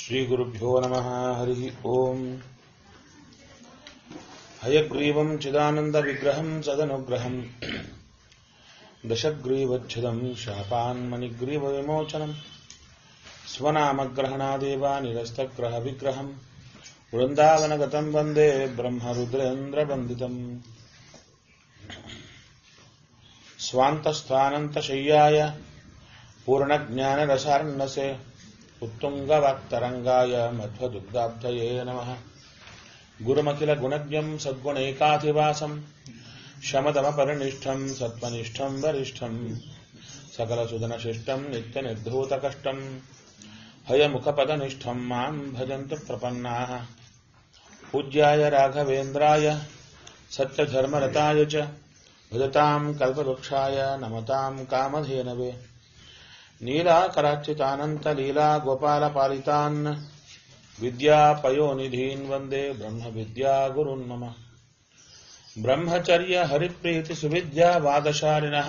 श्रीगुरुभ्यो नमः हरिः ओम् हयग्रीवम् चिदानन्दविग्रहम् सदनुग्रहम् दशग्रीवच्छिदम् शापान्मणिग्रीवविमोचनम् स्वनामग्रहणादेव निरस्तग्रहविग्रहम् वृन्दावनगतम् वन्दे ब्रह्मरुद्रेन्द्रवन्दितम् स्वान्तस्थानन्तशय्याय पूर्णज्ञानरसार्णसे उत्तुङ्गवाक्तरङ्गाय मध्वदुग्धाब्धये नमः गुरुमखिलगुणज्ञम् सद्गुणैकाधिवासम् शमदमपरिनिष्ठम् सत्त्वनिष्ठम् वरिष्ठम् सकलसुदनशिष्टम् नित्यनिर्धूतकष्टम् हयमुखपदनिष्ठम् माम् भजन्तु प्रपन्नाः पूज्याय राघवेन्द्राय सत्यधर्मरताय च भजताम् कल्पवृक्षाय नमताम् कामधेनवे नीलाकराच्युतानन्तलीला गोपालपालितान् विद्यापयोनिधीन् वन्दे ब्रह्मविद्यागुरुन् मम ब्रह्मचर्य हरिप्रीतिसुविद्यावादशालिनः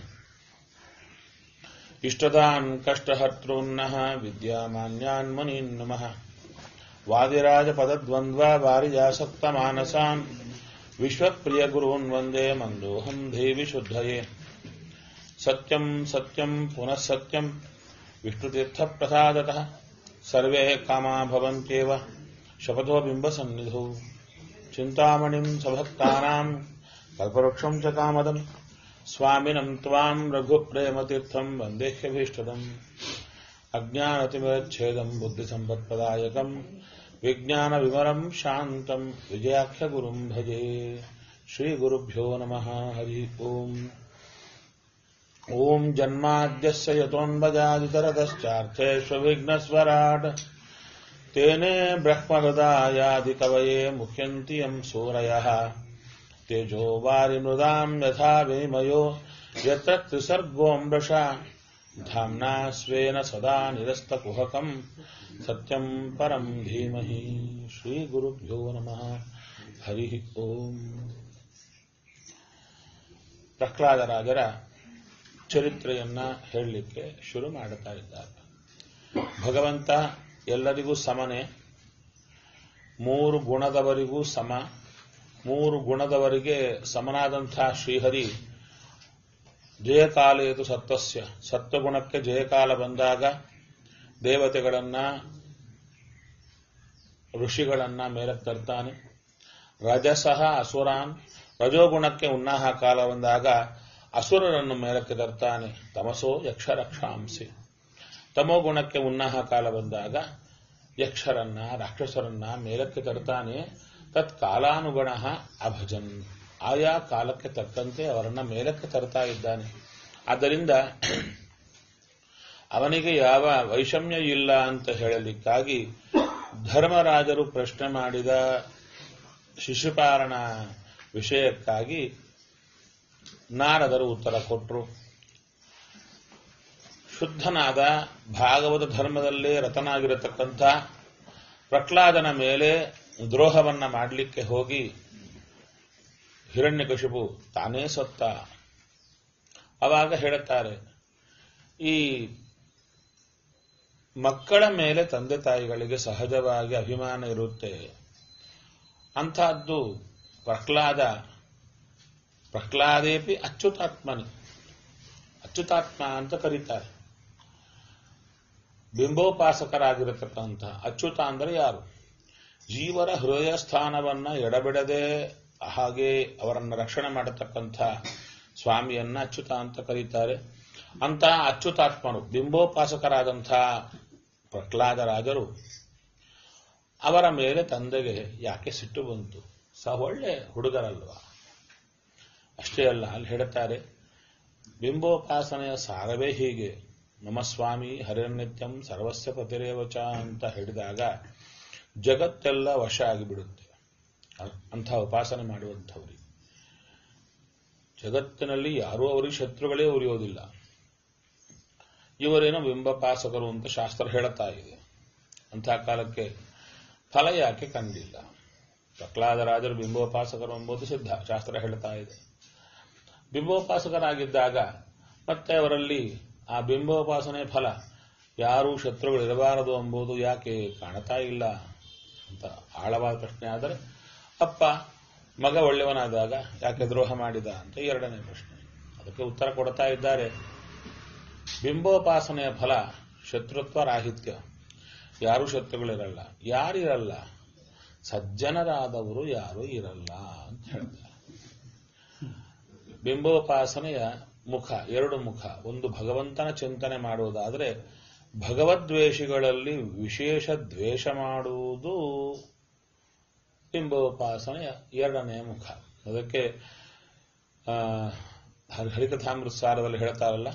इष्टदान् कष्टहर्तॄन्नः विद्यामान्यान् मुनीन् नमः वादिराजपदद्वन्द्वा वारिजासक्तमानसान् विश्वप्रियगुरून् वन्दे मन्दोऽहम् देवि शुद्धये सत्यम् सत्यम् पुनः सत्यम् विष्णुतीर्थप्रसादतः सर्वे कामा भवन्त्येव शपथो बिम्बसन्निधौ चिन्तामणिम् सभक्तानाम् कल्पवृक्षम् च कामदम् स्वामिनम् त्वाम् रघुप्रेमतीर्थम् वन्देह्यभीष्टदम् अज्ञानतिमिरच्छेदम् बुद्धिसम्पत्प्रदायकम् विज्ञानविमरम् शान्तम् विजयाख्यगुरुम् भजे श्रीगुरुभ्यो नमः हरिः ओम् ॐ जन्माद्यस्य यतोऽन्वजादितरतश्चार्थेष्वविघ्नस्वराट् तेने ब्रह्महृदायादिकवये मुह्यन्ति यम् सूरयः तेजो वारिमृदाम् यथा विनिमयो यत्र त्रिसर्गोऽमृषा धाम्ना स्वेन सदा निरस्तकुहकम् सत्यम् परम् धीमहि श्रीगुरुभ्यो नमः ಹರಿ ಓಂ ಪ್ರಹ್ಲಾದರಾಜರ ಚರಿತ್ರೆಯನ್ನ ಹೇಳಲಿಕ್ಕೆ ಶುರು ಮಾಡುತ್ತಾ ಇದ್ದಾರೆ ಭಗವಂತ ಎಲ್ಲರಿಗೂ ಸಮನೆ ಮೂರು ಗುಣದವರಿಗೂ ಸಮ ಮೂರು ಗುಣದವರಿಗೆ ಸಮನಾದಂಥ ಶ್ರೀಹರಿ ಜಯಕಾಲೇತು ಸತ್ವಸ್ಯ ಸತ್ವಗುಣಕ್ಕೆ ಜಯಕಾಲ ಬಂದಾಗ ದೇವತೆಗಳನ್ನ ಋಷಿಗಳನ್ನ ಮೇಲಕ್ಕೆ ತರ್ತಾನೆ ರಜಸಹ ಅಸುರಾನ್ ರಜೋಗುಣಕ್ಕೆ ಉನ್ನಾಹ ಕಾಲ ಬಂದಾಗ ಅಸುರರನ್ನು ಮೇಲಕ್ಕೆ ತರ್ತಾನೆ ತಮಸೋ ಯಕ್ಷರಕ್ಷಾಂಸಿ ತಮೋ ಗುಣಕ್ಕೆ ಉನ್ನಾಹ ಕಾಲ ಬಂದಾಗ ಯಕ್ಷರನ್ನ ರಾಕ್ಷಸರನ್ನ ಮೇಲಕ್ಕೆ ತರ್ತಾನೆ ತತ್ ಕಾಲಾನುಗುಣ ಅಭಜನ್ ಆಯಾ ಕಾಲಕ್ಕೆ ತಕ್ಕಂತೆ ಅವರನ್ನ ಮೇಲಕ್ಕೆ ತರ್ತಾ ಇದ್ದಾನೆ ಆದ್ದರಿಂದ ಅವನಿಗೆ ಯಾವ ವೈಷಮ್ಯ ಇಲ್ಲ ಅಂತ ಹೇಳಲಿಕ್ಕಾಗಿ ಧರ್ಮರಾಜರು ಪ್ರಶ್ನೆ ಮಾಡಿದ ಶಿಶುಪಾಲನ ವಿಷಯಕ್ಕಾಗಿ ನಾರದರು ಉತ್ತರ ಕೊಟ್ಟರು ಶುದ್ಧನಾದ ಭಾಗವತ ಧರ್ಮದಲ್ಲೇ ರತನಾಗಿರತಕ್ಕಂಥ ಪ್ರಹ್ಲಾದನ ಮೇಲೆ ದ್ರೋಹವನ್ನ ಮಾಡಲಿಕ್ಕೆ ಹೋಗಿ ಹಿರಣ್ಯಕಶಿಪು ತಾನೇ ಸತ್ತ ಅವಾಗ ಹೇಳುತ್ತಾರೆ ಈ ಮಕ್ಕಳ ಮೇಲೆ ತಂದೆ ತಾಯಿಗಳಿಗೆ ಸಹಜವಾಗಿ ಅಭಿಮಾನ ಇರುತ್ತೆ ಅಂಥದ್ದು ಪ್ರಹ್ಲಾದ ಪ್ರಹ್ಲಾದೇಪಿ ಅಚ್ಯುತಾತ್ಮನಿ ಅಚ್ಯುತಾತ್ಮ ಅಂತ ಕರೀತಾರೆ ಬಿಂಬೋಪಾಸಕರಾಗಿರತಕ್ಕಂಥ ಅಚ್ಯುತ ಅಂದರೆ ಯಾರು ಜೀವರ ಹೃದಯ ಸ್ಥಾನವನ್ನ ಎಡಬಿಡದೆ ಹಾಗೆ ಅವರನ್ನು ರಕ್ಷಣೆ ಮಾಡತಕ್ಕಂಥ ಸ್ವಾಮಿಯನ್ನ ಅಚ್ಯುತ ಅಂತ ಕರೀತಾರೆ ಅಂತ ಅಚ್ಯುತಾತ್ಮರು ಬಿಂಬೋಪಾಸಕರಾದಂಥ ಪ್ರಹ್ಲಾದರಾಜರು ಅವರ ಮೇಲೆ ತಂದೆಗೆ ಯಾಕೆ ಸಿಟ್ಟು ಬಂತು ಸಹ ಒಳ್ಳೆ ಹುಡುಗರಲ್ವಾ ಅಷ್ಟೇ ಅಲ್ಲ ಅಲ್ಲಿ ಹೇಳುತ್ತಾರೆ ಬಿಂಬೋಪಾಸನೆಯ ಸಾರವೇ ಹೀಗೆ ನಮ್ಮ ಸ್ವಾಮಿ ಹರಿನಿತ್ಯಂ ಸರ್ವಸ್ಯ ಪತಿರೇವಚ ಅಂತ ಹೇಳಿದಾಗ ಜಗತ್ತೆಲ್ಲ ವಶ ಆಗಿಬಿಡುತ್ತೆ ಅಂಥ ಉಪಾಸನೆ ಮಾಡುವಂಥವ್ರಿಗೆ ಜಗತ್ತಿನಲ್ಲಿ ಯಾರೂ ಅವರಿಗೆ ಶತ್ರುಗಳೇ ಉರಿಯೋದಿಲ್ಲ ಇವರೇನೋ ಬಿಂಬಪಾಸಕರು ಅಂತ ಶಾಸ್ತ್ರ ಹೇಳುತ್ತಾ ಇದೆ ಅಂಥ ಕಾಲಕ್ಕೆ ಫಲ ಯಾಕೆ ಕಂಡಿಲ್ಲ ಪ್ರಹ್ಲಾದರಾಜರು ಬಿಂಬೋಪಾಸಕರು ಎಂಬುದು ಸಿದ್ಧ ಶಾಸ್ತ್ರ ಹೇಳ್ತಾ ಇದೆ ಬಿಂಬೋಪಾಸಕರಾಗಿದ್ದಾಗ ಮತ್ತೆ ಅವರಲ್ಲಿ ಆ ಬಿಂಬೋಪಾಸನೆ ಫಲ ಯಾರೂ ಶತ್ರುಗಳು ಇರಬಾರದು ಎಂಬುದು ಯಾಕೆ ಕಾಣ್ತಾ ಇಲ್ಲ ಅಂತ ಆಳವಾದ ಪ್ರಶ್ನೆ ಆದರೆ ಅಪ್ಪ ಮಗ ಒಳ್ಳೆಯವನಾದಾಗ ಯಾಕೆ ದ್ರೋಹ ಮಾಡಿದ ಅಂತ ಎರಡನೇ ಪ್ರಶ್ನೆ ಅದಕ್ಕೆ ಉತ್ತರ ಕೊಡ್ತಾ ಇದ್ದಾರೆ ಬಿಂಬೋಪಾಸನೆಯ ಫಲ ಶತ್ರುತ್ವ ರಾಹಿತ್ಯ ಯಾರೂ ಶತ್ರುಗಳಿರಲ್ಲ ಯಾರಿರಲ್ಲ ಸಜ್ಜನರಾದವರು ಯಾರೂ ಇರಲ್ಲ ಅಂತ ಹೇಳ್ತಾರೆ ಬಿಂಬೋಪಾಸನೆಯ ಮುಖ ಎರಡು ಮುಖ ಒಂದು ಭಗವಂತನ ಚಿಂತನೆ ಮಾಡುವುದಾದರೆ ಭಗವದ್ವೇಷಿಗಳಲ್ಲಿ ವಿಶೇಷ ದ್ವೇಷ ಮಾಡುವುದು ಬಿಂಬೋಪಾಸನೆಯ ಎರಡನೆಯ ಮುಖ ಅದಕ್ಕೆ ಆ, ಹರಿ- ಹರಿಕಥಾಮೃತ ಸಾರದಲ್ಲಿ ಹೇಳ್ತಾರಲ್ಲ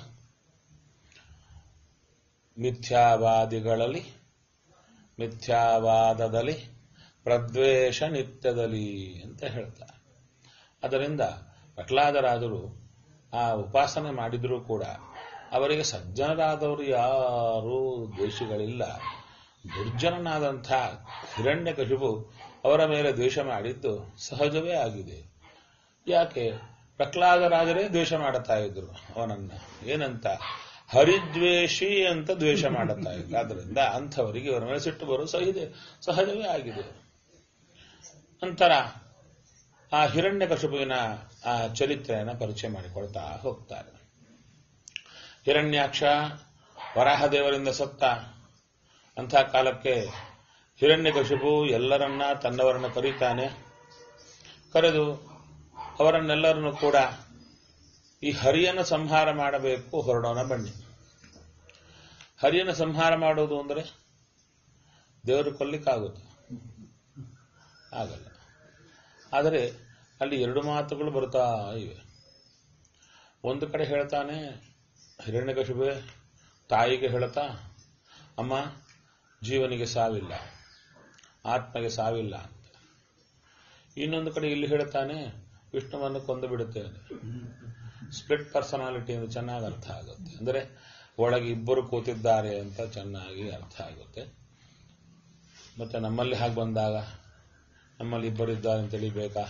ಮಿಥ್ಯಾವಾದಿಗಳಲ್ಲಿ ಮಿಥ್ಯಾವಾದದಲ್ಲಿ ಪ್ರದ್ವೇಷ ನಿತ್ಯದಲ್ಲಿ ಅಂತ ಹೇಳ್ತಾರೆ ಅದರಿಂದ ಪ್ರಹ್ಲಾದರಾಜರು ಆ ಉಪಾಸನೆ ಮಾಡಿದರೂ ಕೂಡ ಅವರಿಗೆ ಸಜ್ಜನರಾದವರು ಯಾರೂ ದ್ವೇಷಗಳಿಲ್ಲ ದುರ್ಜನನಾದಂಥ ಹಿರಣ್ಯಕಶಿಪು ಅವರ ಮೇಲೆ ದ್ವೇಷ ಮಾಡಿದ್ದು ಸಹಜವೇ ಆಗಿದೆ ಯಾಕೆ ಪ್ರಹ್ಲಾದರಾಜರೇ ದ್ವೇಷ ಮಾಡುತ್ತಾ ಇದ್ರು ಅವನನ್ನ ಏನಂತ ಹರಿದ್ವೇಷಿ ಅಂತ ದ್ವೇಷ ಮಾಡುತ್ತಾ ಇದ್ರು ಆದ್ರಿಂದ ಅಂಥವರಿಗೆ ಇವರ ಮೇಲೆ ಸಿಟ್ಟು ಬರೋ ಸಹಿದೆ ಸಹಜವೇ ಆಗಿದೆ ನಂತರ ಆ ಹಿರಣ್ಯಕಶಿಪುವಿನ ಆ ಚರಿತ್ರೆಯನ್ನು ಪರಿಚಯ ಮಾಡಿಕೊಳ್ತಾ ಹೋಗ್ತಾರೆ ಹಿರಣ್ಯಾಕ್ಷ ವರಾಹದೇವರಿಂದ ಸತ್ತ ಅಂಥ ಕಾಲಕ್ಕೆ ಹಿರಣ್ಯಕಶಿಪು ಎಲ್ಲರನ್ನ ತನ್ನವರನ್ನ ಕರೀತಾನೆ ಕರೆದು ಅವರನ್ನೆಲ್ಲರನ್ನು ಕೂಡ ಈ ಹರಿಯನ್ನು ಸಂಹಾರ ಮಾಡಬೇಕು ಹೊರಡೋಣ ಬನ್ನಿ ಹರಿಯನ್ನು ಸಂಹಾರ ಮಾಡೋದು ಅಂದರೆ ದೇವರು ಕೊಲ್ಲಿಕ್ಕಾಗುತ್ತೆ ಆಗಲ್ಲ ಆದರೆ ಅಲ್ಲಿ ಎರಡು ಮಾತುಗಳು ಬರ್ತಾ ಇವೆ ಒಂದು ಕಡೆ ಹೇಳ್ತಾನೆ ಹಿರಣ್ಯಕಶಿಪೆ ತಾಯಿಗೆ ಹೇಳ್ತಾ ಅಮ್ಮ ಜೀವನಿಗೆ ಸಾವಿಲ್ಲ ಆತ್ಮಗೆ ಸಾವಿಲ್ಲ ಅಂತ ಇನ್ನೊಂದು ಕಡೆ ಇಲ್ಲಿ ಹೇಳ್ತಾನೆ ವಿಷ್ಣುವನ್ನು ಕೊಂದು ಬಿಡುತ್ತೇನೆ ಸ್ಪ್ಲಿಟ್ ಪರ್ಸನಾಲಿಟಿ ಎಂದು ಚೆನ್ನಾಗಿ ಅರ್ಥ ಆಗುತ್ತೆ ಅಂದರೆ ಒಳಗೆ ಇಬ್ಬರು ಕೂತಿದ್ದಾರೆ ಅಂತ ಚೆನ್ನಾಗಿ ಅರ್ಥ ಆಗುತ್ತೆ ಮತ್ತೆ ನಮ್ಮಲ್ಲಿ ಹಾಗೆ ಬಂದಾಗ ನಮ್ಮಲ್ಲಿ ಇಬ್ಬರು ಇದ್ದಾರೆ ಅಂತ ತಿಳಿಬೇಕಾ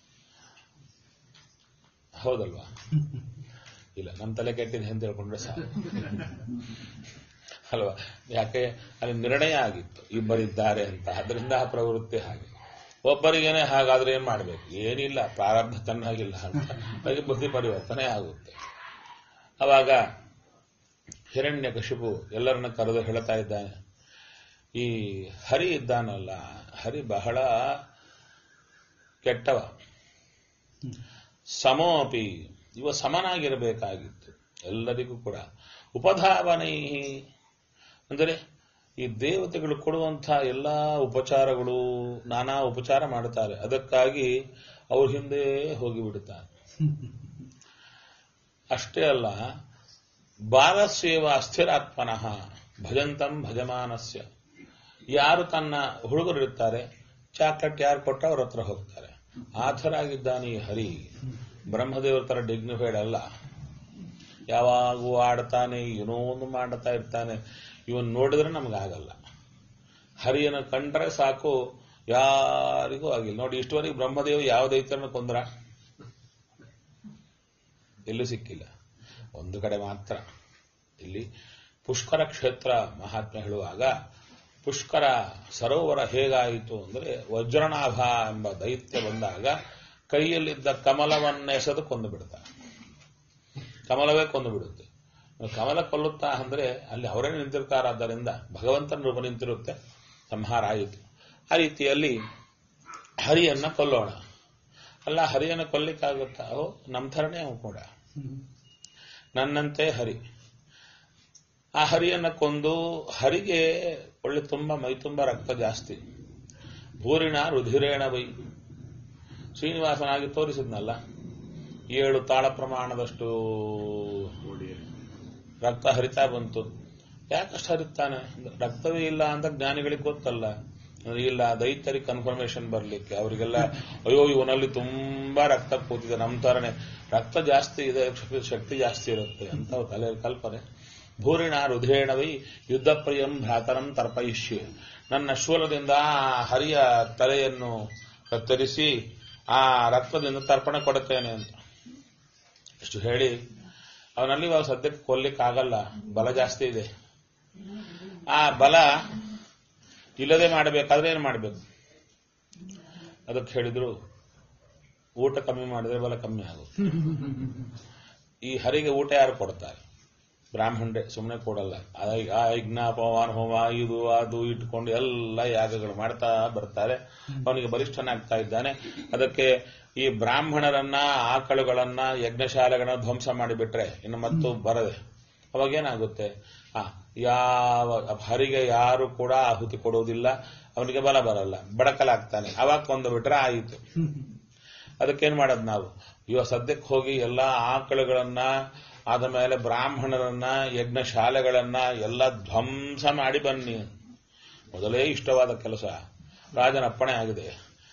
ಹೌದಲ್ವಾ ಇಲ್ಲ ನಮ್ಮ ತಲೆ ಕೆಟ್ಟಿದೆ ಅಂತ ಹೇಳ್ಕೊಂಡ್ರೆ ಸಾಕು ಅಲ್ವಾ ಯಾಕೆ ಅಲ್ಲಿ ನಿರ್ಣಯ ಆಗಿತ್ತು ಇಬ್ಬರಿದ್ದಾರೆ ಅಂತ ಅದರಿಂದ ಆ ಪ್ರವೃತ್ತಿ ಹಾಗೆ ಒಬ್ಬರಿಗೇನೆ ಹಾಗಾದ್ರೆ ಏನ್ ಮಾಡ್ಬೇಕು ಏನಿಲ್ಲ ಪ್ರಾರಬ್ಧ ಚೆನ್ನಾಗಿಲ್ಲ ಅಂತ ಹಾಗೆ ಬುದ್ಧಿ ಪರಿವರ್ತನೆ ಆಗುತ್ತೆ ಅವಾಗ ಹಿರಣ್ಯಕಶಿಪು ಎಲ್ಲರನ್ನ ಕರೆದು ಹೇಳ್ತಾ ಇದ್ದಾನೆ ಈ ಹರಿ ಇದ್ದಾನಲ್ಲ ಹರಿ ಬಹಳ ಕೆಟ್ಟವ ಸಮೋಪಿ ಇವ ಸಮನಾಗಿರಬೇಕಾಗಿತ್ತು ಎಲ್ಲರಿಗೂ ಕೂಡ ಉಪಧಾವನೈ ಅಂದರೆ ಈ ದೇವತೆಗಳು ಕೊಡುವಂತಹ ಎಲ್ಲಾ ಉಪಚಾರಗಳು ನಾನಾ ಉಪಚಾರ ಮಾಡುತ್ತಾರೆ ಅದಕ್ಕಾಗಿ ಅವ್ರ ಹಿಂದೆ ಹೋಗಿಬಿಡುತ್ತಾರೆ ಅಷ್ಟೇ ಅಲ್ಲ ಬಾಲಸ್ಯೇವ ಅಸ್ಥಿರಾತ್ಮನಃ ಭಜಂತಂ ಭಜಮಾನಸ್ಯ ಯಾರು ತನ್ನ ಹುಡುಗರಿರ್ತಾರೆ ಚಾಕ್ಲೇಟ್ ಯಾರು ಕೊಟ್ಟ ಅವ್ರ ಹತ್ರ ಹೋಗ್ತಾರೆ ಆ ಥರ ಆಗಿದ್ದಾನೆ ಈ ಹರಿ ಬ್ರಹ್ಮದೇವರ ತರ ಡಿಗ್ನಿಫೈಡ್ ಅಲ್ಲ ಯಾವಾಗೂ ಆಡ್ತಾನೆ ಏನೋ ಒಂದು ಮಾಡ್ತಾ ಇರ್ತಾನೆ ಇವನ್ ನೋಡಿದ್ರೆ ನಮಗಾಗಲ್ಲ ಹರಿಯನ್ನು ಕಂಡ್ರೆ ಸಾಕು ಯಾರಿಗೂ ಆಗಿಲ್ಲ ನೋಡಿ ಇಷ್ಟುವರೆಗೆ ಬ್ರಹ್ಮದೇವ ಯಾವ ದೈತ್ಯರನ್ನು ಕೊಂದ್ರ ಎಲ್ಲೂ ಸಿಕ್ಕಿಲ್ಲ ಒಂದು ಕಡೆ ಮಾತ್ರ ಇಲ್ಲಿ ಪುಷ್ಕರ ಕ್ಷೇತ್ರ ಮಹಾತ್ಮೆ ಹೇಳುವಾಗ ಪುಷ್ಕರ ಸರೋವರ ಹೇಗಾಯಿತು ಅಂದರೆ ವಜ್ರನಾಭ ಎಂಬ ದೈತ್ಯ ಬಂದಾಗ ಕೈಯಲ್ಲಿದ್ದ ಕಮಲವನ್ನೆಸೆದು ಕೊಂದು ಬಿಡ್ತಾರೆ ಕಮಲವೇ ಕೊಂದು ಬಿಡುತ್ತೆ ಕಮಲ ಕೊಲ್ಲುತ್ತಾ ಅಂದ್ರೆ ಅಲ್ಲಿ ಅವರೇ ನಿಂತಿರ್ತಾರಾದ್ದರಿಂದ ಭಗವಂತನ ರೂಪ ನಿಂತಿರುತ್ತೆ ಸಂಹಾರ ಆಯಿತು ಆ ರೀತಿಯಲ್ಲಿ ಹರಿಯನ್ನ ಕೊಲ್ಲೋಣ ಅಲ್ಲ ಹರಿಯನ್ನು ಕೊಲ್ಲಿಕ್ಕಾಗುತ್ತಾ ಓ ನಮ್ಮ ಥರನೇ ಅವು ಕೂಡ ನನ್ನಂತೆ ಹರಿ ಆ ಹರಿಯನ್ನ ಕೊಂದು ಹರಿಗೆ ಒಳ್ಳೆ ತುಂಬ ಮೈ ತುಂಬ ರಕ್ತ ಜಾಸ್ತಿ ಭೂರಿಣ ರುಧಿರೇಣ ವೈ ಶ್ರೀನಿವಾಸನಾಗಿ ತೋರಿಸಿದ್ನಲ್ಲ ಏಳು ತಾಳ ಪ್ರಮಾಣದಷ್ಟು ರಕ್ತ ಹರಿತಾ ಬಂತು ಯಾಕಷ್ಟು ಹರಿತಾನೆ ರಕ್ತವೇ ಇಲ್ಲ ಅಂತ ಜ್ಞಾನಿಗಳಿಗೆ ಗೊತ್ತಲ್ಲ ಅಂದ್ರೆ ಇಲ್ಲ ದೈತ್ಯರಿಗೆ ಕನ್ಫರ್ಮೇಶನ್ ಬರ್ಲಿಕ್ಕೆ ಅವರಿಗೆಲ್ಲ ಅಯ್ಯೋ ಇವನಲ್ಲಿ ತುಂಬಾ ರಕ್ತ ಕೂತಿದೆ ನಮ್ಮ ತರನೇ ರಕ್ತ ಜಾಸ್ತಿ ಇದೆ ಶಕ್ತಿ- ಶಕ್ತಿ ಜಾಸ್ತಿ ಇರುತ್ತೆ ಅಂತ ಅವ್ರ ತಲೆಯಲ್ಲಿ ಕಲ್ಪನೆ ಭೂರಿಣ ರುಧೇಣವೈ ಯುದ್ಧ ಪ್ರಿಯಂ ಭ್ರಾತರಂ ತರ್ಪಯಿಷ್ಯ ನನ್ನ ಶೂಲದಿಂದ ಆ ಹರಿಯ ತಲೆಯನ್ನು ಕತ್ತರಿಸಿ ಆ ರಕ್ತದಿಂದ ತರ್ಪಣ ಕೊಡುತ್ತೇನೆ ಅಂತ ಇಷ್ಟು ಹೇಳಿ ಅವನಲ್ಲಿ ಇವಾಗ ಸದ್ಯಕ್ಕೆ ಕೊಲ್ಲಿಕ್ಕಾಗಲ್ಲ ಬಲ ಜಾಸ್ತಿ ಇದೆ ಆ ಬಲ ಇಲ್ಲದೆ ಮಾಡಬೇಕಾದ್ರೆ ಏನು ಮಾಡಬೇಕು ಅದಕ್ಕೆ ಹೇಳಿದ್ರು ಊಟ ಕಮ್ಮಿ ಮಾಡಿದ್ರೆ ಬಲ ಕಮ್ಮಿ ಆಗುತ್ತೆ ಈ ಹರಿಗೆ ಊಟ ಯಾರು ಕೊಡ್ತಾರೆ ಬ್ರಾಹ್ಮಣರೇ ಸುಮ್ಮನೆ ಕೊಡಲ್ಲ ಆ ಯಜ್ಞ ಪವನ ಹೋಮ ಇದು ಅದು ಇಟ್ಕೊಂಡು ಎಲ್ಲ ಯಾಗಗಳು ಮಾಡ್ತಾ ಬರ್ತಾರೆ ಅವನಿಗೆ ಬಲಿಷ್ಠನಾಗ್ತಾ ಇದ್ದಾನೆ ಅದಕ್ಕೆ ಈ ಬ್ರಾಹ್ಮಣರನ್ನ ಆಕಳುಗಳನ್ನ ಯಜ್ಞಶಾಲೆಗಳನ್ನ ಧ್ವಂಸ ಮಾಡಿಬಿಟ್ರೆ ಇನ್ನು ಮತ್ತು ಬರದೆ ಅವಾಗೇನಾಗುತ್ತೆ ಆ ಯಾವ ಹರಿಗೆ ಯಾರು ಕೂಡ ಆಹುತಿ ಕೊಡುವುದಿಲ್ಲ ಅವನಿಗೆ ಬಲ ಬರಲ್ಲ ಬಡಕಲಾಗ್ತಾನೆ ಅವಾಗ ಕೊಂದು ಬಿಟ್ರೆ ಆಯಿತು ಅದಕ್ಕೇನ್ ಮಾಡೋದು ನಾವು ಇವಾಗ ಸದ್ಯಕ್ಕೆ ಹೋಗಿ ಎಲ್ಲಾ ಆಕಳುಗಳನ್ನ ಆದ ಮೇಲೆ ಬ್ರಾಹ್ಮಣರನ್ನ ಯಜ್ಞ ಶಾಲೆಗಳನ್ನ ಎಲ್ಲ ಧ್ವಂಸ ಮಾಡಿ ಬನ್ನಿ ಮೊದಲೇ ಇಷ್ಟವಾದ ಕೆಲಸ ರಾಜನ ಅಪ್ಪಣೆ ಆಗಿದೆ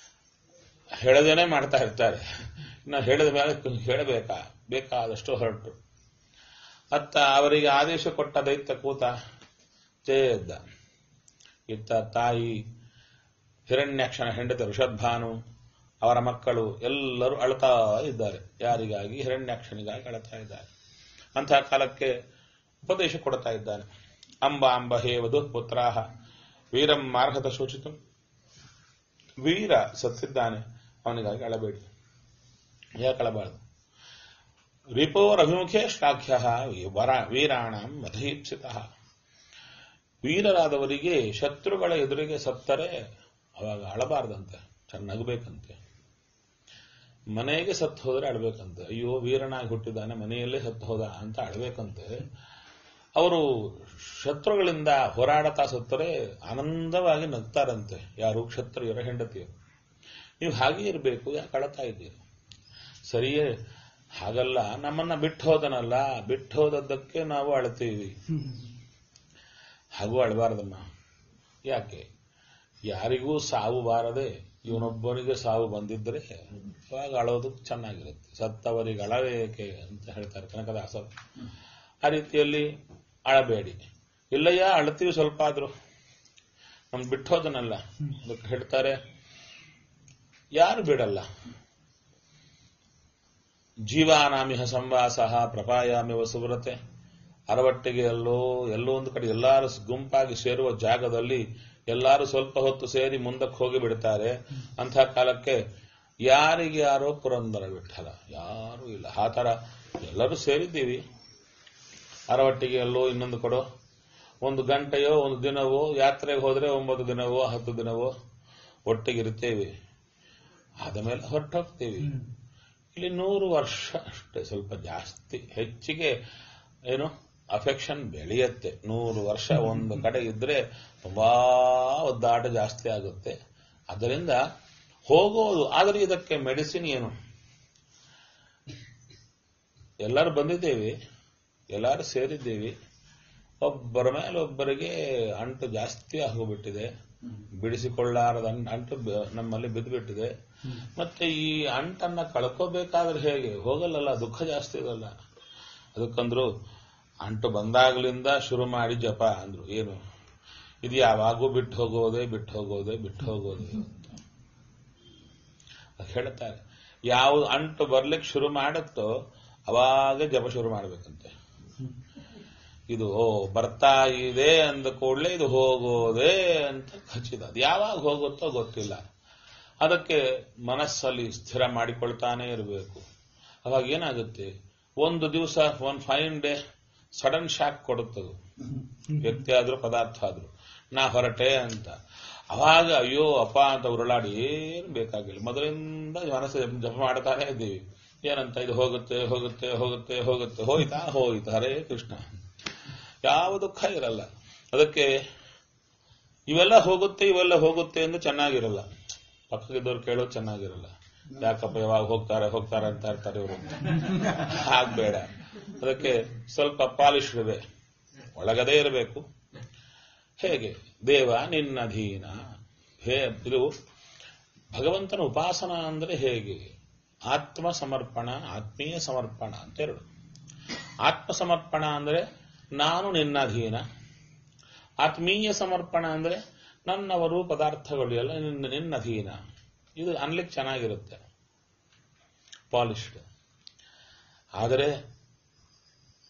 ಹೇಳದೇನೆ ಮಾಡ್ತಾ ಇರ್ತಾರೆ ಇನ್ನು ಹೇಳಿದ ಮೇಲೆ ಹೇಳಬೇಕಾ ಬೇಕಾದಷ್ಟು ಹೊರಟು ಅತ್ತ ಅವರಿಗೆ ಆದೇಶ ಕೊಟ್ಟ ದೈತ್ಯ ಕೂತ ಎದ್ದ ಇತ್ತ ತಾಯಿ ಹಿರಣ್ಯಾಕ್ಷನ ಹೆಂಡತಿ ಋಷಭಾನು ಅವರ ಮಕ್ಕಳು ಎಲ್ಲರೂ ಅಳ್ತಾ ಇದ್ದಾರೆ ಯಾರಿಗಾಗಿ ಹಿರಣ್ಯಾಕ್ಷನಿಗಾಗಿ ಅಳ್ತಾ ಇದ್ದಾರೆ ಅಂತಹ ಕಾಲಕ್ಕೆ ಉಪದೇಶ ಕೊಡ್ತಾ ಇದ್ದಾನೆ ಅಂಬ ಅಂಬ ಹೇ ವಧು ಪುತ್ರಾಹ ವೀರಂ ಮಾರ್ಹತ ಸೂಚಿತು ವೀರ ಸತ್ತಿದ್ದಾನೆ ಅವನಿಗಾಗಿ ಅಳಬೇಡಿ ಯಾಕೆ ಅಳಬಾರದು ರಿಪೋರಭಿಮುಖೇ ಶ್ಲಾಘ್ಯ ವರ ವೀರಾಣ ಮಧೀಪ್ಸಿತ ವೀರರಾದವರಿಗೆ ಶತ್ರುಗಳ ಎದುರಿಗೆ ಸತ್ತರೆ ಅವಾಗ ಅಳಬಾರ್ದಂತೆ ಚೆನ್ನಾಗಬೇಕಂತೆ ಮನೆಗೆ ಸತ್ತು ಹೋದ್ರೆ ಅಳ್ಬೇಕಂತೆ ಅಯ್ಯೋ ವೀರನಾಗಿ ಹುಟ್ಟಿದ್ದಾನೆ ಮನೆಯಲ್ಲೇ ಸತ್ತು ಹೋದ ಅಂತ ಅಳ್ಬೇಕಂತೆ ಅವರು ಶತ್ರುಗಳಿಂದ ಹೋರಾಡತಾ ಸತ್ತರೆ ಆನಂದವಾಗಿ ನಗ್ತಾರಂತೆ ಯಾರು ಕ್ಷತ್ರಿಯರ ಹೆಂಡತಿಯರು ನೀವು ಹಾಗೆ ಇರಬೇಕು ಯಾಕೆ ಅಳತಾ ಇದ್ದೀರಿ ಸರಿಯೇ ಹಾಗಲ್ಲ ನಮ್ಮನ್ನ ಬಿಟ್ಟು ಹೋದನಲ್ಲ ಬಿಟ್ಟು ಹೋದದ್ದಕ್ಕೆ ನಾವು ಅಳ್ತೀವಿ ಹಾಗೂ ಅಳಬಾರ್ದಮ್ಮ ಯಾಕೆ ಯಾರಿಗೂ ಸಾವು ಬಾರದೆ ಇವನೊಬ್ಬನಿಗೆ ಸಾವು ಬಂದಿದ್ರೆ ಅವಾಗ ಅಳೋದು ಚೆನ್ನಾಗಿರುತ್ತೆ ಸತ್ತವರಿಗೆ ಅಳಬೇಕೆ ಅಂತ ಹೇಳ್ತಾರೆ ಕನಕದಾಸರು ಆ ರೀತಿಯಲ್ಲಿ ಅಳಬೇಡಿ ಇಲ್ಲಯ್ಯ ಅಳ್ತೀವಿ ಸ್ವಲ್ಪ ಆದ್ರೂ ನಮ್ ಬಿಟ್ಟೋದನಲ್ಲ ಅದಕ್ಕೆ ಹೇಳ್ತಾರೆ ಯಾರು ಬಿಡಲ್ಲ ಜೀವಾನಾಮಿಹ ಸಂವಾಸ ಪ್ರಪಾಯಾಮಿವ ಸುವ್ರತೆ ಅರವಟ್ಟಿಗೆ ಎಲ್ಲೋ ಎಲ್ಲೋ ಒಂದು ಕಡೆ ಎಲ್ಲಾರು ಗುಂಪಾಗಿ ಸೇರುವ ಜಾಗದಲ್ಲಿ ಎಲ್ಲಾರು ಸ್ವಲ್ಪ ಹೊತ್ತು ಸೇರಿ ಮುಂದಕ್ಕೆ ಹೋಗಿ ಬಿಡ್ತಾರೆ ಅಂಥ ಕಾಲಕ್ಕೆ ಯಾರಿಗೆ ಯಾರೋ ಪುರಂದರ ವಿಠಲ ಯಾರು ಇಲ್ಲ ಆ ತರ ಎಲ್ಲರೂ ಸೇರಿದ್ದೀವಿ ಅರವಟ್ಟಿಗೆ ಎಲ್ಲೋ ಇನ್ನೊಂದು ಕೊಡೋ ಒಂದು ಗಂಟೆಯೋ ಒಂದು ದಿನವೋ ಯಾತ್ರೆಗೆ ಹೋದ್ರೆ ಒಂಬತ್ತು ದಿನವೋ ಹತ್ತು ದಿನವೋ ಒಟ್ಟಿಗೆ ಇರ್ತೇವೆ ಆದ ಮೇಲೆ ಹೊರಟೋಗ್ತೀವಿ ಇಲ್ಲಿ ನೂರು ವರ್ಷ ಅಷ್ಟೇ ಸ್ವಲ್ಪ ಜಾಸ್ತಿ ಹೆಚ್ಚಿಗೆ ಏನು ಅಫೆಕ್ಷನ್ ಬೆಳೆಯುತ್ತೆ ನೂರು ವರ್ಷ ಒಂದು ಕಡೆ ಇದ್ರೆ ತುಂಬಾ ಒದ್ದಾಟ ಜಾಸ್ತಿ ಆಗುತ್ತೆ ಅದರಿಂದ ಹೋಗೋದು ಆದರೆ ಇದಕ್ಕೆ ಮೆಡಿಸಿನ್ ಏನು ಎಲ್ಲರೂ ಬಂದಿದ್ದೇವೆ ಎಲ್ಲರೂ ಸೇರಿದ್ದೀವಿ ಒಬ್ಬರ ಮೇಲೆ ಒಬ್ಬರಿಗೆ ಅಂಟು ಜಾಸ್ತಿ ಆಗೋಗ್ಬಿಟ್ಟಿದೆ ಬಿಡಿಸಿಕೊಳ್ಳಾರದ ಅಂಟು ಬ- ನಮ್ಮಲ್ಲಿ ಬಿದ್ದುಬಿಟ್ಟಿದೆ ಮತ್ತೆ ಈ ಅಂಟನ್ನ ಕಳ್ಕೋಬೇಕಾದ್ರೆ ಹೇಗೆ ಹೋಗಲ್ಲಲ್ಲ ದುಃಖ ಜಾಸ್ತಿ ಇದಲ್ಲ ಅದಕ್ಕಂದ್ರು ಅಂಟು ಬಂದಾಗ್ಲಿಂದ ಶುರು ಮಾಡಿ ಜಪ ಅಂದ್ರು ಏನು ಇದು ಯಾವಾಗೂ ಬಿಟ್ಟು ಹೋಗೋದೇ ಬಿಟ್ಟು ಹೋಗೋದೇ ಬಿಟ್ಟು ಹೋಗೋದೇ ಅಂತ ಅದ್ ಹೇಳ್ತಾರೆ ಯಾವ ಅಂಟು ಬರ್ಲಿಕ್ಕೆ ಶುರು ಮಾಡುತ್ತೋ ಅವಾಗ ಜಪ ಶುರು ಮಾಡ್ಬೇಕಂತೆ ಇದು ಓ ಬರ್ತಾ ಇದೆ ಅಂದ ಕೂಡಲೇ ಇದು ಹೋಗೋದೇ ಅಂತ ಖಚಿತ ಅದು ಯಾವಾಗ ಹೋಗುತ್ತೋ ಗೊತ್ತಿಲ್ಲ ಅದಕ್ಕೆ ಮನಸ್ಸಲ್ಲಿ ಸ್ಥಿರ ಮಾಡಿಕೊಳ್ತಾನೆ ಇರಬೇಕು ಅವಾಗ ಏನಾಗುತ್ತೆ ಒಂದು ದಿವಸ ಒಂದು ಫೈನ್ ಡೇ ಸಡನ್ ಶಾಕ್ ಕೊಡುತ್ತದು ವ್ಯಕ್ತಿ ಆದ್ರೂ ಪದಾರ್ಥ ಆದ್ರೂ ನಾ ಹೊರಟೆ ಅಂತ ಅವಾಗ ಅಯ್ಯೋ ಅಪ್ಪ ಅಂತ ಉರುಳಾಡಿ ಏನು ಬೇಕಾಗಿಲ್ಲ ಮೊದಲಿಂದ ಮನಸ್ಸು ಜಪ ಮಾಡ್ತಾನೆ ಇದ್ದೀವಿ ಏನಂತ ಇದು ಹೋಗುತ್ತೆ ಹೋಗುತ್ತೆ ಹೋಗುತ್ತೆ ಹೋಗುತ್ತೆ ಹೋಯ್ತಾ ಹೋಯ್ತು ಹರೇ ಕೃಷ್ಣ ಯಾವ ದುಃಖ ಇರಲ್ಲ ಅದಕ್ಕೆ ಇವೆಲ್ಲ ಹೋಗುತ್ತೆ ಇವೆಲ್ಲ ಹೋಗುತ್ತೆ ಎಂದು ಚೆನ್ನಾಗಿರಲ್ಲ ಪಕ್ಕದಿದ್ದವ್ರು ಕೇಳೋದು ಚೆನ್ನಾಗಿರಲ್ಲ ಯಾಕಪ್ಪ ಯಾವಾಗ ಹೋಗ್ತಾರೆ ಹೋಗ್ತಾರೆ ಅಂತ ಇರ್ತಾರೆ ಇವರು ಆಗ್ಬೇಡ ಅದಕ್ಕೆ ಸ್ವಲ್ಪ ಪಾಲಿಶ್ ಇದೆ ಒಳಗದೇ ಇರಬೇಕು ಹೇಗೆ ದೇವ ನಿನ್ನಧೀನ ಹೇ ಇದು ಭಗವಂತನ ಉಪಾಸನ ಅಂದ್ರೆ ಹೇಗೆ ಆತ್ಮ ಸಮರ್ಪಣ ಆತ್ಮೀಯ ಸಮರ್ಪಣ ಅಂತ ಎರಡು ಆತ್ಮ ಸಮರ್ಪಣ ಅಂದ್ರೆ ನಾನು ನಿನ್ನಧೀನ ಆತ್ಮೀಯ ಸಮರ್ಪಣ ಅಂದ್ರೆ ನನ್ನವರು ಪದಾರ್ಥಗಳು ಎಲ್ಲ ನಿನ್ನ ನಿನ್ನಧೀನ ಇದು ಅನ್ಲಿಕ್ಕೆ ಚೆನ್ನಾಗಿರುತ್ತೆ ಪಾಲಿಶ್ಡ್ ಆದರೆ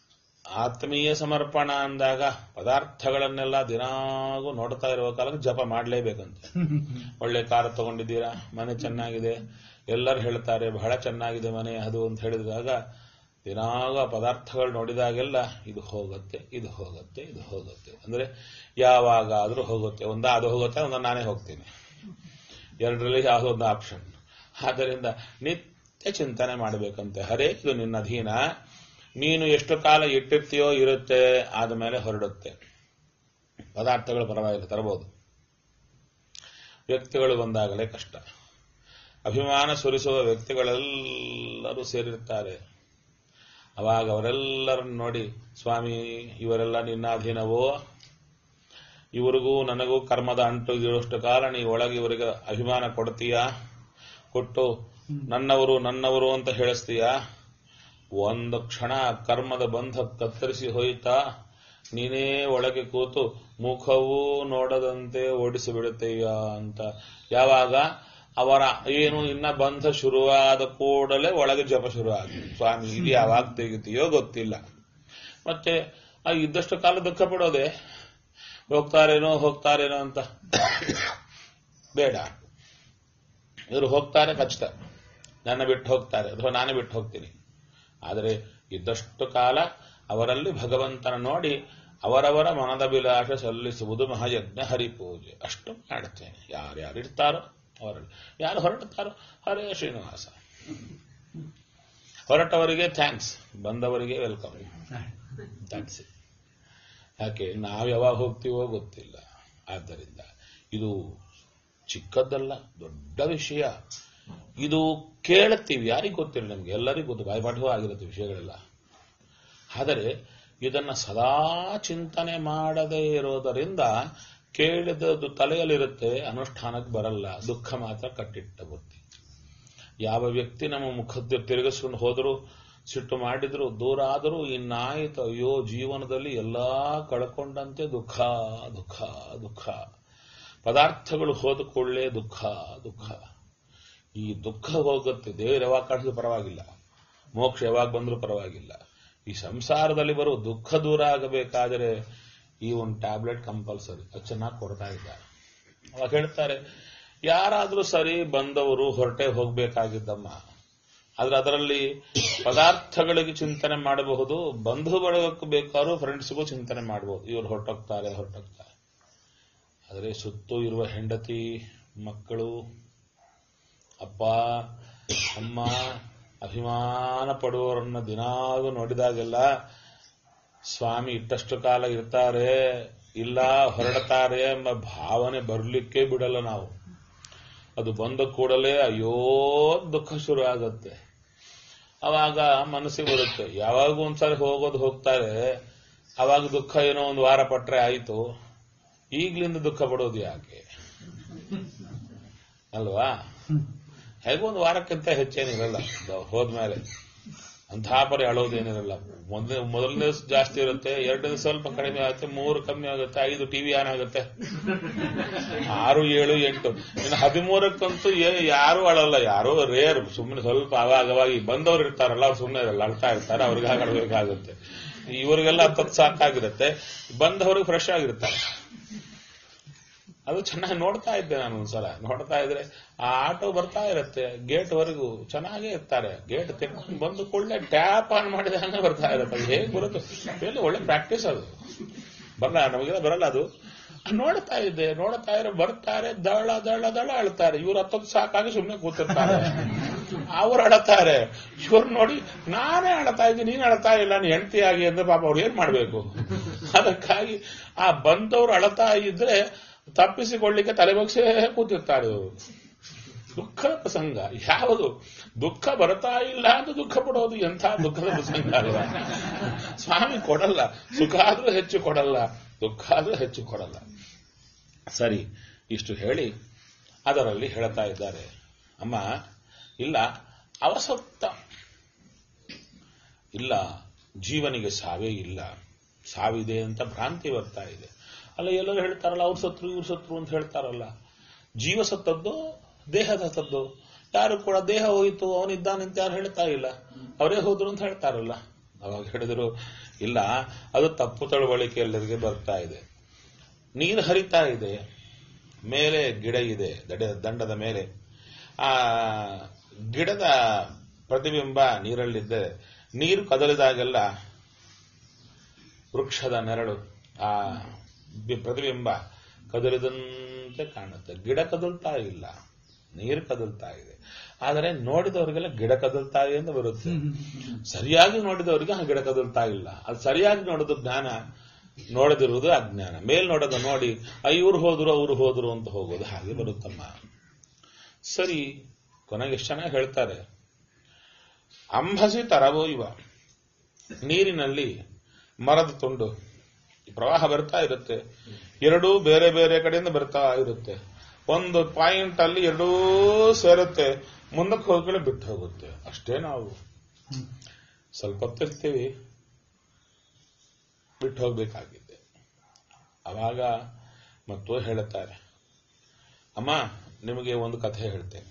ಆತ್ಮೀಯ ಸಮರ್ಪಣ ಅಂದಾಗ ಪದಾರ್ಥಗಳನ್ನೆಲ್ಲ ದಿನಾಗೂ ನೋಡ್ತಾ ಇರುವ ಕಾಲಕ್ಕೆ ಜಪ ಮಾಡಲೇಬೇಕಂತೆ ಒಳ್ಳೆ ಕಾರ್ ತಗೊಂಡಿದ್ದೀರಾ ಮನೆ ಚೆನ್ನಾಗಿದೆ ಎಲ್ಲರೂ ಹೇಳ್ತಾರೆ ಬಹಳ ಚೆನ್ನಾಗಿದೆ ಮನೆ ಅದು ಅಂತ ಹೇಳಿದಾಗ ದಿನಾಗ ಪದಾರ್ಥಗಳು ನೋಡಿದಾಗೆಲ್ಲ ಇದು ಹೋಗುತ್ತೆ ಇದು ಹೋಗುತ್ತೆ ಇದು ಹೋಗುತ್ತೆ ಅಂದ್ರೆ ಯಾವಾಗಾದ್ರೂ ಹೋಗುತ್ತೆ ಒಂದ ಅದು ಹೋಗುತ್ತೆ ಒಂದ ನಾನೇ ಹೋಗ್ತೀನಿ ಎರಡರಲ್ಲಿ ಯಾವುದೋ ಒಂದು ಆಪ್ಷನ್ ಆದ್ದರಿಂದ ನಿತ್ಯ ಚಿಂತನೆ ಮಾಡಬೇಕಂತೆ ಹರೇ ಇದು ನಿನ್ನ ಅಧೀನ ನೀನು ಎಷ್ಟು ಕಾಲ ಇಟ್ಟಿರ್ತೀಯೋ ಇರುತ್ತೆ ಆದಮೇಲೆ ಹೊರಡುತ್ತೆ ಪದಾರ್ಥಗಳು ಪರವಾಗಿಲ್ಲ ತರಬಹುದು ವ್ಯಕ್ತಿಗಳು ಬಂದಾಗಲೇ ಕಷ್ಟ ಅಭಿಮಾನ ಸುರಿಸುವ ವ್ಯಕ್ತಿಗಳೆಲ್ಲರೂ ಸೇರಿರ್ತಾರೆ ಅವಾಗ ಅವರೆಲ್ಲರನ್ನು ನೋಡಿ ಸ್ವಾಮಿ ಇವರೆಲ್ಲ ನಿನ್ನ ಅಧೀನವೋ ಇವರಿಗೂ ನನಗೂ ಕರ್ಮದ ಅಂಟು ಇರುವಷ್ಟು ಕಾಲ ನೀವು ಒಳಗೆ ಇವರಿಗೆ ಅಭಿಮಾನ ಕೊಡ್ತೀಯಾ ಕೊಟ್ಟು ನನ್ನವರು ನನ್ನವರು ಅಂತ ಹೇಳಿಸ್ತೀಯಾ ಒಂದು ಕ್ಷಣ ಕರ್ಮದ ಬಂಧ ಕತ್ತರಿಸಿ ಹೋಯ್ತಾ ನೀನೇ ಒಳಗೆ ಕೂತು ಮುಖವೂ ನೋಡದಂತೆ ಓಡಿಸಿ ಬಿಡುತ್ತೀಯ ಅಂತ ಯಾವಾಗ ಅವರ ಏನು ಇನ್ನ ಬಂಧ ಶುರುವಾದ ಕೂಡಲೇ ಒಳಗೆ ಜಪ ಶುರು ಆಗಿ ಸ್ವಾಮಿ ಇದು ಯಾವಾಗ ತೆಗಿತೀಯೋ ಗೊತ್ತಿಲ್ಲ ಮತ್ತೆ ಆ ಇದ್ದಷ್ಟು ಕಾಲ ದುಃಖ ಪಡೋದೆ ಹೋಗ್ತಾರೇನೋ ಹೋಗ್ತಾರೇನೋ ಅಂತ ಬೇಡ ಇವರು ಹೋಗ್ತಾರೆ ಖಚಿತ ನನ್ನ ಬಿಟ್ಟು ಹೋಗ್ತಾರೆ ಅಥವಾ ನಾನೇ ಬಿಟ್ಟು ಹೋಗ್ತೀನಿ ಆದರೆ ಇದ್ದಷ್ಟು ಕಾಲ ಅವರಲ್ಲಿ ಭಗವಂತನ ನೋಡಿ ಅವರವರ ಮನದ ವಿಲಾಸ ಸಲ್ಲಿಸುವುದು ಮಹಾಯಜ್ಞ ಹರಿಪೂಜೆ ಅಷ್ಟು ಮಾಡುತ್ತೇನೆ ಯಾರ್ಯಾರು ಇರ್ತಾರೋ ಅವರಲ್ಲಿ ಯಾರು ಹೊರಡ್ತಾರೋ ಹರೇ ಶ್ರೀನಿವಾಸ ಹೊರಟವರಿಗೆ ಥ್ಯಾಂಕ್ಸ್ ಬಂದವರಿಗೆ ವೆಲ್ಕಮ್ ಥ್ಯಾಂಕ್ಸ್ ಯಾಕೆ ನಾವು ಯಾವಾಗ ಹೋಗ್ತೀವೋ ಗೊತ್ತಿಲ್ಲ ಆದ್ದರಿಂದ ಇದು ಚಿಕ್ಕದ್ದಲ್ಲ ದೊಡ್ಡ ವಿಷಯ ಇದು ಕೇಳುತ್ತೀವಿ ಯಾರಿಗೆ ಗೊತ್ತಿಲ್ಲ ನಮ್ಗೆ ಎಲ್ಲರಿಗೂ ಗೊತ್ತು ಬಾಯ್ಪಾಠವೂ ಆಗಿರುತ್ತೆ ವಿಷಯಗಳೆಲ್ಲ ಆದರೆ ಇದನ್ನ ಸದಾ ಚಿಂತನೆ ಮಾಡದೇ ಇರೋದರಿಂದ ಕೇಳಿದದ್ದು ತಲೆಯಲ್ಲಿರುತ್ತೆ ಅನುಷ್ಠಾನಕ್ಕೆ ಬರಲ್ಲ ದುಃಖ ಮಾತ್ರ ಕಟ್ಟಿಟ್ಟ ಬುದ್ಧಿ ಯಾವ ವ್ಯಕ್ತಿ ನಮ್ಮ ಮುಖದ ತಿರುಗಿಸ್ಕೊಂಡು ಹೋದ್ರು ಸಿಟ್ಟು ಮಾಡಿದ್ರು ದೂರ ಆದರೂ ಇನ್ನಾಯಿತು ಅಯ್ಯೋ ಜೀವನದಲ್ಲಿ ಎಲ್ಲಾ ಕಳ್ಕೊಂಡಂತೆ ದುಃಖ ದುಃಖ ದುಃಖ ಪದಾರ್ಥಗಳು ಹೋದ ಕೂಡಲೇ ದುಃಖ ದುಃಖ ಈ ದುಃಖ ಹೋಗುತ್ತೆ ದೇವರು ಯಾವಾಗ ಕಾಣಿಸಿದ್ರು ಪರವಾಗಿಲ್ಲ ಮೋಕ್ಷ ಯಾವಾಗ ಬಂದರೂ ಪರವಾಗಿಲ್ಲ ಈ ಸಂಸಾರದಲ್ಲಿ ಬರುವ ದುಃಖ ದೂರ ಆಗಬೇಕಾದರೆ ಈ ಒಂದು ಟ್ಯಾಬ್ಲೆಟ್ ಕಂಪಲ್ಸರಿ ಅದು ಚೆನ್ನಾಗಿ ಕೊಡ್ತಾ ಇದ್ದಾರೆ ಅವಾಗ ಹೇಳ್ತಾರೆ ಯಾರಾದ್ರೂ ಸರಿ ಬಂದವರು ಹೊರಟೆ ಹೋಗ್ಬೇಕಾಗಿದ್ದಮ್ಮ ಆದ್ರೆ ಅದರಲ್ಲಿ ಪದಾರ್ಥಗಳಿಗೆ ಚಿಂತನೆ ಮಾಡಬಹುದು ಬಂಧು ಬಳಗಕ್ಕೂ ಬೇಕಾದ್ರೂ ಫ್ರೆಂಡ್ಸ್ಗೂ ಚಿಂತನೆ ಮಾಡಬಹುದು ಇವರು ಹೊರಟೋಗ್ತಾರೆ ಹೊರಟೋಗ್ತಾರೆ ಆದರೆ ಸುತ್ತೂ ಇರುವ ಹೆಂಡತಿ ಮಕ್ಕಳು ಅಪ್ಪ ಅಮ್ಮ ಅಭಿಮಾನ ಪಡುವವರನ್ನ ದಿನಾಗೂ ನೋಡಿದಾಗೆಲ್ಲ ಸ್ವಾಮಿ ಇಟ್ಟಷ್ಟು ಕಾಲ ಇರ್ತಾರೆ ಇಲ್ಲ ಹೊರಡ್ತಾರೆ ಎಂಬ ಭಾವನೆ ಬರಲಿಕ್ಕೆ ಬಿಡಲ್ಲ ನಾವು ಅದು ಬಂದ ಕೂಡಲೇ ಅಯ್ಯೋ ದುಃಖ ಶುರು ಆಗತ್ತೆ ಅವಾಗ ಮನಸ್ಸಿಗೆ ಬರುತ್ತೆ ಯಾವಾಗ ಒಂದ್ಸರಿ ಹೋಗೋದು ಹೋಗ್ತಾರೆ ಅವಾಗ ದುಃಖ ಏನೋ ಒಂದು ವಾರ ಪಟ್ರೆ ಆಯಿತು ಈಗ್ಲಿಂದ ದುಃಖ ಪಡೋದು ಯಾಕೆ ಅಲ್ವಾ ಹೇಗೋ ಒಂದು ವಾರಕ್ಕಿಂತ ಹೆಚ್ಚೇನಿರಲ್ಲ ಹೋದ್ಮೇಲೆ ಅಂಥ ಪರಿ ಅಳೋದೇನಿರಲ್ಲ ಮೊದಲನೇ ಮೊದಲನೇ ದಿವಸ ಜಾಸ್ತಿ ಇರುತ್ತೆ ಎರಡನೇ ದಿವಸ ಸ್ವಲ್ಪ ಕಡಿಮೆ ಆಗುತ್ತೆ ಮೂರು ಕಮ್ಮಿ ಆಗುತ್ತೆ ಐದು ಟಿವಿ ಆನ್ ಆಗುತ್ತೆ ಆರು ಏಳು ಎಂಟು ಇನ್ನು ಹದಿಮೂರಕ್ಕಂತೂ ಏ- ಯಾರು ಅಳಲ್ಲ ಯಾರೋ ರೇರ್ ಸುಮ್ಮನೆ ಸ್ವಲ್ಪ ಅವಾಗ ಅವಾಗ ಈ ಬಂದವ್ರು ಇರ್ತಾರಲ್ಲ ಅವ್ರು ಸುಮ್ಮನೆ ಇರಲ್ಲ ಅಳ್ತಾ ಇರ್ತಾರೆ ಅವ್ರಿಗೆ ಹಾಗೆ ಅಳ್ಬೇಕಾಗುತ್ತೆ ಇವರಿಗೆಲ್ಲ ಹತ್ತತ್ತು ಸಾಕಾಗಿರುತ್ತೆ ಬಂದವ್ರಿಗೆ ಫ್ರೆಶ್ ಆಗಿರ್ತಾರೆ ಅದು ಚೆನ್ನಾಗಿ ನೋಡ್ತಾ ಇದ್ದೆ ನಾನು ಒಂದ್ಸಲ ನೋಡ್ತಾ ಇದ್ರೆ ಆ ಆಟೋ ಬರ್ತಾ ಇರುತ್ತೆ ಗೇಟ್ ವರೆಗೂ ಚೆನ್ನಾಗೇ ಇರ್ತಾರೆ ಗೇಟ್ ತೆಕ್ಕೊಂಡು ಬಂದು ಕೂಡಲೇ ಟ್ಯಾಪ್ ಆನ್ ಮಾಡಿದಾಗ ಬರ್ತಾ ಇರುತ್ತೆ ಅದು ಹೇಗೆ ಬರುತ್ತೆ ಎಲ್ಲಿ ಒಳ್ಳೆ ಪ್ರಾಕ್ಟೀಸ್ ಅದು ಬರಲ್ಲ ನಮಗೆಲ್ಲ ಬರಲ್ಲ ಅದು ನೋಡ್ತಾ ಇದ್ದೆ ನೋಡ್ತಾ ಇದ್ರೆ ಬರ್ತಾರೆ ದಳ ದಳ ದಳ ಅಳ್ತಾರೆ ಇವ್ರು ಹತ್ತೊಂದು ಸಾಕಾಗಿ ಸುಮ್ಮನೆ ಕೂತಿರ್ತಾರೆ ಅವ್ರು ಅಳತಾರೆ ಇವ್ರು ನೋಡಿ ನಾನೇ ಅಳ್ತಾ ಇದ್ದೀನಿ ನೀನ್ ಅಳ್ತಾ ಇಲ್ಲ ನೀನ್ ಹೆಂಡತಿಯಾಗಿ ಅಂದ್ರೆ ಪಾಪ ಅವ್ರು ಏನ್ ಮಾಡ್ಬೇಕು ಅದಕ್ಕಾಗಿ ಆ ಬಂದವ್ರು ಅಳತಾ ಇದ್ರೆ ತಪ್ಪಿಸಿಕೊಳ್ಳಿಕ್ಕೆ ತಲೆಬಗ್ಸೇ ಕೂತಿರ್ತಾರೆ ಇವರು ದುಃಖದ ಪ್ರಸಂಗ ಯಾವುದು ದುಃಖ ಬರ್ತಾ ಇಲ್ಲ ಅಂತ ದುಃಖ ಪಡೋದು ಎಂಥ ದುಃಖದ ಪ್ರಸಂಗ ಅಲ್ವಾ ಸ್ವಾಮಿ ಕೊಡಲ್ಲ ಸುಖ ಆದ್ರೂ ಹೆಚ್ಚು ಕೊಡಲ್ಲ ದುಃಖ ಆದ್ರೂ ಹೆಚ್ಚು ಕೊಡಲ್ಲ ಸರಿ ಇಷ್ಟು ಹೇಳಿ ಅದರಲ್ಲಿ ಹೇಳ್ತಾ ಇದ್ದಾರೆ ಅಮ್ಮ ಇಲ್ಲ ಅವಸತ್ತ ಇಲ್ಲ ಜೀವನಿಗೆ ಸಾವೇ ಇಲ್ಲ ಸಾವಿದೆ ಅಂತ ಭ್ರಾಂತಿ ಬರ್ತಾ ಇದೆ ಅಲ್ಲ ಎಲ್ಲರೂ ಹೇಳ್ತಾರಲ್ಲ ಅವ್ರು ಸತ್ರು ಇವ್ರು ಸತ್ರು ಅಂತ ಹೇಳ್ತಾರಲ್ಲ ಜೀವ ಸತ್ತದ್ದು ದೇಹ ಸತ್ತದ್ದು ಯಾರು ಕೂಡ ದೇಹ ಹೋಯಿತು ಅವನಿದ್ದಾನೆ ಅಂತ ಯಾರು ಹೇಳ್ತಾ ಇಲ್ಲ ಅವರೇ ಹೋದ್ರು ಅಂತ ಹೇಳ್ತಾರಲ್ಲ ಅವಾಗ ಹೇಳಿದ್ರು ಇಲ್ಲ ಅದು ತಪ್ಪು ತಿಳುವಳಿಕೆ ಎಲ್ಲರಿಗೆ ಬರ್ತಾ ಇದೆ ನೀರು ಹರಿತಾ ಇದೆ ಮೇಲೆ ಗಿಡ ಇದೆ ದಡ ದಂಡದ ಮೇಲೆ ಆ ಗಿಡದ ಪ್ರತಿಬಿಂಬ ನೀರಲ್ಲಿದ್ದರೆ ನೀರು ಕದಲಿದಾಗೆಲ್ಲ ವೃಕ್ಷದ ನೆರಳು ಆ ಬಿ- ಪ್ರತಿಬಿಂಬ ಕದಲಿದಂತೆ ಕಾಣುತ್ತೆ ಗಿಡ ಕದಲ್ತಾ ಇಲ್ಲ ನೀರು ಕದಲ್ತಾ ಇದೆ ಆದರೆ ನೋಡಿದವರಿಗೆಲ್ಲ ಗಿಡ ಕದಲ್ತಾ ಇದೆ ಅಂತ ಬರುತ್ತೆ ಸರಿಯಾಗಿ ನೋಡಿದವರಿಗೆ ಆ ಗಿಡ ಕದಲ್ತಾ ಇಲ್ಲ ಅದು ಸರಿಯಾಗಿ ನೋಡೋದು ಜ್ಞಾನ ನೋಡದಿರುವುದು ಅಜ್ಞಾನ ಮೇಲ್ ನೋಡೋದು ನೋಡಿ ಆ ಇವ್ರು ಹೋದ್ರು ಅವ್ರು ಹೋದ್ರು ಅಂತ ಹೋಗೋದು ಹಾಗೆ ಬರುತ್ತಮ್ಮ ಸರಿ ಕೊನೆಗೆ ಎಷ್ಟು ಚೆನ್ನಾಗಿ ಹೇಳ್ತಾರೆ ಅಂಬಸಿ ತರವೋ ಇವ ನೀರಿನಲ್ಲಿ ಮರದ ತುಂಡು ಪ್ರವಾಹ ಬರ್ತಾ ಇರುತ್ತೆ ಎರಡೂ ಬೇರೆ ಬೇರೆ ಕಡೆಯಿಂದ ಬರ್ತಾ ಇರುತ್ತೆ ಒಂದು ಪಾಯಿಂಟ್ ಅಲ್ಲಿ ಎರಡೂ ಸೇರುತ್ತೆ ಮುಂದಕ್ಕೆ ಹೋಗ್ಕೊಳ್ಳಿ ಬಿಟ್ಟು ಹೋಗುತ್ತೆ ಅಷ್ಟೇ ನಾವು ಸ್ವಲ್ಪ ಹೊತ್ತಿರ್ತೀವಿ ಬಿಟ್ಟು ಹೋಗ್ಬೇಕಾಗಿದೆ ಅವಾಗ ಮತ್ತು ಹೇಳುತ್ತಾರೆ ಅಮ್ಮ ನಿಮಗೆ ಒಂದು ಕಥೆ ಹೇಳ್ತೇನೆ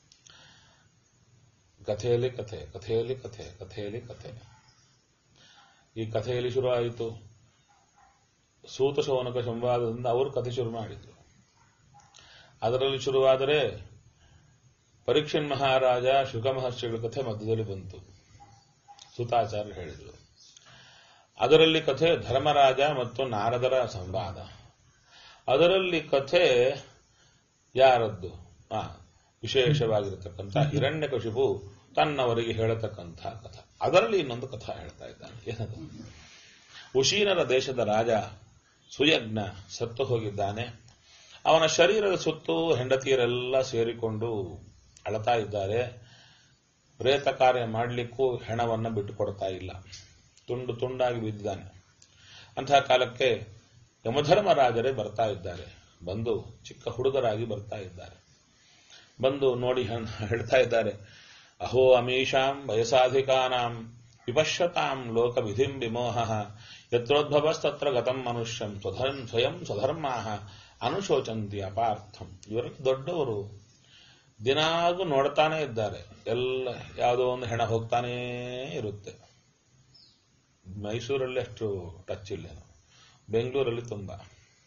ಕಥೆಯಲ್ಲಿ ಕಥೆ ಕಥೆಯಲ್ಲಿ ಕಥೆ ಕಥೆಯಲ್ಲಿ ಕಥೆ ಈ ಕಥೆಯಲ್ಲಿ ಶುರು ಆಯಿತು ಸೂತ ಶೌನಕ ಸಂವಾದದಿಂದ ಅವರು ಕಥೆ ಶುರು ಮಾಡಿದ್ರು ಅದರಲ್ಲಿ ಶುರುವಾದರೆ ಪರೀಕ್ಷನ್ ಮಹಾರಾಜ ಶುಕ ಮಹರ್ಷಿಗಳ ಕಥೆ ಮಧ್ಯದಲ್ಲಿ ಬಂತು ಸುತಾಚಾರ್ಯ ಹೇಳಿದರು ಅದರಲ್ಲಿ ಕಥೆ ಧರ್ಮರಾಜ ಮತ್ತು ನಾರದರ ಸಂವಾದ ಅದರಲ್ಲಿ ಕಥೆ ಯಾರದ್ದು ಆ ವಿಶೇಷವಾಗಿರತಕ್ಕಂಥ ಹಿರಣ್ಯಕಶಿಪು ತನ್ನವರಿಗೆ ಹೇಳತಕ್ಕಂಥ ಕಥೆ ಅದರಲ್ಲಿ ಇನ್ನೊಂದು ಕಥಾ ಹೇಳ್ತಾ ಇದ್ದಾನೆ ಏನದು ಉಶೀನರ ದೇಶದ ರಾಜ ಸುಯಜ್ಞ ಸತ್ತು ಹೋಗಿದ್ದಾನೆ ಅವನ ಶರೀರದ ಸುತ್ತು ಹೆಂಡತಿಯರೆಲ್ಲ ಸೇರಿಕೊಂಡು ಅಳತಾ ಇದ್ದಾರೆ ಪ್ರೇತ ಕಾರ್ಯ ಮಾಡಲಿಕ್ಕೂ ಹೆಣವನ್ನ ಬಿಟ್ಟುಕೊಡ್ತಾ ಇಲ್ಲ ತುಂಡು ತುಂಡಾಗಿ ಬಿದ್ದಿದ್ದಾನೆ ಅಂತಹ ಕಾಲಕ್ಕೆ ಯಮಧರ್ಮರಾಜರೇ ಬರ್ತಾ ಇದ್ದಾರೆ ಬಂದು ಚಿಕ್ಕ ಹುಡುಗರಾಗಿ ಬರ್ತಾ ಇದ್ದಾರೆ ಬಂದು ನೋಡಿ ಹಣ್- ಹೇಳ್ತಾ ಇದ್ದಾರೆ ಅಹೋ ಅಮೀಷಾಂ ವಯಸಾಧಿಕಾನಾಂ ವಿಪಶ್ಯತಾಂ ಲೋಕ ವಿಧಿಂ ವಿಮೋಹ ಯತ್ರೋದ್ಭವಸ್ತತ್ರ ಗತಂ ಮನುಷ್ಯಂ ಸ್ವಧರ್ಮ ಸ್ವಯಂ ಸ್ವಧರ್ಮಾಹ ಅನುಶೋಚಂತಿ ಅಪಾರ್ಥಂ ಇವರಲ್ಲಿ ದೊಡ್ಡವರು ದಿನಾಗೂ ನೋಡ್ತಾನೆ ಇದ್ದಾರೆ ಎಲ್ಲ ಯಾವುದೋ ಒಂದು ಹೆಣ ಹೋಗ್ತಾನೇ ಇರುತ್ತೆ ಮೈಸೂರಲ್ಲಿ ಅಷ್ಟು ಟಚ್ ಇಲ್ಲ ಬೆಂಗಳೂರಲ್ಲಿ ತುಂಬಾ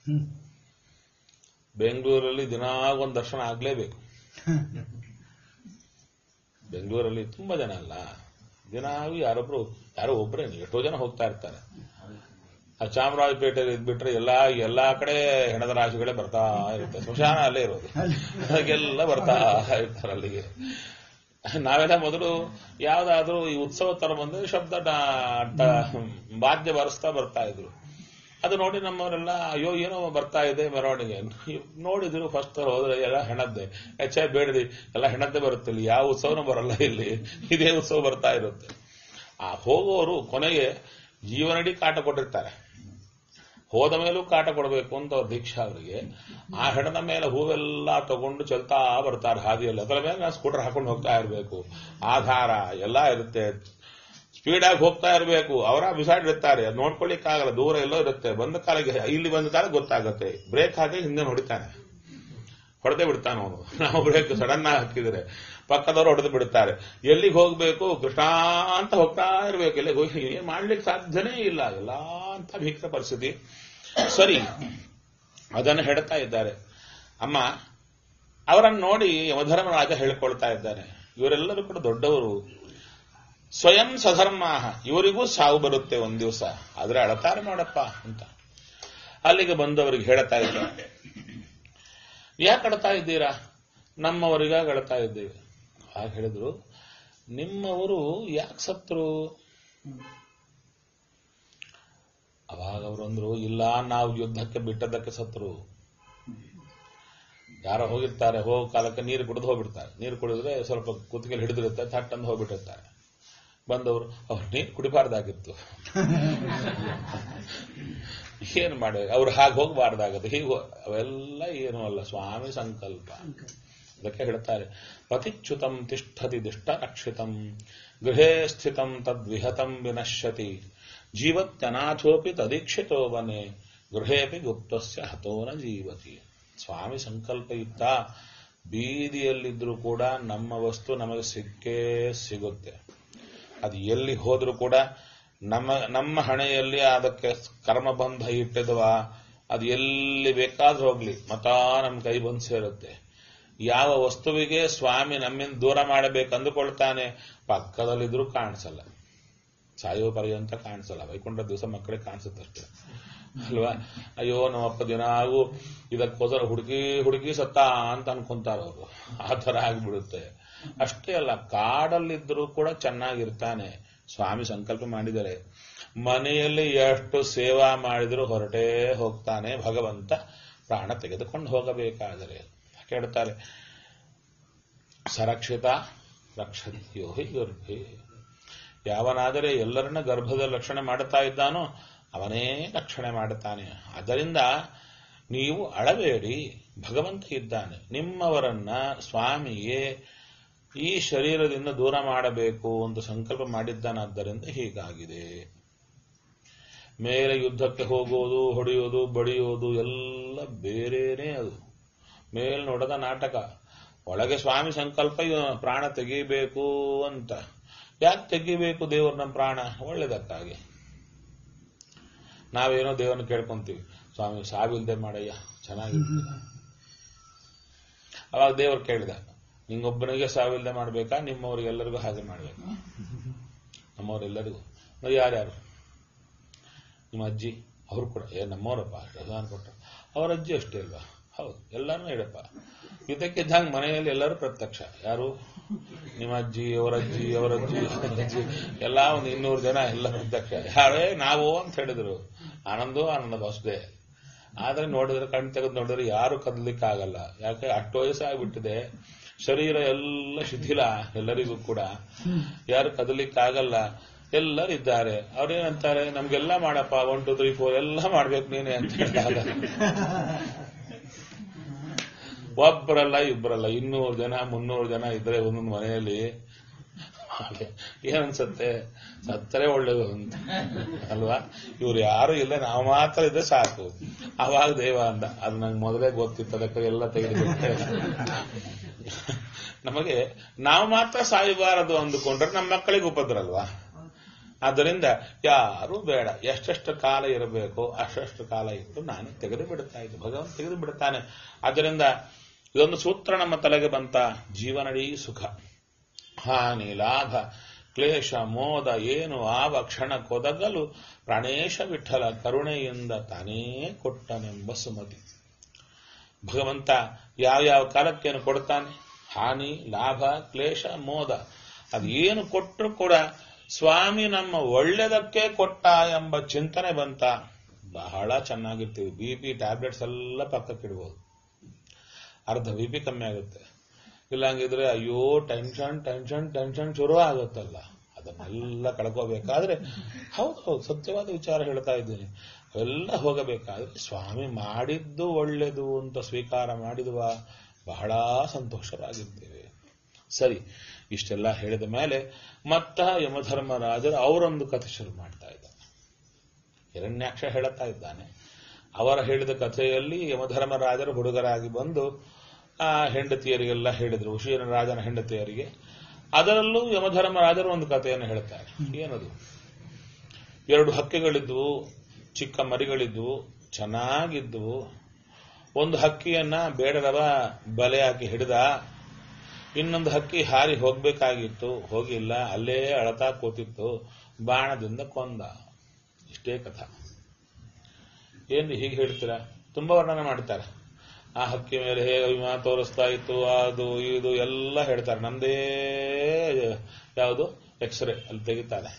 ಬೆಂಗಳೂರಲ್ಲಿ ದಿನಾಗೊಂದು ದರ್ಶನ ಆಗ್ಲೇಬೇಕು ಬೆಂಗಳೂರಲ್ಲಿ ತುಂಬಾ ಜನ ಅಲ್ಲ ದಿನಾಗೂ ಯಾರೊಬ್ರು ಯಾರೋ ಒಬ್ರೇ ಎಷ್ಟೋ ಜನ ಹೋಗ್ತಾ ಇರ್ತಾರೆ ಆ ಚಾಮರಾಜಪೇಟೆಯಲ್ಲಿ ಇದ್ಬಿಟ್ರೆ ಎಲ್ಲಾ ಎಲ್ಲಾ ಕಡೆ ಹೆಣದ ರಾಶಿಗಳೇ ಬರ್ತಾ ಇರುತ್ತೆ ಸ್ಮಶಾನ ಅಲ್ಲೇ ಇರೋದು ಹಾಗೆಲ್ಲ ಬರ್ತಾ ಇರ್ತಾರೆ ಅಲ್ಲಿಗೆ ನಾವೆಲ್ಲ ಮೊದಲು ಯಾವ್ದಾದ್ರೂ ಈ ಉತ್ಸವ ತರ ಬಂದ್ರೆ ಶಬ್ದ ಡ- ಡ- ವಾದ್ಯ ಬಾರಿಸ್ತಾ ಬರ್ತಾ ಇದ್ರು ಅದು ನೋಡಿ ನಮ್ಮವರೆಲ್ಲ ಅಯ್ಯೋ ಏನೋ ಬರ್ತಾ ಇದೆ ಮೆರವಣಿಗೆ ನೋಡಿದ್ರು ಫಸ್ಟ್ ಹೋದ್ರೆ ಎಲ್ಲ ಹೆಣದ್ದೆ ಹೆಚ್ಚೆ ಬೇಡದಿ ಎಲ್ಲ ಹೆಣದ್ದೆ ಬರುತ್ತೆ ಇಲ್ಲಿ ಯಾವ ಉತ್ಸವನೂ ಬರಲ್ಲ ಇಲ್ಲಿ ಇದೇ ಉತ್ಸವ ಬರ್ತಾ ಇರುತ್ತೆ ಆ ಹೋಗೋರು ಕೊನೆಗೆ ಜೀವನಡಿ ಕಾಟ ಕೊಟ್ಟಿರ್ತಾರೆ ಹೋದ ಮೇಲೂ ಕಾಟ ಕೊಡಬೇಕು ಅಂತ ಅವ್ರ ದೀಕ್ಷಾ ಅವರಿಗೆ ಆ ಹೆಣದ ಮೇಲೆ ಹೂವೆಲ್ಲ ತಗೊಂಡು ಚೆಲ್ತಾ ಬರ್ತಾರೆ ಹಾದಿಯಲ್ಲಿ ಅದರ ಮೇಲೆ ನಾವು ಸ್ಕೂಟರ್ ಹಾಕೊಂಡು ಹೋಗ್ತಾ ಇರಬೇಕು ಆಧಾರ ಎಲ್ಲ ಇರುತ್ತೆ ಸ್ಪೀಡಾಗಿ ಹೋಗ್ತಾ ಇರಬೇಕು ಅವರ ಬಿಸಾಡಿರ್ತಾರೆ ಅದು ನೋಡ್ಕೊಳ್ಳಿಕ್ಕಾಗಲ್ಲ ದೂರ ಎಲ್ಲೋ ಇರುತ್ತೆ ಬಂದ ಕಾಲಿಗೆ ಇಲ್ಲಿ ಬಂದ ಕಾಲ ಗೊತ್ತಾಗುತ್ತೆ ಬ್ರೇಕ್ ಹಾಕಿ ಹಿಂದೆ ಹೊಡಿತಾನೆ ಹೊಡೆದೇ ಬಿಡ್ತಾನೆ ಅವನು ನಾವು ಬ್ರೇಕ್ ಸಡನ್ ಆಗಿ ಹಾಕಿದ್ರೆ ಪಕ್ಕದವರು ಹೊಡೆದು ಬಿಡುತ್ತಾರೆ ಎಲ್ಲಿಗೆ ಹೋಗ್ಬೇಕು ಕೃಷ್ಣ ಅಂತ ಹೋಗ್ತಾ ಇರ್ಬೇಕು ಎಲ್ಲಿಗೆ ಹೋಗಿ ಏನ್ ಮಾಡ್ಲಿಕ್ಕೆ ಸಾಧ್ಯನೇ ಇಲ್ಲ ಎಲ್ಲ ಅಂತ ಭೀಕರ ಪರಿಸ್ಥಿತಿ ಸರಿ ಅದನ್ನು ಹೇಳ್ತಾ ಇದ್ದಾರೆ ಅಮ್ಮ ಅವರನ್ನು ನೋಡಿ ಯಮಧರ್ಮರಾಜ ಹೇಳ್ಕೊಳ್ತಾ ಇದ್ದಾನೆ ಇವರೆಲ್ಲರೂ ಕೂಡ ದೊಡ್ಡವರು ಸ್ವಯಂ ಸಧರ್ಮ ಇವರಿಗೂ ಸಾವು ಬರುತ್ತೆ ಒಂದ್ ದಿವಸ ಆದ್ರೆ ಅಳತಾರೆ ಮಾಡಪ್ಪ ಅಂತ ಅಲ್ಲಿಗೆ ಬಂದವರಿಗೆ ಹೇಳ್ತಾ ಇದ್ದಾರೆ ಯಾಕೆ ಅಳ್ತಾ ಇದ್ದೀರಾ ನಮ್ಮವರಿಗಾಗಿ ಅಳ್ತಾ ಇದ್ದೇವೆ ಹಾಗೆ ಹೇಳಿದ್ರು ನಿಮ್ಮವರು ಯಾಕೆ ಸತ್ರು ಅವಾಗ ಅವರಂದ್ರು ಇಲ್ಲ ನಾವು ಯುದ್ಧಕ್ಕೆ ಬಿಟ್ಟದಕ್ಕೆ ಸತ್ರು ಯಾರೋ ಹೋಗಿರ್ತಾರೆ ಹೋಗೋ ಕಾಲಕ್ಕೆ ನೀರು ಕುಡಿದು ಹೋಗ್ಬಿಡ್ತಾರೆ ನೀರು ಕುಡಿದ್ರೆ ಸ್ವಲ್ಪ ಕುತ್ತಿಗೆಲ್ ಹಿಡಿದಿರುತ್ತೆ ಥಟ್ ಅಂತ ಹೋಗ್ಬಿಟ್ಟಿರ್ತಾರೆ ಬಂದವರು ಅವ್ರು ನೀರು ಕುಡಿಬಾರ್ದಾಗಿತ್ತು ಏನ್ ಮಾಡಿ ಅವ್ರು ಹಾಗೆ ಹೋಗಬಾರ್ದಾಗತ್ತೆ ಹೀಗೆ ಅವೆಲ್ಲ ಏನು ಅಲ್ಲ ಸ್ವಾಮಿ ಸಂಕಲ್ಪ ಅದಕ್ಕೆ ಹೇಳ್ತಾರೆ ಪತಿಚ್ಯುತಂ ತಿಷ್ಠತಿ ದಿಷ್ಟ ರಕ್ಷಿತಂ ಗೃಹೇ ಸ್ಥಿತಂ ತದ್ವಿಹತಂ ವಿನಶ್ಯತಿ ಜೀವತ್ಯನಾಥೋಪಿ ತದೀಕ್ಷಿತೋ ವನೆ ಗೃಹೇಪಿ ಗುಪ್ತಸ್ಯ ಹತೋನ ಜೀವತಿ ಸ್ವಾಮಿ ಸಂಕಲ್ಪ ಇತ್ತ ಬೀದಿಯಲ್ಲಿದ್ರೂ ಕೂಡ ನಮ್ಮ ವಸ್ತು ನಮಗೆ ಸಿಕ್ಕೇ ಸಿಗುತ್ತೆ ಅದು ಎಲ್ಲಿ ಹೋದ್ರೂ ಕೂಡ ನಮ್ಮ ನಮ್ಮ ಹಣೆಯಲ್ಲಿ ಅದಕ್ಕೆ ಕರ್ಮಬಂಧ ಇಟ್ಟಿದವ ಅದು ಎಲ್ಲಿ ಬೇಕಾದ್ರೂ ಹೋಗ್ಲಿ ಮತ ನಮ್ಮ ಕೈ ಬಂದು ಸೇರುತ್ತೆ ಯಾವ ವಸ್ತುವಿಗೆ ಸ್ವಾಮಿ ನಮ್ಮಿಂದ ದೂರ ಮಾಡಬೇಕು ಅಂದುಕೊಳ್ತಾನೆ ಪಕ್ಕದಲ್ಲಿದ್ರೂ ಕಾಣಿಸಲ್ಲ ಸಾಯೋ ಪರ್ಯಂತ ಕಾಣಿಸಲ್ಲ ವೈಕುಂಠ ದಿವಸ ಮಕ್ಕಳಿಗೆ ಕಾಣಿಸುತ್ತಷ್ಟೇ ಅಲ್ವಾ ಅಯ್ಯೋ ನಮ್ಮಪ್ಪ ದಿನಾಗೂ ಇದಕ್ಕೋಸ್ಕರ ಹುಡುಕಿ ಹುಡುಕಿ ಸತ್ತ ಅಂತ ಅನ್ಕೊಂತಾರ ಅವರು ಆ ಥರ ಆಗಿಬಿಡುತ್ತೆ ಅಷ್ಟೇ ಅಲ್ಲ ಕಾಡಲ್ಲಿದ್ರೂ ಕೂಡ ಚೆನ್ನಾಗಿರ್ತಾನೆ ಸ್ವಾಮಿ ಸಂಕಲ್ಪ ಮಾಡಿದರೆ ಮನೆಯಲ್ಲಿ ಎಷ್ಟು ಸೇವಾ ಮಾಡಿದರೂ ಹೊರಟೇ ಹೋಗ್ತಾನೆ ಭಗವಂತ ಪ್ರಾಣ ತೆಗೆದುಕೊಂಡು ಹೋಗಬೇಕಾದರೆ ಕೇಳ್ತಾರೆ ಸರಕ್ಷಿತ ರಕ್ಷತ್ಯೋ ಹಿ ಗರ್ಭೆ ಯಾವನಾದರೆ ಎಲ್ಲರನ್ನ ಗರ್ಭದಲ್ಲಿ ರಕ್ಷಣೆ ಮಾಡುತ್ತಾ ಇದ್ದಾನೋ ಅವನೇ ರಕ್ಷಣೆ ಮಾಡುತ್ತಾನೆ ಅದರಿಂದ ನೀವು ಅಳಬೇಡಿ ಭಗವಂತ ಇದ್ದಾನೆ ನಿಮ್ಮವರನ್ನ ಸ್ವಾಮಿಯೇ ಈ ಶರೀರದಿಂದ ದೂರ ಮಾಡಬೇಕು ಅಂತ ಸಂಕಲ್ಪ ಮಾಡಿದ್ದಾನಾದ್ದರಿಂದ ಹೀಗಾಗಿದೆ ಮೇಲೆ ಯುದ್ಧಕ್ಕೆ ಹೋಗೋದು ಹೊಡೆಯೋದು ಬಡಿಯೋದು ಎಲ್ಲ ಬೇರೆನೇ ಅದು ಮೇಲ್ ನೋಡದ ನಾಟಕ ಒಳಗೆ ಸ್ವಾಮಿ ಸಂಕಲ್ಪ ಇವ ಪ್ರಾಣ ತೆಗಿಬೇಕು ಅಂತ ಯಾಕೆ ತೆಗಿಬೇಕು ದೇವ್ರ ನಮ್ಮ ಪ್ರಾಣ ಒಳ್ಳೇದಕ್ಕಾಗಿ ನಾವೇನೋ ದೇವರನ್ನ ಕೇಳ್ಕೊಂತೀವಿ ಸ್ವಾಮಿ ಸಾವಿಲ್ದೆ ಮಾಡಯ್ಯ ಚೆನ್ನಾಗಿರ್ತೀರ ಅವಾಗ ದೇವರು ಕೇಳಿದ ನಿಂಗೊಬ್ಬನಿಗೆ ಸಾವಿಲ್ದೆ ಮಾಡ್ಬೇಕಾ ನಿಮ್ಮವ್ರಿಗೆಲ್ಲರಿಗೂ ಹಾಗೆ ಮಾಡ್ಬೇಕಾ ನಮ್ಮವರೆಲ್ಲರಿಗೂ ಅಂದ್ರೆ ಯಾರ್ಯಾರು ನಿಮ್ಮ ಅಜ್ಜಿ ಅವ್ರು ಕೂಡ ಏ ನಮ್ಮವರಪ್ಪ ಪ್ರಧಾನ ಕೊಟ್ಟ ಅವ್ರ ಅಜ್ಜಿ ಅಷ್ಟೇ ಅಲ್ವಾ ಹೌದು ಎಲ್ಲಾನು ಹೇಳಪ್ಪ ಇದಕ್ಕಿದ್ದಂಗೆ ಮನೆಯಲ್ಲಿ ಎಲ್ಲರೂ ಪ್ರತ್ಯಕ್ಷ ಯಾರು ನಿಮ್ಮ ಅಜ್ಜಿ ಅವರ ಅಜ್ಜಿ ಅವರ ಅಜ್ಜಿ ಅವರ ಅಜ್ಜಿ ಎಲ್ಲ ಒಂದು ಇನ್ನೂರು ಜನ ಎಲ್ಲ ಪ್ರತ್ಯಕ್ಷ ಯಾರೇ ನಾವು ಅಂತ ಹೇಳಿದ್ರು ಆನಂದೋ ಆನಂದ ಅಷ್ಟೇ ಆದ್ರೆ ನೋಡಿದ್ರೆ ಕಣ್ ತೆಗೆದು ನೋಡಿದ್ರೆ ಯಾರು ಕದಲಿಕ್ಕಾಗಲ್ಲ ಯಾಕೆ ಅಷ್ಟು ವಯಸ್ಸಾಗ್ಬಿಟ್ಟಿದೆ ಶರೀರ ಎಲ್ಲ ಶಿಥಿಲ ಎಲ್ಲರಿಗೂ ಕೂಡ ಯಾರು ಕದಲಿಕ್ಕಾಗಲ್ಲ ಎಲ್ಲರೂ ಇದ್ದಾರೆ ಅವ್ರೇನಂತಾರೆ ನಮ್ಗೆಲ್ಲ ಮಾಡಪ್ಪ ಒನ್ ಟು ತ್ರೀ ಫೋರ್ ಎಲ್ಲ ಮಾಡ್ಬೇಕು ನೀನೆ ಅಂತ ಹೇಳಿದಾಗ ಒಬ್ಬರಲ್ಲ ಇಬ್ಬರಲ್ಲ ಇನ್ನೂರು ಜನ ಮುನ್ನೂರು ಜನ ಇದ್ರೆ ಒಂದೊಂದು ಮನೆಯಲ್ಲಿ ಏನನ್ಸತ್ತೆ ಸತ್ತರೆ ಒಳ್ಳೇದು ಅಂತ ಅಲ್ವಾ ಇವ್ರು ಯಾರು ಇಲ್ಲ ನಾವು ಮಾತ್ರ ಇದ್ರೆ ಸಾಕು ಅವಾಗ ದೇವ ಅಂದ ಅದು ನಂಗೆ ಮೊದಲೇ ಗೊತ್ತಿತ್ತು ಅದಕ್ಕೆ ಎಲ್ಲ ತೆಗೆದುಬಿಟ್ಟೆ ನಮಗೆ ನಾವು ಮಾತ್ರ ಸಾಯಬಾರದು ಅಂದುಕೊಂಡ್ರೆ ನಮ್ಮ ಮಕ್ಕಳಿಗೆ ಉಪದ್ರಲ್ವಾ ಆದ್ದರಿಂದ ಯಾರು ಬೇಡ ಎಷ್ಟೆಷ್ಟು ಕಾಲ ಇರಬೇಕು ಅಷ್ಟೆಷ್ಟು ಕಾಲ ಇಟ್ಟು ನಾನು ತೆಗೆದು ಬಿಡ್ತಾ ಇದ್ದೆ ಭಗವಂತ ತೆಗೆದು ಬಿಡ್ತಾನೆ ಆದ್ದರಿಂದ ಇದೊಂದು ಸೂತ್ರ ನಮ್ಮ ತಲೆಗೆ ಬಂತ ಜೀವನಡೀ ಸುಖ ಹಾನಿ ಲಾಭ ಕ್ಲೇಶ ಮೋದ ಏನು ಆವ ಕ್ಷಣ ಕೊದಗಲು ಪ್ರಾಣೇಶ ವಿಠಲ ಕರುಣೆಯಿಂದ ತಾನೇ ಕೊಟ್ಟನೆಂಬ ಸುಮತಿ ಭಗವಂತ ಯಾವ್ಯಾವ ಕಾಲಕ್ಕೇನು ಕೊಡ್ತಾನೆ ಹಾನಿ ಲಾಭ ಕ್ಲೇಶ ಮೋದ ಅದೇನು ಕೊಟ್ಟರು ಕೂಡ ಸ್ವಾಮಿ ನಮ್ಮ ಒಳ್ಳೆದಕ್ಕೆ ಕೊಟ್ಟ ಎಂಬ ಚಿಂತನೆ ಬಂತ ಬಹಳ ಚೆನ್ನಾಗಿರ್ತೀವಿ ಬಿ ಪಿ ಟ್ಯಾಬ್ಲೆಟ್ಸ್ ಎಲ್ಲ ಪಕ್ಕಕ್ಕಿಡ್ಬೋದು ಅರ್ಧ ಬಿ ಪಿ ಕಮ್ಮಿ ಆಗುತ್ತೆ ಇಲ್ಲ ಹಂಗಿದ್ರೆ ಅಯ್ಯೋ ಟೆನ್ಷನ್ ಟೆನ್ಷನ್ ಟೆನ್ಷನ್ ಶುರು ಆಗುತ್ತಲ್ಲ ಅದನ್ನೆಲ್ಲ ಕಳ್ಕೋಬೇಕಾದ್ರೆ ಹೌದು ಹೌದು ಸತ್ಯವಾದ ವಿಚಾರ ಹೇಳ್ತಾ ಇದ್ದೀನಿ ಅವೆಲ್ಲ ಹೋಗಬೇಕಾದ್ರೆ ಸ್ವಾಮಿ ಮಾಡಿದ್ದು ಒಳ್ಳೆದು ಅಂತ ಸ್ವೀಕಾರ ಮಾಡಿದುವ ಬಹಳ ಸಂತೋಷವಾಗಿದ್ದೇವೆ ಸರಿ ಇಷ್ಟೆಲ್ಲ ಹೇಳಿದ ಮೇಲೆ ಮತ್ತ ಯಮಧರ್ಮರಾಜರು ಅವರೊಂದು ಕಥೆ ಶುರು ಮಾಡ್ತಾ ಇದ್ದಾರೆ ಹಿರಣ್ಯಾಕ್ಷ ಹೇಳುತ್ತಾ ಇದ್ದಾನೆ ಅವರ ಹೇಳಿದ ಕಥೆಯಲ್ಲಿ ಯಮಧರ್ಮರಾಜರು ಹುಡುಗರಾಗಿ ಬಂದು ಆ ಹೆಂಡತಿಯರಿಗೆಲ್ಲ ಹೇಳಿದ್ರು ಉಶೀನ ರಾಜನ ಹೆಂಡತಿಯರಿಗೆ ಅದರಲ್ಲೂ ಯಮಧರ್ಮರಾಜರು ಒಂದು ಕಥೆಯನ್ನು ಹೇಳ್ತಾರೆ ಏನದು ಎರಡು ಹಕ್ಕಿಗಳಿದ್ವು ಚಿಕ್ಕ ಮರಿಗಳಿದ್ವು ಚೆನ್ನಾಗಿದ್ವು ಒಂದು ಹಕ್ಕಿಯನ್ನ ಬೇಡರವ ಬಲೆ ಹಾಕಿ ಹಿಡಿದ ಇನ್ನೊಂದು ಹಕ್ಕಿ ಹಾರಿ ಹೋಗ್ಬೇಕಾಗಿತ್ತು ಹೋಗಿಲ್ಲ ಅಲ್ಲೇ ಅಳತಾ ಕೂತಿತ್ತು ಬಾಣದಿಂದ ಕೊಂದ ಇಷ್ಟೇ ಕಥಾ ಏನು ಹೀಗೆ ಹೇಳ್ತೀರಾ ತುಂಬಾ ವರ್ಣನೆ ಮಾಡ್ತಾರೆ ಆ ಹಕ್ಕಿ ಮೇಲೆ ಹೇಗೆ ಅಭಿಮಾನ ತೋರಿಸ್ತಾ ಇತ್ತು ಅದು ಇದು ಎಲ್ಲ ಹೇಳ್ತಾರೆ ನಮ್ದೇ ಯಾವುದು ಎಕ್ಸ್ರೇ ಅಲ್ಲಿ ತೆಗಿತಾರೆ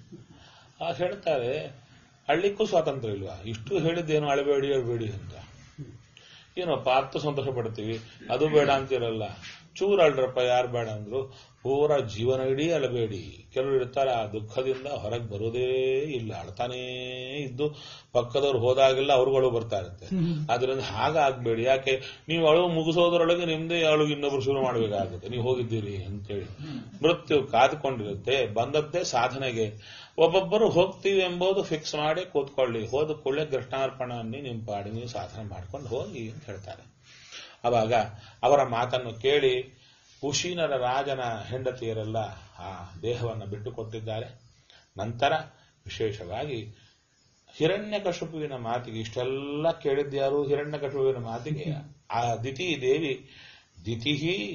ಆ ಹೇಳ್ತಾರೆ ಹಳ್ಳಿಕ್ಕೂ ಸ್ವಾತಂತ್ರ್ಯ ಇಲ್ವಾ ಇಷ್ಟು ಹೇಳಿದ್ದೇನು ಅಳಬೇಡಿ ಅಳಬೇಡಿ ಅಂತ ಏನಪ್ಪ ಹತ್ತು ಸಂತೋಷ ಪಡ್ತೀವಿ ಅದು ಬೇಡ ಅಂತಿರಲ್ಲ ಚೂರು ಅಳ್ರಪ್ಪ ಯಾರು ಬೇಡ ಅಂದ್ರು ಪೂರ ಜೀವನ ಇಡೀ ಅಳಬೇಡಿ ಕೆಲವರು ಇರ್ತಾರೆ ಆ ದುಃಖದಿಂದ ಹೊರಗೆ ಬರೋದೇ ಇಲ್ಲ ಅಳ್ತಾನೇ ಇದ್ದು ಪಕ್ಕದವ್ರು ಹೋದಾಗೆಲ್ಲ ಅವ್ರುಗಳು ಬರ್ತಾ ಇರುತ್ತೆ ಆದ್ರಿಂದ ಹಾಗಾಗ್ಬೇಡಿ ಯಾಕೆ ನೀವು ಅಳು ಮುಗಿಸೋದ್ರೊಳಗೆ ನಿಮ್ದೇ ಅಳು ಇನ್ನೊಬ್ರು ಶುರು ಮಾಡಬೇಕಾಗುತ್ತೆ ನೀವು ಹೋಗಿದ್ದೀರಿ ಅಂತೇಳಿ ಮೃತ್ಯು ಕಾದುಕೊಂಡಿರುತ್ತೆ ಬಂದದ್ದೇ ಸಾಧನೆಗೆ ಒಬ್ಬೊಬ್ಬರು ಹೋಗ್ತೀವಿ ಎಂಬುದು ಫಿಕ್ಸ್ ಮಾಡಿ ಕೂತ್ಕೊಳ್ಳಿ ಹೋದ ಕೂಡಲೇ ಕೃಷ್ಣಾರ್ಪಣ ಅನ್ನಿ ನಿಮ್ಮ ಪಾಡಿ ನೀವು ಸಾಧನೆ ಮಾಡ್ಕೊಂಡು ಹೋಗಿ ಅಂತ ಹೇಳ್ತಾರೆ ಅವಾಗ ಅವರ ಮಾತನ್ನು ಕೇಳಿ ಕುಶೀನರ ರಾಜನ ಹೆಂಡತಿಯರೆಲ್ಲ ಆ ದೇಹವನ್ನು ಬಿಟ್ಟು ಕೊಟ್ಟಿದ್ದಾರೆ ನಂತರ ವಿಶೇಷವಾಗಿ ಹಿರಣ್ಯಕಶುಪುವಿನ ಮಾತಿಗೆ ಇಷ್ಟೆಲ್ಲ ಕೇಳಿದ್ಯಾರು ಹಿರಣ್ಯಕಶುಪುವಿನ ಮಾತಿಗೆ ಆ ದಿತಿ ದೇವಿ ದಿತಿ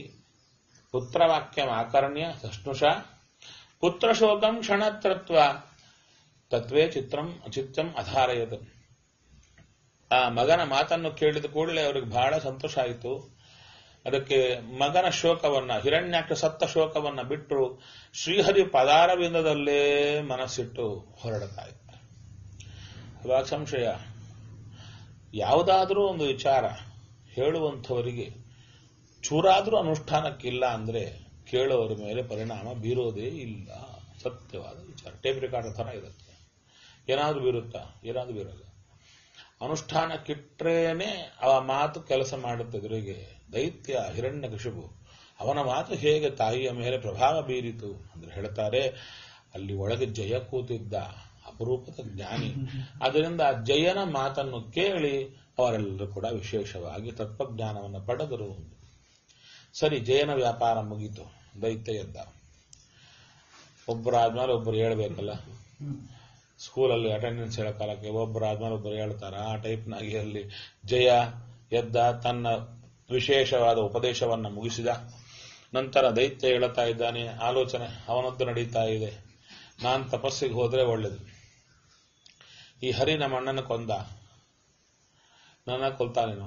ಪುತ್ರವಾಕ್ಯಂ ಆಕರ್ಣ್ಯ ಸಷ್ಣುಷ ಪುತ್ರಶೋಕಂ ಕ್ಷಣತ್ರತ್ವ ತತ್ವೇ ಚಿತ್ರಂ ಚಿತ್ತಂ ಅಧಾರಯದು ಆ ಮಗನ ಮಾತನ್ನು ಕೇಳಿದ ಕೂಡಲೇ ಅವರಿಗೆ ಬಹಳ ಸಂತೋಷ ಆಯಿತು ಅದಕ್ಕೆ ಮಗನ ಶೋಕವನ್ನ ಹಿರಣ್ಯಾಕ್ಷ ಸತ್ತ ಶೋಕವನ್ನ ಬಿಟ್ಟು ಶ್ರೀಹರಿ ಪದಾರವಿಂದದಲ್ಲೇ ಮನಸ್ಸಿಟ್ಟು ಹೊರಡ್ತಾ ಇದ್ದಾರೆ ಅವಾಗ ಸಂಶಯ ಯಾವುದಾದ್ರೂ ಒಂದು ವಿಚಾರ ಹೇಳುವಂಥವರಿಗೆ ಚೂರಾದ್ರೂ ಅನುಷ್ಠಾನಕ್ಕಿಲ್ಲ ಅಂದ್ರೆ ಕೇಳೋರ ಮೇಲೆ ಪರಿಣಾಮ ಬೀರೋದೇ ಇಲ್ಲ ಸತ್ಯವಾದ ವಿಚಾರ ಟೇಪ್ ರೆಕಾರ್ಡ್ ಥರ ಇರುತ್ತೆ ಏನಾದ್ರೂ ಬೀರುತ್ತಾ ಏನಾದ್ರೂ ಬೀರಲ್ಲ ಅನುಷ್ಠಾನಕ್ಕಿಟ್ರೇನೆ ಅವ ಮಾತು ಕೆಲಸ ಮಾಡುತ್ತೆ ಎದುರಿಗೆ ದೈತ್ಯ ಹಿರಣ್ಯ ಕೃಷಿಬು ಅವನ ಮಾತು ಹೇಗೆ ತಾಯಿಯ ಮೇಲೆ ಪ್ರಭಾವ ಬೀರಿತು ಅಂದ್ರೆ ಹೇಳ್ತಾರೆ ಅಲ್ಲಿ ಒಳಗೆ ಜಯ ಕೂತಿದ್ದ ಅಪರೂಪದ ಜ್ಞಾನಿ ಅದರಿಂದ ಆ ಜಯನ ಮಾತನ್ನು ಕೇಳಿ ಅವರೆಲ್ಲರೂ ಕೂಡ ವಿಶೇಷವಾಗಿ ತತ್ವಜ್ಞಾನವನ್ನು ಪಡೆದರು ಸರಿ ಜಯನ ವ್ಯಾಪಾರ ಮುಗೀತು ದೈತ್ಯ ಎದ್ದ ಒಬ್ಬರಾದ್ಮೇಲೆ ಒಬ್ಬರು ಹೇಳ್ಬೇಕಲ್ಲ ಸ್ಕೂಲಲ್ಲಿ ಅಟೆಂಡೆನ್ಸ್ ಹೇಳೋ ಕಾಲಕ್ಕೆ ಒಬ್ಬರಾದ್ಮೇಲೆ ಒಬ್ಬರು ಹೇಳ್ತಾರ ಆ ಟೈಪ್ನಾಗಿ ಅಲ್ಲಿ ಜಯ ಎದ್ದ ತನ್ನ ವಿಶೇಷವಾದ ಉಪದೇಶವನ್ನ ಮುಗಿಸಿದ ನಂತರ ದೈತ್ಯ ಹೇಳುತ್ತಾ ಇದ್ದಾನೆ ಆಲೋಚನೆ ಅವನದ್ದು ನಡೀತಾ ಇದೆ ನಾನು ತಪಸ್ಸಿಗೆ ಹೋದ್ರೆ ಒಳ್ಳೇದು ಈ ಹರಿ ನಮ್ಮ ಅಣ್ಣನ ಕೊಂದ ನನ್ನ ಕೊಲ್ತಾನೇನೋ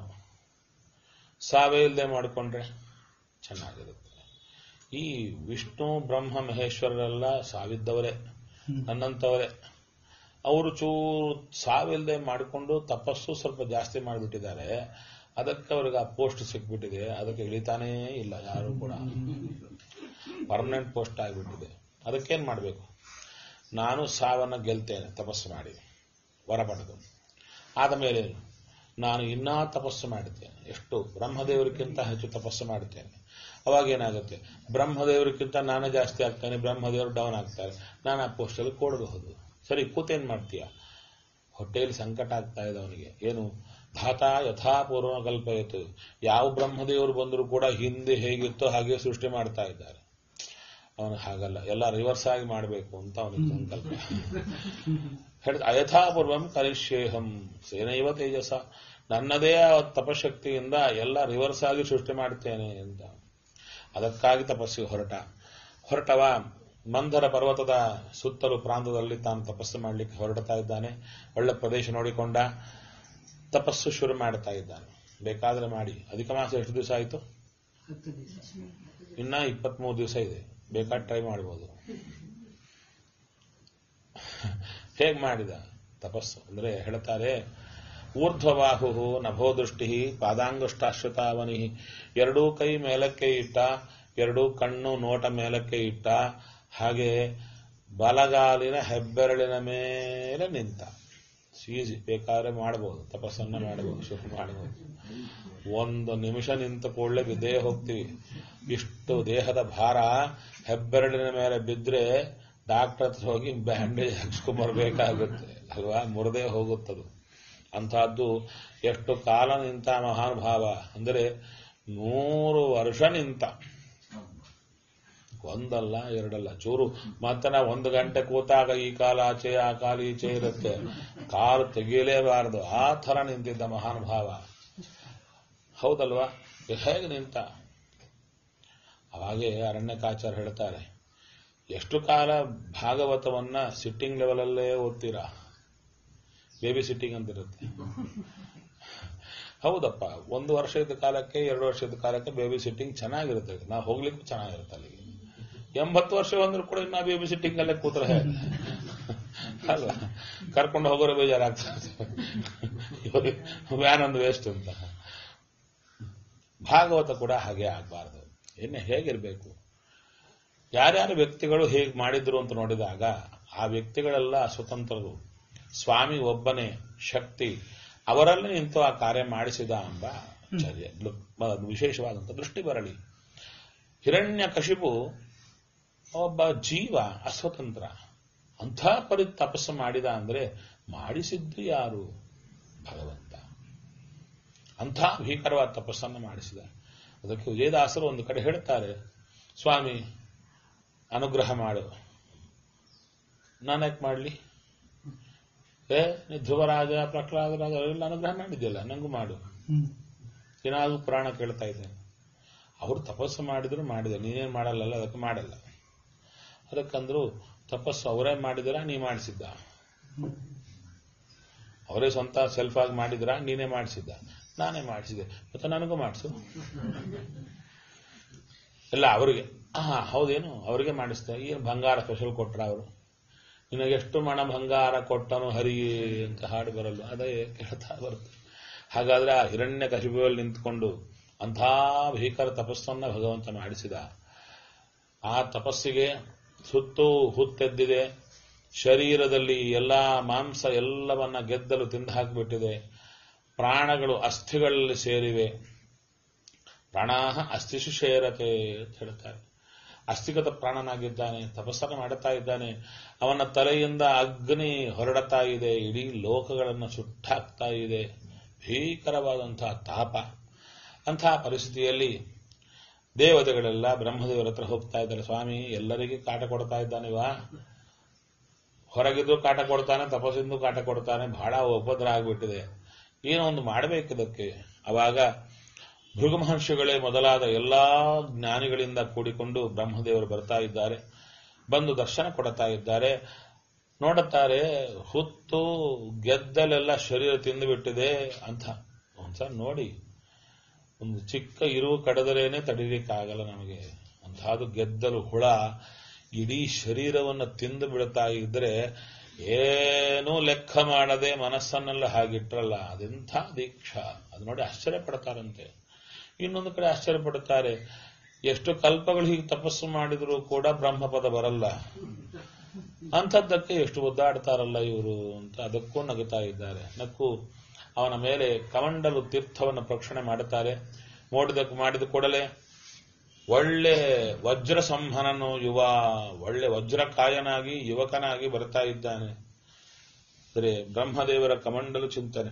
ಸಾವೇ ಇಲ್ಲದೆ ಮಾಡಿಕೊಂಡ್ರೆ ಚೆನ್ನಾಗಿರುತ್ತೆ ಈ ವಿಷ್ಣು ಬ್ರಹ್ಮ ಮಹೇಶ್ವರರೆಲ್ಲ ಸಾವಿದ್ದವರೇ ನನ್ನಂತವರೇ ಅವರು ಚೂರು ಸಾವಿಲ್ಲದೆ ಮಾಡಿಕೊಂಡು ತಪಸ್ಸು ಸ್ವಲ್ಪ ಜಾಸ್ತಿ ಮಾಡಿಬಿಟ್ಟಿದ್ದಾರೆ ಅದಕ್ಕೆ ಅವ್ರಿಗೆ ಆ ಪೋಸ್ಟ್ ಸಿಕ್ಬಿಟ್ಟಿದೆ ಅದಕ್ಕೆ ಇಳಿತಾನೇ ಇಲ್ಲ ಯಾರು ಕೂಡ ಪರ್ಮನೆಂಟ್ ಪೋಸ್ಟ್ ಆಗಿಬಿಟ್ಟಿದೆ ಅದಕ್ಕೇನ್ ಮಾಡಬೇಕು ನಾನು ಸಾವನ್ನ ಗೆಲ್ತೇನೆ ತಪಸ್ಸು ಮಾಡಿ ವರ ಪಡೆದು ಆದ ಮೇಲೆ ನಾನು ಇನ್ನೂ ತಪಸ್ಸು ಮಾಡುತ್ತೇನೆ ಎಷ್ಟು ಬ್ರಹ್ಮದೇವರಿಗಿಂತ ಹೆಚ್ಚು ತಪಸ್ಸು ಮಾಡುತ್ತೇನೆ ಅವಾಗ ಏನಾಗುತ್ತೆ ಬ್ರಹ್ಮದೇವರಿಗಿಂತ ನಾನು ಜಾಸ್ತಿ ಆಗ್ತೇನೆ ಬ್ರಹ್ಮದೇವರು ಡೌನ್ ಆಗ್ತಾರೆ ನಾನು ಆ ಪೋಸ್ಟಲ್ಲಿ ಕೊಡಬಹುದು ಸರಿ ಕೂತೇನ್ ಮಾಡ್ತೀಯ ಹೊಟ್ಟೆಯಲ್ಲಿ ಸಂಕಟ ಆಗ್ತಾ ಇದೆ ಅವನಿಗೆ ಏನು ಧಾತ ಯಥಾಪೂರ್ವ ಕಲ್ಪಯಿತು ಯಾವ ಬ್ರಹ್ಮದೇವರು ಬಂದರೂ ಕೂಡ ಹಿಂದೆ ಹೇಗಿತ್ತೋ ಹಾಗೆ ಸೃಷ್ಟಿ ಮಾಡ್ತಾ ಇದ್ದಾರೆ ಅವನು ಹಾಗಲ್ಲ ಎಲ್ಲ ರಿವರ್ಸ್ ಆಗಿ ಮಾಡಬೇಕು ಅಂತ ಅವನಿಗೆ ಸಂಕಲ್ಪ ಹೇಳಿದ ಅಯಥಾಪೂರ್ವಂ ಕರಿಷ್ಯೇಹಂ ಸೇನೈವ ತೇಜಸ ನನ್ನದೇ ತಪಶಕ್ತಿಯಿಂದ ಎಲ್ಲ ರಿವರ್ಸ್ ಆಗಿ ಸೃಷ್ಟಿ ಮಾಡ್ತೇನೆ ಅಂತ ಅದಕ್ಕಾಗಿ ತಪಸ್ಸಿಗೆ ಹೊರಟ ಹೊರಟವ ಮಂದರ ಪರ್ವತದ ಸುತ್ತಲೂ ಪ್ರಾಂತದಲ್ಲಿ ತಾನು ತಪಸ್ಸು ಮಾಡಲಿಕ್ಕೆ ಹೊರಡ್ತಾ ಇದ್ದಾನೆ ಒಳ್ಳೆ ಪ್ರದೇಶ ನೋಡಿಕೊಂಡ ತಪಸ್ಸು ಶುರು ಮಾಡ್ತಾ ಇದ್ದಾನೆ ಬೇಕಾದ್ರೆ ಮಾಡಿ ಅಧಿಕ ಮಾಸ ಎಷ್ಟು ದಿವಸ ಆಯಿತು ಇನ್ನ ಇಪ್ಪತ್ಮೂರು ದಿವಸ ಇದೆ ಬೇಕಾದ್ರೆ ಟ್ರೈ ಮಾಡ್ಬೋದು ಹೇಗ್ ಮಾಡಿದ ತಪಸ್ಸು ಅಂದ್ರೆ ಹೇಳ್ತಾರೆ ಊರ್ಧ್ವಬಾಹು ನಭೋದೃಷ್ಟಿ ಪಾದಾಂಗುಷ್ಟಾಶ್ವತಾವನಿ ಎರಡೂ ಕೈ ಮೇಲಕ್ಕೆ ಇಟ್ಟ ಎರಡೂ ಕಣ್ಣು ನೋಟ ಮೇಲಕ್ಕೆ ಇಟ್ಟ ಹಾಗೆ ಬಲಗಾಲಿನ ಹೆಬ್ಬೆರಳಿನ ಮೇಲೆ ನಿಂತ ಈಸಿ ಬೇಕಾದ್ರೆ ಮಾಡಬಹುದು ತಪಸ್ಸನ್ನ ಮಾಡಬಹುದು ಶುರು ಮಾಡಬಹುದು ಒಂದು ನಿಮಿಷ ನಿಂತ ಕೂಡಲೇ ಬಿದ್ದೇ ಹೋಗ್ತೀವಿ ಇಷ್ಟು ದೇಹದ ಭಾರ ಹೆಬ್ಬೆರಳಿನ ಮೇಲೆ ಬಿದ್ರೆ ಡಾಕ್ಟರ್ ಹತ್ರ ಹೋಗಿ ಬ್ಯಾಂಡೇಜ್ ಹಾಕ್ಸ್ಕೊಂಬರ್ಬೇಕಾಗುತ್ತೆ ಅಲ್ವಾ ಮುರಿದೇ ಹೋಗುತ್ತದು ಅಂತಹದ್ದು ಎಷ್ಟು ಕಾಲ ನಿಂತ ಮಹಾನುಭಾವ ಅಂದರೆ ನೂರು ವರ್ಷ ನಿಂತ ಒಂದಲ್ಲ ಎರಡಲ್ಲ ಚೂರು ಮತ್ತೆ ನಾವು ಒಂದು ಗಂಟೆ ಕೂತಾಗ ಈ ಕಾಲ ಆಚೆ ಆ ಕಾಲ ಈಚೆ ಇರುತ್ತೆ ಕಾಲು ತೆಗೀಲೇಬಾರದು ಆ ಥರ ನಿಂತಿದ್ದ ಮಹಾನುಭಾವ ಹೌದಲ್ವಾ ಹೇಗೆ ನಿಂತ ಅವಾಗೆ ಅರಣ್ಯಕಾಚಾರ ಹೇಳ್ತಾರೆ ಎಷ್ಟು ಕಾಲ ಭಾಗವತವನ್ನ ಸಿಟ್ಟಿಂಗ್ ಲೆವೆಲಲ್ಲೇ ಓದ್ತೀರಾ ಬೇಬಿ ಸಿಟ್ಟಿಂಗ್ ಅಂತ ಇರುತ್ತೆ ಹೌದಪ್ಪ ಒಂದು ವರ್ಷದ ಕಾಲಕ್ಕೆ ಎರಡು ವರ್ಷದ ಕಾಲಕ್ಕೆ ಬೇಬಿ ಸಿಟ್ಟಿಂಗ್ ಚೆನ್ನಾಗಿರುತ್ತೆ ನಾವು ಹೋಗ್ಲಿಕ್ಕೂ ಚೆನ್ನಾಗಿರುತ್ತೆ ಅಲ್ಲಿಗೆ ಎಂಬತ್ತು ವರ್ಷ ಬಂದ್ರು ಕೂಡ ಇನ್ನ ಬೇಬಿ ಸಿಟ್ಟಿಂಗ್ ಅಲ್ಲೇ ಕೂತ್ರೆ ಅಲ್ವಾ ಕರ್ಕೊಂಡು ಹೋಗೋರು ಬೇಜಾರಾಗ್ತದೆ ವ್ಯಾನ್ ಒಂದು ವೇಸ್ಟ್ ಅಂತ ಭಾಗವತ ಕೂಡ ಹಾಗೆ ಆಗಬಾರ್ದು ಇನ್ನು ಹೇಗಿರ್ಬೇಕು ಯಾರ್ಯಾರು ವ್ಯಕ್ತಿಗಳು ಹೇಗೆ ಮಾಡಿದ್ರು ಅಂತ ನೋಡಿದಾಗ ಆ ವ್ಯಕ್ತಿಗಳೆಲ್ಲ ಸ್ವತಂತ್ರರು ಸ್ವಾಮಿ ಒಬ್ಬನೇ ಶಕ್ತಿ ಅವರಲ್ಲಿ ನಿಂತು ಆ ಕಾರ್ಯ ಮಾಡಿಸಿದ ಎಂಬ ಚರ್ಯ ವಿಶೇಷವಾದಂಥ ದೃಷ್ಟಿ ಬರಲಿ ಹಿರಣ್ಯ ಕಶಿಪು ಒಬ್ಬ ಜೀವ ಅಸ್ವತಂತ್ರ ಅಂಥ ಪರಿ ತಪಸ್ಸು ಮಾಡಿದ ಅಂದ್ರೆ ಮಾಡಿಸಿದ್ದು ಯಾರು ಭಗವಂತ ಅಂಥ ಭೀಕರವಾದ ತಪಸ್ಸನ್ನು ಮಾಡಿಸಿದ ಅದಕ್ಕೆ ವಿಜಯದಾಸರು ಒಂದು ಕಡೆ ಹೇಳ್ತಾರೆ ಸ್ವಾಮಿ ಅನುಗ್ರಹ ಮಾಡು ನಾನ್ಯಾಕೆ ಮಾಡಲಿ ಏ ನೀ ಧ್ರುವರಾಜ ಪ್ರಹ್ಲಾದರಾಜ ಅವರೆಲ್ಲ ಅನುಗ್ರಹ ಮಾಡಿದ್ಯಲ್ಲ ನಂಗೂ ಮಾಡು ಹ್ಮ್ ಏನಾದ್ರು ಪುರಾಣ ಕೇಳ್ತಾ ಇದ್ದೇನೆ ಅವರು ತಪಸ್ಸು ಮಾಡಿದ್ರು ಮಾಡಿದೆ ನೀನೇನ್ ಮಾಡಲ್ಲಲ್ಲ ಅದಕ್ಕೆ ಮಾಡಲ್ಲ ಅದಕ್ಕಂದ್ರು ತಪಸ್ಸು ಅವರೇ ಮಾಡಿದಿರಾ ನೀ ಮಾಡಿಸಿದ್ದ ಹ್ಮ್ ಅವರೇ ಸ್ವಂತ ಸೆಲ್ಫ್ ಆಗಿ ಮಾಡಿದ್ರ ನೀನೇ ಮಾಡಿಸಿದ್ದ ನಾನೇ ಮಾಡಿಸಿದೆ ಮತ್ತೆ ನನಗೂ ಮಾಡಿಸು ಇಲ್ಲ ಅವರಿಗೆ ಹಾ ಹೌದೇನು ಅವರಿಗೆ ಮಾಡಿಸ್ದೆ ಏನು ಬಂಗಾರ ಸ್ಪೆಷಲ್ ಕೊಟ್ರ ಅವರು ನಿನಗೆಷ್ಟು ಮಣ ಬಂಗಾರ ಕೊಟ್ಟನು ಹರಿ ಅಂತ ಹಾಡು ಬರಲ್ಲ ಅದೇ ಕೇಳ್ತಾ ಬರುತ್ತೆ ಹಾಗಾದ್ರೆ ಆ ಹಿರಣ್ಯ ಕಶಿಪುವಲ್ಲಿ ನಿಂತ್ಕೊಂಡು ಅಂಥ ಭೀಕರ ತಪಸ್ಸನ್ನ ಭಗವಂತ ಮಾಡಿಸಿದ ಆ ತಪಸ್ಸಿಗೆ ಸುತ್ತೂ ಹುತ್ತೆದ್ದಿದೆ ಶರೀರದಲ್ಲಿ ಎಲ್ಲಾ ಮಾಂಸ ಎಲ್ಲವನ್ನ ಗೆದ್ದಲು ತಿಂದು ಹಾಕಿಬಿಟ್ಟಿದೆ ಪ್ರಾಣಗಳು ಅಸ್ಥಿಗಳಲ್ಲಿ ಸೇರಿವೆ ಪ್ರಾಣಾಹ ಅಸ್ಥಿಷು ಸೇರತೆ ಅಂತ ಹೇಳ್ತಾರೆ ಅಸ್ಥಿಗತ ಪ್ರಾಣನಾಗಿದ್ದಾನೆ ತಪಸ್ಸನ್ನು ಮಾಡುತ್ತಾ ಇದ್ದಾನೆ ಅವನ ತಲೆಯಿಂದ ಅಗ್ನಿ ಹೊರಡುತ್ತಾ ಇದೆ ಇಡೀ ಲೋಕಗಳನ್ನು ಸುಟ್ಟಾಕ್ತಾ ಇದೆ ಭೀಕರವಾದಂತಹ ತಾಪ ಅಂತಹ ಪರಿಸ್ಥಿತಿಯಲ್ಲಿ ದೇವತೆಗಳೆಲ್ಲ ಬ್ರಹ್ಮದೇವರ ಹತ್ರ ಹೋಗ್ತಾ ಇದ್ದಾರೆ ಸ್ವಾಮಿ ಎಲ್ಲರಿಗೂ ಕಾಟ ಕೊಡ್ತಾ ಇದ್ದಾನಿವಾ ಹೊರಗಿದ್ದು ಕಾಟ ಕೊಡ್ತಾನೆ ತಪಸ್ಸಿಂದು ಕಾಟ ಕೊಡ್ತಾನೆ ಬಹಳ ಉಪದ್ರ ಆಗ್ಬಿಟ್ಟಿದೆ ಏನೋ ಒಂದು ಮಾಡಬೇಕು ಇದಕ್ಕೆ ಅವಾಗ ಭೃಗು ಮಹರ್ಷಿಗಳೇ ಮೊದಲಾದ ಎಲ್ಲಾ ಜ್ಞಾನಿಗಳಿಂದ ಕೂಡಿಕೊಂಡು ಬ್ರಹ್ಮದೇವರು ಬರ್ತಾ ಇದ್ದಾರೆ ಬಂದು ದರ್ಶನ ಕೊಡ್ತಾ ಇದ್ದಾರೆ ನೋಡುತ್ತಾರೆ ಹುತ್ತು ಗೆದ್ದಲೆಲ್ಲ ಶರೀರ ತಿಂದು ಬಿಟ್ಟಿದೆ ಅಂತ ಒಂದ್ಸಲ ನೋಡಿ ಒಂದು ಚಿಕ್ಕ ಇರುವು ಕಡದರೇನೆ ತಡಿಲಿಕ್ಕಾಗಲ್ಲ ನಮಗೆ ಅಂತಹದ್ದು ಗೆದ್ದಲು ಹುಳ ಇಡೀ ಶರೀರವನ್ನು ತಿಂದು ಬಿಡ್ತಾ ಇದ್ರೆ ಏನೂ ಲೆಕ್ಕ ಮಾಡದೆ ಮನಸ್ಸನ್ನೆಲ್ಲ ಹಾಗಿಟ್ರಲ್ಲ ಅದೆಂಥ ದೀಕ್ಷಾ ಅದು ನೋಡಿ ಆಶ್ಚರ್ಯ ಪಡ್ತಾರಂತೆ ಇನ್ನೊಂದು ಕಡೆ ಆಶ್ಚರ್ಯ ಪಡುತ್ತಾರೆ ಎಷ್ಟು ಕಲ್ಪಗಳು ಹೀಗೆ ತಪಸ್ಸು ಮಾಡಿದರೂ ಕೂಡ ಬ್ರಹ್ಮಪದ ಬರಲ್ಲ ಅಂಥದ್ದಕ್ಕೆ ಎಷ್ಟು ಒದ್ದಾಡ್ತಾರಲ್ಲ ಇವರು ಅಂತ ಅದಕ್ಕೂ ನಗುತ್ತಾ ಇದ್ದಾರೆ ನಕ್ಕು ಅವನ ಮೇಲೆ ಕಮಂಡಲು ತೀರ್ಥವನ್ನು ಪ್ರೋಕ್ಷಣೆ ಮಾಡುತ್ತಾರೆ ಮೋಡಿದ ಮಾಡಿದ ಕೂಡಲೇ ಒಳ್ಳೆ ವಜ್ರ ಸಂಹನನು ಯುವ ಒಳ್ಳೆ ವಜ್ರಕಾಯನಾಗಿ ಯುವಕನಾಗಿ ಬರ್ತಾ ಇದ್ದಾನೆ ಅಂದರೆ ಬ್ರಹ್ಮದೇವರ ಕಮಂಡಲು ಚಿಂತನೆ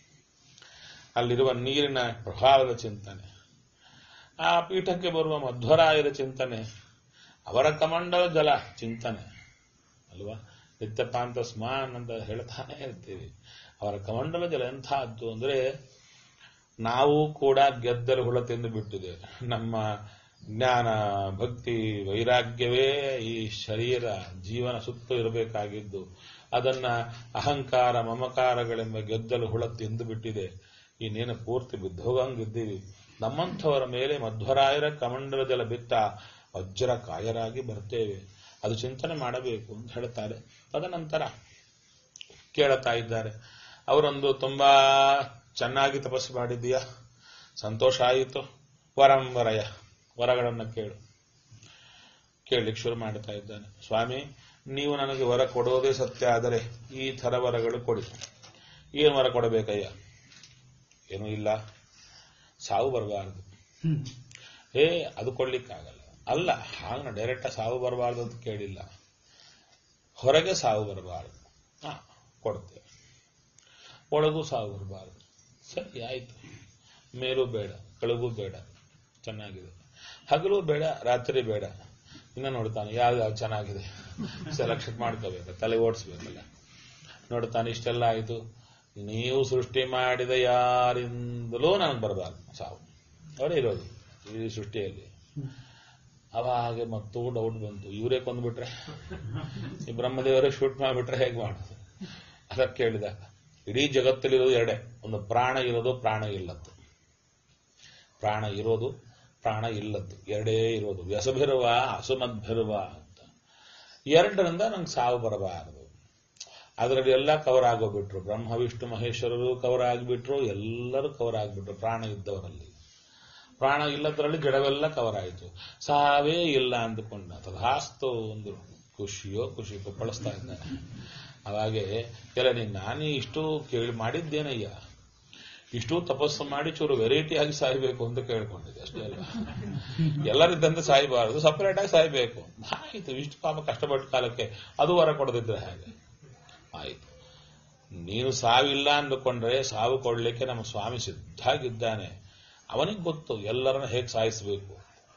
ಅಲ್ಲಿರುವ ನೀರಿನ ಪ್ರಭಾವದ ಚಿಂತನೆ ಆ ಪೀಠಕ್ಕೆ ಬರುವ ಮಧ್ವರಾಯರ ಚಿಂತನೆ ಅವರ ಕಮಂಡಲ ಜಲ ಚಿಂತನೆ ಅಲ್ವಾ ನಿತ್ಯಪಾಂತ ಸ್ಮಾನ್ ಅಂತ ಹೇಳ್ತಾನೆ ಇರ್ತೀವಿ ಅವರ ಕಮಂಡಲ ಜಲ ಎಂಥದ್ದು ಅಂದ್ರೆ ನಾವು ಕೂಡ ಗೆದ್ದಲು ಹುಳ ತಿಂದು ಬಿಟ್ಟಿದೆ ನಮ್ಮ ಜ್ಞಾನ ಭಕ್ತಿ ವೈರಾಗ್ಯವೇ ಈ ಶರೀರ ಜೀವನ ಸುತ್ತ ಇರಬೇಕಾಗಿದ್ದು ಅದನ್ನ ಅಹಂಕಾರ ಮಮಕಾರಗಳೆಂಬ ಗೆದ್ದಲು ಹುಳ ತಿಂದು ಬಿಟ್ಟಿದೆ ಇನ್ನೇನು ಪೂರ್ತಿ ಬಿದ್ದೋಗಂಗಿದ್ದೀವಿ ನಮ್ಮಂಥವರ ಮೇಲೆ ಮಧ್ವರಾಯರ ಕಮಂಡಲ ಜಲ ಬಿತ್ತ ವಜ್ರ ಕಾಯರಾಗಿ ಬರ್ತೇವೆ ಅದು ಚಿಂತನೆ ಮಾಡಬೇಕು ಅಂತ ಹೇಳ್ತಾರೆ ತದನಂತರ ಕೇಳುತ್ತಾ ಇದ್ದಾರೆ ಅವರೊಂದು ತುಂಬಾ ಚೆನ್ನಾಗಿ ತಪಸ್ಸು ಮಾಡಿದ್ದೀಯಾ ಸಂತೋಷ ಆಯಿತು ವರಂವರಯ ವರಗಳನ್ನು ಕೇಳು ಕೇಳಲಿಕ್ಕೆ ಶುರು ಮಾಡ್ತಾ ಇದ್ದಾನೆ ಸ್ವಾಮಿ ನೀವು ನನಗೆ ವರ ಕೊಡೋದೇ ಸತ್ಯ ಆದರೆ ಈ ಥರ ವರಗಳು ಕೊಡಿ ಏನು ವರ ಕೊಡಬೇಕಯ್ಯ ಏನೂ ಇಲ್ಲ ಸಾವು ಬರಬಾರದು ಹ್ಮ್ ಏ ಅದು ಕೊಡ್ಲಿಕ್ಕಾಗಲ್ಲ ಅಲ್ಲ ಹಾಗ ಡೈರೆಕ್ಟ್ ಸಾವು ಬರಬಾರ್ದು ಅಂತ ಕೇಳಿಲ್ಲ ಹೊರಗೆ ಸಾವು ಬರಬಾರದು ಹಾ ಕೊಡ್ತೇವೆ ಒಳಗೂ ಸಾವು ಬರಬಾರದು ಸರಿ ಆಯ್ತು ಮೇಲೂ ಬೇಡ ಕೆಳಗೂ ಬೇಡ ಚೆನ್ನಾಗಿದೆ ಹಗಲು ಬೇಡ ರಾತ್ರಿ ಬೇಡ ಇನ್ನ ನೋಡ್ತಾನೆ ಯಾವ್ದು ಯಾವ್ದು ಚೆನ್ನಾಗಿದೆ ಸೆಲೆಕ್ಷನ್ ಮಾಡ್ಕೋಬೇಕು ತಲೆ ಓಡಿಸ್ಬೇಕಲ್ಲ ನೋಡ್ತಾನೆ ಇಷ್ಟೆಲ್ಲ ಆಯಿತು ನೀವು ಸೃಷ್ಟಿ ಮಾಡಿದ ಯಾರಿಂದಲೂ ನನಗೆ ಬರಬಾರ್ದು ಸಾವು ಅವರೇ ಇರೋದು ಈ ಸೃಷ್ಟಿಯಲ್ಲಿ ಹ್ಮ್ ಅವಾಗ ಮತ್ತೂ ಡೌಟ್ ಬಂತು ಇವರೇ ಕೊಂದ್ಬಿಟ್ರೆ ಈ ಬ್ರಹ್ಮದೇವರೇ ಶೂಟ್ ಮಾಡಿಬಿಟ್ರೆ ಹೇಗೆ ಮಾಡೋದು ಅದಕ್ಕೆ ಕೇಳಿದ ಇಡೀ ಜಗತ್ತಲ್ಲಿರೋದು ಎರಡೇ ಒಂದು ಪ್ರಾಣ ಇರೋದು ಪ್ರಾಣ ಇಲ್ಲದ್ದು ಪ್ರಾಣ ಇರೋದು ಪ್ರಾಣ ಇಲ್ಲದ್ದು ಎರಡೇ ಇರೋದು ವ್ಯಸಭಿರುವ ಅಸುಮದ್ಭಿರುವ ಅಂತ ಎರಡರಿಂದ ನಂಗೆ ಸಾವು ಬರಬಾರದು ಅದರಲ್ಲಿ ಎಲ್ಲ ಕವರ್ ಆಗೋಗ್ಬಿಟ್ರು ಬ್ರಹ್ಮ ವಿಷ್ಣು ಮಹೇಶ್ವರರು ಕವರ್ ಆಗಿಬಿಟ್ರು ಎಲ್ಲರೂ ಕವರ್ ಆಗಿಬಿಟ್ರು ಪ್ರಾಣ ಇದ್ದವರಲ್ಲಿ ಪ್ರಾಣ ಇಲ್ಲದರಲ್ಲಿ ಗಿಡವೆಲ್ಲ ಕವರ್ ಆಯಿತು ಸಾವೇ ಇಲ್ಲ ಅಂದುಕೊಂಡ ತದಾಸ್ತು ಒಂದು ಖುಷಿಯೋ ಖುಷಿ ಕೊಪ್ಪಳಿಸ್ತಾ ಇದ್ದಾನೆ ಅವಾಗೆ ಕೆಲ ನೀನು ನಾನೇ ಇಷ್ಟು ಕೇಳಿ ಮಾಡಿದ್ದೇನಯ್ಯ ಇಷ್ಟು ತಪಸ್ಸು ಮಾಡಿ ಚೂರು ವೆರೈಟಿ ಆಗಿ ಸಾಯ್ಬೇಕು ಅಂತ ಕೇಳ್ಕೊಂಡಿದ್ದೆ ಅಷ್ಟೇ ಅಲ್ಲ ಎಲ್ಲರಿದ್ದಂತೆ ಸಾಯಬಾರದು ಸಪರೇಟ್ ಆಗಿ ಸಾಯ್ಬೇಕು ಆಯ್ತು ಇಷ್ಟು ಪಾಪ ಕಷ್ಟಪಟ್ಟ ಕಾಲಕ್ಕೆ ಅದು ವರ ಕೊಡದಿದ್ರೆ ಹಾಗೆ ಆಯ್ತು ನೀನು ಸಾವಿಲ್ಲ ಅಂದುಕೊಂಡ್ರೆ ಸಾವು ಕೊಡ್ಲಿಕ್ಕೆ ನಮ್ಮ ಸ್ವಾಮಿ ಸಿದ್ಧಾಗಿದ್ದಾನೆ ಅವನಿಗೆ ಗೊತ್ತು ಎಲ್ಲರನ್ನ ಹೇಗೆ ಸಾಯಿಸಬೇಕು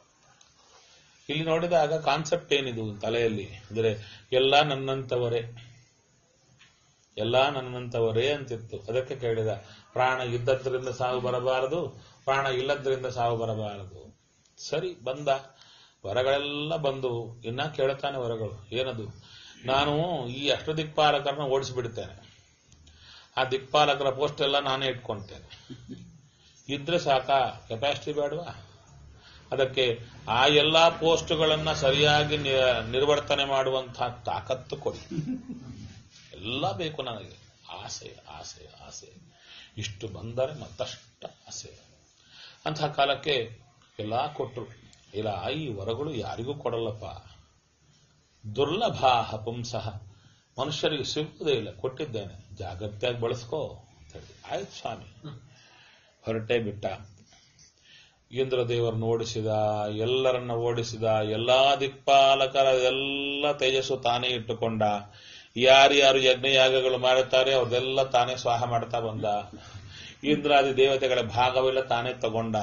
ಇಲ್ಲಿ ನೋಡಿದಾಗ ಕಾನ್ಸೆಪ್ಟ್ ಏನಿದು ತಲೆಯಲ್ಲಿ ಅಂದರೆ ಎಲ್ಲ ನನ್ನಂತವರೇ ಎಲ್ಲ ನನ್ನಂತವರೇ ಅಂತಿತ್ತು ಅದಕ್ಕೆ ಕೇಳಿದ ಪ್ರಾಣ ಇದ್ದದ್ರಿಂದ ಸಾವು ಬರಬಾರದು ಪ್ರಾಣ ಇಲ್ಲದ್ರಿಂದ ಸಾವು ಬರಬಾರದು ಸರಿ ಬಂದ ವರಗಳೆಲ್ಲ ಬಂದು ಇನ್ನ ಕೇಳುತ್ತಾನೆ ವರಗಳು ಏನದು ನಾನು ಈ ಅಷ್ಟ ದಿಕ್ಪಾಲಕರನ್ನ ಓಡಿಸಿಬಿಡ್ತೇನೆ ಆ ದಿಕ್ಪಾಲಕರ ಪೋಸ್ಟ್ ಎಲ್ಲ ನಾನೇ ಇಟ್ಕೊಳ್ತೇನೆ ಇದ್ರೆ ಸಾಕ ಕೆಪಾಸಿಟಿ ಬೇಡವಾ ಅದಕ್ಕೆ ಆ ಎಲ್ಲಾ ಪೋಸ್ಟ್ಗಳನ್ನ ಸರಿಯಾಗಿ ನಿ- ನಿರ್ವರ್ತನೆ ಮಾಡುವಂತಹ ತಾಕತ್ತು ಕೊಡಿ ಎಲ್ಲ ಬೇಕು ನನಗೆ ಆಸೆ ಆಸೆ ಆಸೆ ಇಷ್ಟು ಬಂದರೆ ಮತ್ತಷ್ಟ ಆಸೆ ಅಂತಹ ಕಾಲಕ್ಕೆ ಎಲ್ಲ ಕೊಟ್ಟರು ಇಲ್ಲ ಈ ವರಗಳು ಯಾರಿಗೂ ಕೊಡಲ್ಲಪ್ಪ ದುರ್ಲಭ ಪುಂಸಃ ಮನುಷ್ಯರಿಗೆ ಸಿಗುವುದೇ ಇಲ್ಲ ಕೊಟ್ಟಿದ್ದೇನೆ ಜಾಗ್ರತೆಯಾಗಿ ಬಳಸ್ಕೋ ಅಂತ ಹೇಳಿ ಆಯ್ತು ಸ್ವಾಮಿ ಹೊರಟೇ ಬಿಟ್ಟ ಇಂದ್ರದೇವರನ್ನು ಓಡಿಸಿದ ಎಲ್ಲರನ್ನ ಓಡಿಸಿದ ಎಲ್ಲಾ ದಿಕ್ಪಾಲಕರ ಎಲ್ಲ ತೇಜಸ್ಸು ತಾನೇ ಇಟ್ಟುಕೊಂಡ ಯಾರ್ಯಾರು ಯಜ್ಞಯಾಗಗಳು ಮಾಡುತ್ತಾರೆ ಅವ್ರದೆಲ್ಲ ತಾನೇ ಸ್ವಾಹ ಮಾಡ್ತಾ ಬಂದ ಇಂದ್ರಾದಿ ದೇವತೆಗಳ ಭಾಗವೆಲ್ಲ ತಾನೇ ತಗೊಂಡ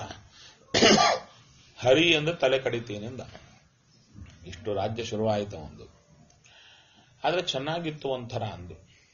ಹರಿ ಎಂದು ತಲೆ ಕಡಿತೀನಿಂದ ಇಷ್ಟು ರಾಜ್ಯ ಶುರುವಾಯಿತು ಒಂದು ಆದ್ರೆ ಚೆನ್ನಾಗಿತ್ತು ಒಂಥರ ಅಂದು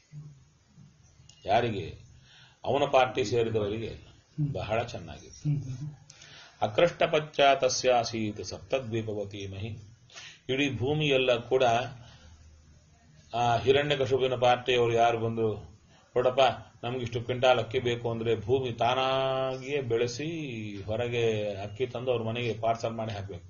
ಯಾರಿಗೆ ಅವನ ಪಾರ್ಟಿ ಸೇರಿದವರಿಗೆ ಬಹಳ ಚೆನ್ನಾಗಿತ್ತು ಅಕೃಷ್ಟ ಪಶ್ಚಾತಸ್ಯಾಸೀತ್ ಸಪ್ತದ್ವೀಪವತಿ ಮಹಿ ಇಡೀ ಭೂಮಿಯೆಲ್ಲ ಕೂಡ ಆ ಹಿರಣ್ಯಕಶುಬಿನ ಪಾರ್ಟಿಯವರು ಯಾರು ಬಂದು ನೋಡಪ್ಪ ನಮ್ಗಿಷ್ಟು ಕ್ವಿಂಟಾಲ್ ಅಕ್ಕಿ ಬೇಕು ಅಂದ್ರೆ ಭೂಮಿ ತಾನಾಗಿಯೇ ಬೆಳೆಸಿ ಹೊರಗೆ ಅಕ್ಕಿ ತಂದು ಅವ್ರ ಮನೆಗೆ ಪಾರ್ಸಲ್ ಮಾಡಿ ಹಾಕ್ಬೇಕು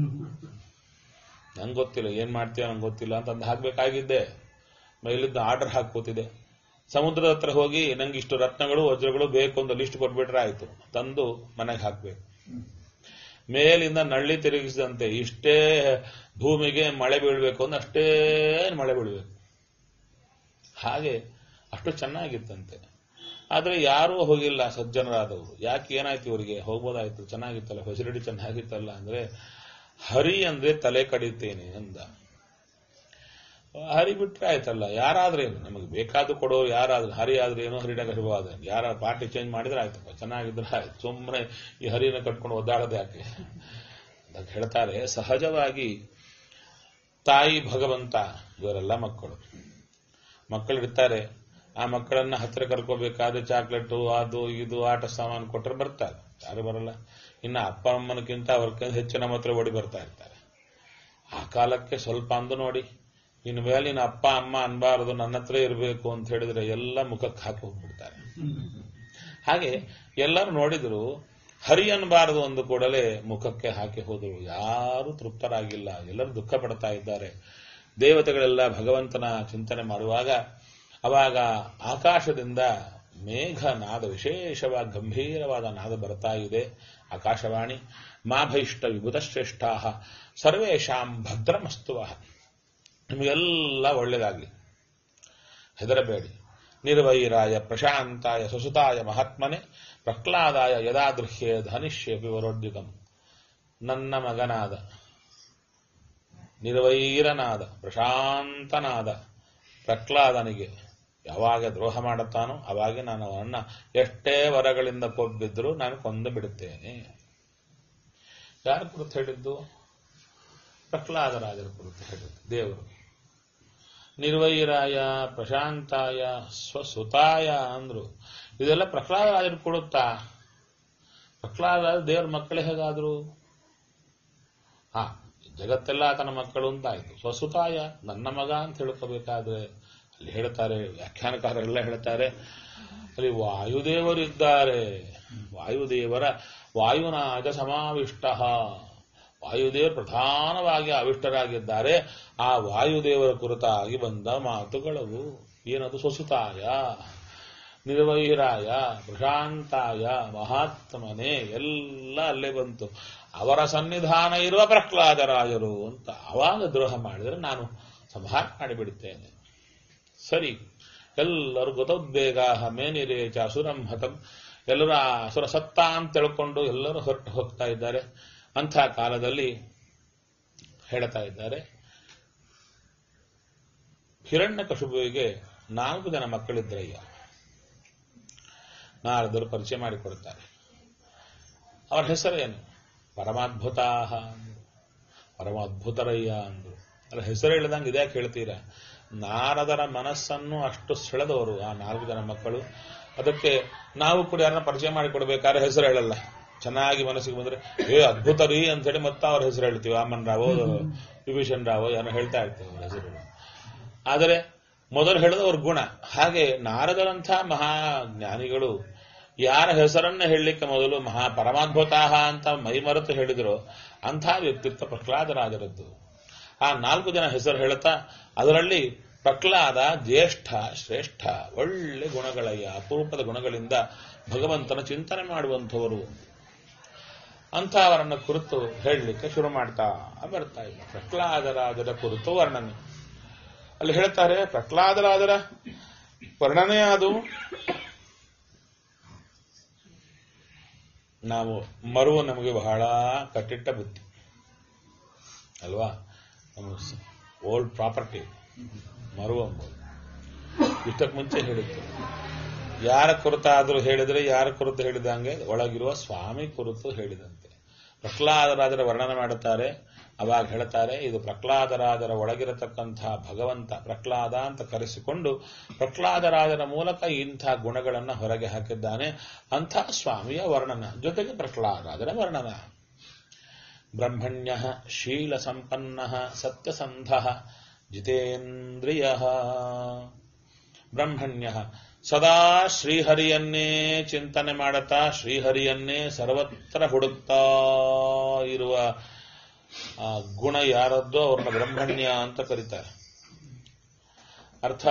ನಂಗೆ ಗೊತ್ತಿಲ್ಲ ಏನ್ ಮಾಡ್ತೀಯ ನಂಗೆ ಗೊತ್ತಿಲ್ಲ ಅಂತಂದು ಹಾಕ್ಬೇಕಾಗಿದ್ದೆ ಮೇಲಿದ್ದ ಆರ್ಡರ್ ಹಾಕ್ಕೋತಿದೆ ಸಮುದ್ರದ ಹತ್ರ ಹೋಗಿ ನಂಗೆ ಇಷ್ಟು ರತ್ನಗಳು ವಜ್ರಗಳು ಬೇಕು ಅಂತ ಲಿಸ್ಟ್ ಕೊಟ್ಬಿಟ್ರೆ ಆಯ್ತು ತಂದು ಮನೆಗೆ ಹಾಕ್ಬೇಕು ಮೇಲಿಂದ ನಳ್ಳಿ ತಿರುಗಿಸಿದಂತೆ ಇಷ್ಟೇ ಭೂಮಿಗೆ ಮಳೆ ಬೀಳ್ಬೇಕು ಅಂದ್ರೆ ಅಷ್ಟೇ ಮಳೆ ಬೀಳ್ಬೇಕು ಹಾಗೆ ಅಷ್ಟು ಚೆನ್ನಾಗಿತ್ತಂತೆ ಆದ್ರೆ ಯಾರೂ ಹೋಗಿಲ್ಲ ಸಜ್ಜನರಾದವರು ಯಾಕೆ ಏನಾಯ್ತು ಇವರಿಗೆ ಹೋಗ್ಬೋದಾಯ್ತು ಚೆನ್ನಾಗಿತ್ತಲ್ಲ ಫೆಸಿಲಿಟಿ ಚೆನ್ನಾಗಿತ್ತಲ್ಲ ಅಂದ್ರೆ ಹರಿ ಅಂದ್ರೆ ತಲೆ ಕಡಿತೇನೆ ಅಂದ ಹರಿ ಬಿಟ್ರೆ ಆಯ್ತಲ್ಲ ಯಾರಾದ್ರೇನು ನಮಗೆ ಬೇಕಾದ ಕೊಡೋರು ಯಾರಾದ್ರೂ ಹರಿ ಆದ್ರೆ ಏನೋ ಹರಿನಾಗ ಹರಿವಾದ ಯಾರ ಪಾರ್ಟಿ ಚೇಂಜ್ ಮಾಡಿದ್ರೆ ಆಯ್ತಪ್ಪ ಚೆನ್ನಾಗಿದ್ರೆ ಆಯ್ತು ಸುಮ್ಮನೆ ಈ ಹರಿನ ಕಟ್ಕೊಂಡು ಒದ್ದಾಡೋದು ಯಾಕೆ ಅಂತ ಹೇಳ್ತಾರೆ ಸಹಜವಾಗಿ ತಾಯಿ ಭಗವಂತ ಇವರೆಲ್ಲ ಮಕ್ಕಳು ಮಕ್ಕಳಿರ್ತಾರೆ ಆ ಮಕ್ಕಳನ್ನ ಹತ್ತಿರ ಕರ್ಕೋಬೇಕಾದ್ರೆ ಚಾಕ್ಲೇಟು ಅದು ಇದು ಆಟ ಸಾಮಾನು ಕೊಟ್ಟರೆ ಬರ್ತಾರೆ ಯಾರು ಬರಲ್ಲ ಇನ್ನು ಅಪ್ಪ ಅಮ್ಮನಕ್ಕಿಂತ ಅವ್ರಕ್ಕಿಂತ ಹೆಚ್ಚು ನಮ್ಮ ಹತ್ರ ಓಡಿ ಬರ್ತಾ ಇರ್ತಾರೆ ಆ ಕಾಲಕ್ಕೆ ಸ್ವಲ್ಪ ಅಂದು ನೋಡಿ ಇನ್ನು ಮೇಲಿನ ಅಪ್ಪ ಅಮ್ಮ ಅನ್ಬಾರದು ನನ್ನ ಹತ್ರ ಇರಬೇಕು ಅಂತ ಹೇಳಿದ್ರೆ ಎಲ್ಲ ಮುಖಕ್ಕೆ ಹಾಕಿ ಹೋಗ್ಬಿಡ್ತಾರೆ ಹಾಗೆ ಎಲ್ಲರೂ ನೋಡಿದ್ರು ಹರಿ ಅನ್ಬಾರದು ಒಂದು ಕೂಡಲೇ ಮುಖಕ್ಕೆ ಹಾಕಿ ಹೋದರು ಯಾರು ತೃಪ್ತರಾಗಿಲ್ಲ ಎಲ್ಲರೂ ದುಃಖ ಪಡ್ತಾ ಇದ್ದಾರೆ ದೇವತೆಗಳೆಲ್ಲ ಭಗವಂತನ ಚಿಂತನೆ ಮಾಡುವಾಗ ಅವಾಗ ಆಕಾಶದಿಂದ ಮೇಘ ನಾದ ವಿಶೇಷವಾದ ಗಂಭೀರವಾದ ನಾದ ಬರ್ತಾ ಇದೆ ಆಕಾಶವಾಣಿ ಮಾಭೈಷ್ಟ ವಿಭುತಶ್ರೇಷ್ಠ ಸರ್ವೇಶಾಂ ಭದ್ರಮಸ್ತುವ ನಿಮಗೆಲ್ಲ ಒಳ್ಳೆಯದಾಗಲಿ ಹೆದರಬೇಡಿ ನಿರ್ವೈರಾಯ ಪ್ರಶಾಂತಾಯ ಸುಸುತಾಯ ಮಹಾತ್ಮನೆ ಪ್ರಹ್ಲಾದಾಯ ಯದಾದೃಶ್ಯೇ ಧನಿಷ್ಯೇ ವಿವರೋದ್ಯುಗಂ ನನ್ನ ಮಗನಾದ ನಿರ್ವೈರನಾದ ಪ್ರಶಾಂತನಾದ ಪ್ರಹ್ಲಾದನಿಗೆ ಯಾವಾಗ ದ್ರೋಹ ಮಾಡುತ್ತಾನೋ ಅವಾಗ ನಾನು ಅವನನ್ನ ಎಷ್ಟೇ ವರಗಳಿಂದ ಕೊಬ್ಬಿದ್ರೂ ನಾನು ಕೊಂದು ಬಿಡುತ್ತೇನೆ ಯಾರ ಕುರಿತು ಹೇಳಿದ್ದು ಪ್ರಹ್ಲಾದರಾಜರ ಕುರಿತು ಹೇಳಿದ್ದು ದೇವರು ನಿರ್ವೈರಾಯ ಪ್ರಶಾಂತಾಯ ಸ್ವಸುತಾಯ ಅಂದ್ರು ಇದೆಲ್ಲ ಪ್ರಹ್ಲಾದರಾಜರು ಕೊಡುತ್ತಾ ಪ್ರಹ್ಲಾದರಾಜ ದೇವರ ಮಕ್ಕಳೇ ಹೇಗಾದ್ರು ಹಾ ಜಗತ್ತೆಲ್ಲ ಆತನ ಮಕ್ಕಳು ಅಂತಾಯ್ತು ಸ್ವಸುತಾಯ ನನ್ನ ಮಗ ಅಂತ ಹೇಳ್ಕೋಬೇಕಾದ್ರೆ ಅಲ್ಲಿ ಹೇಳ್ತಾರೆ ವ್ಯಾಖ್ಯಾನಕಾರರೆಲ್ಲ ಹೇಳ್ತಾರೆ ಅಲ್ಲಿ ವಾಯುದೇವರಿದ್ದಾರೆ ವಾಯುದೇವರ ವಾಯುನಾಜ ಸಮಾವಿಷ್ಟ ವಾಯುದೇವರು ಪ್ರಧಾನವಾಗಿ ಅವಿಷ್ಟರಾಗಿದ್ದಾರೆ ಆ ವಾಯುದೇವರ ಕುರಿತಾಗಿ ಬಂದ ಮಾತುಗಳವು ಏನದು ಸ್ವಸುತಾಯ ನಿರ್ವೈರಾಯ ಪ್ರಶಾಂತಾಯ ಮಹಾತ್ಮನೆ ಎಲ್ಲ ಅಲ್ಲೇ ಬಂತು ಅವರ ಸನ್ನಿಧಾನ ಇರುವ ಪ್ರಹ್ಲಾದರಾಜರು ಅಂತ ಅವಾಗ ದ್ರೋಹ ಮಾಡಿದರೆ ನಾನು ಸಂಹಾರ ಮಾಡಿಬಿಡುತ್ತೇನೆ ಸರಿ ಎಲ್ಲರೂ ಗತೋದ್ವೇಗ ಮೇನಿರೇಚ ಅಸುರಂ ಹತಂ ಎಲ್ಲರೂ ಆ ಅಸುರ ಸತ್ತ ಅಂತ ತಿಳ್ಕೊಂಡು ಎಲ್ಲರೂ ಹೊರಟು ಹೋಗ್ತಾ ಇದ್ದಾರೆ ಅಂಥ ಕಾಲದಲ್ಲಿ ಹೇಳ್ತಾ ಇದ್ದಾರೆ ಹಿರಣ್ಯ ಕಶುಬುವಿಗೆ ನಾಲ್ಕು ಜನ ಮಕ್ಕಳಿದ್ರಯ್ಯ ನಾರದರು ಪರಿಚಯ ಮಾಡಿಕೊಡುತ್ತಾರೆ ಅವರ ಹೆಸರೇನು ಪರಮಾದ್ಭುತ ಪರಮಾದ್ಭುತರಯ್ಯ ಅಂದ್ರು ಅಲ್ಲ ಹೆಸರು ಹೇಳಿದಂಗೆ ಇದ್ಯಾಕೆ ಹೇಳ್ತೀರಾ ನಾರದರ ಮನಸ್ಸನ್ನು ಅಷ್ಟು ಸೆಳೆದವರು ಆ ನಾಲ್ಕು ಜನ ಮಕ್ಕಳು ಅದಕ್ಕೆ ನಾವು ಕೂಡ ಯಾರನ್ನ ಪರಿಚಯ ಮಾಡಿಕೊಡ್ಬೇಕಾದ್ರೆ ಹೆಸರು ಹೇಳಲ್ಲ ಚೆನ್ನಾಗಿ ಮನಸ್ಸಿಗೆ ಬಂದ್ರೆ ಏ ಅದ್ಭುತ ರೀ ಅಂತ ಹೇಳಿ ಮತ್ತೆ ಅವ್ರ ಹೆಸರು ಹೇಳ್ತೀವಿ ವಾಮನ್ ರಾವೋ ವಿಭೀಷಣ್ ರಾವೋ ಏನೋ ಹೇಳ್ತಾ ಇರ್ತೀವಿ ಅವ್ರ ಹೆಸರು ಆದರೆ ಮೊದಲು ಹೇಳಿದ ಅವ್ರ ಗುಣ ಹಾಗೆ ನಾರದರಂಥ ಮಹಾ ಜ್ಞಾನಿಗಳು ಯಾರ ಹೆಸರನ್ನ ಹೇಳಲಿಕ್ಕೆ ಮೊದಲು ಮಹಾ ಪರಮಾದ್ಭುತಾಹ ಅಂತ ಮೈಮರೆತು ಹೇಳಿದ್ರು ಅಂಥ ವ್ಯಕ್ತಿತ್ವ ಪ್ರಹ್ಲಾದರಾಜರದ್ದು ಆ ನಾಲ್ಕು ಜನ ಹೆಸರು ಹೇಳುತ್ತಾ ಅದರಲ್ಲಿ ಪ್ರಹ್ಲಾದ ಜ್ಯೇಷ್ಠ ಶ್ರೇಷ್ಠ ಒಳ್ಳೆ ಗುಣಗಳಯ್ಯ ಅಪರೂಪದ ಗುಣಗಳಿಂದ ಭಗವಂತನ ಚಿಂತನೆ ಮಾಡುವಂಥವರು ಅಂತ ಅವರನ್ನ ಕುರಿತು ಹೇಳಲಿಕ್ಕೆ ಶುರು ಮಾಡ್ತಾ ಬರ್ತಾ ಇಲ್ಲ ಪ್ರಹ್ಲಾದರಾಜರ ಕುರಿತು ವರ್ಣನೆ ಅಲ್ಲಿ ಹೇಳ್ತಾರೆ ಪ್ರಹ್ಲಾದರಾಜರ ವರ್ಣನೆ ಅದು ನಾವು ಮರುವು ನಮಗೆ ಬಹಳ ಕಟ್ಟಿಟ್ಟ ಬುದ್ಧಿ ಅಲ್ವಾ ಓಲ್ಡ್ ಪ್ರಾಪರ್ಟಿ ಮರು ಅಂಬೋದು ಇಷ್ಟಕ್ಕೆ ಮುಂಚೆ ಹೇಳಿತ್ತು ಯಾರ ಕುರಿತಾದರೂ ಹೇಳಿದ್ರೆ ಯಾರ ಕುರಿತು ಹೇಳಿದಂಗೆ ಒಳಗಿರುವ ಸ್ವಾಮಿ ಕುರಿತು ಹೇಳಿದಂತೆ ಪ್ರಹ್ಲಾದರಾಜರ ವರ್ಣನೆ ಮಾಡುತ್ತಾರೆ ಅವಾಗ ಹೇಳ್ತಾರೆ ಇದು ಪ್ರಹ್ಲಾದರಾಜರ ಒಳಗಿರತಕ್ಕಂತಹ ಭಗವಂತ ಪ್ರಹ್ಲಾದ ಅಂತ ಕರೆಸಿಕೊಂಡು ಪ್ರಹ್ಲಾದರಾಜರ ಮೂಲಕ ಇಂಥ ಗುಣಗಳನ್ನು ಹೊರಗೆ ಹಾಕಿದ್ದಾನೆ ಅಂಥ ಸ್ವಾಮಿಯ ವರ್ಣನ ಜೊತೆಗೆ ಪ್ರಹ್ಲಾದರಾಜರ ವರ್ಣನ ಬ್ರಹ್ಮಣ್ಯ ಶೀಲ ಸಂಪನ್ನ ಸತ್ಯಸಂಧ ಜಿತೇಂದ್ರಿಯ ಬ್ರಹ್ಮಣ್ಯ ಸದಾ ಶ್ರೀಹರಿಯನ್ನೇ ಚಿಂತನೆ ಮಾಡುತ್ತಾ ಶ್ರೀಹರಿಯನ್ನೇ ಸರ್ವತ್ರ ಹುಡುಕ್ತಾ ಇರುವ ಆ ಗುಣ ಯಾರದ್ದೋ ಅವ್ರನ್ನ ಬ್ರಹ್ಮಣ್ಯ ಅಂತ ಕರೀತಾರೆ ಅರ್ಥ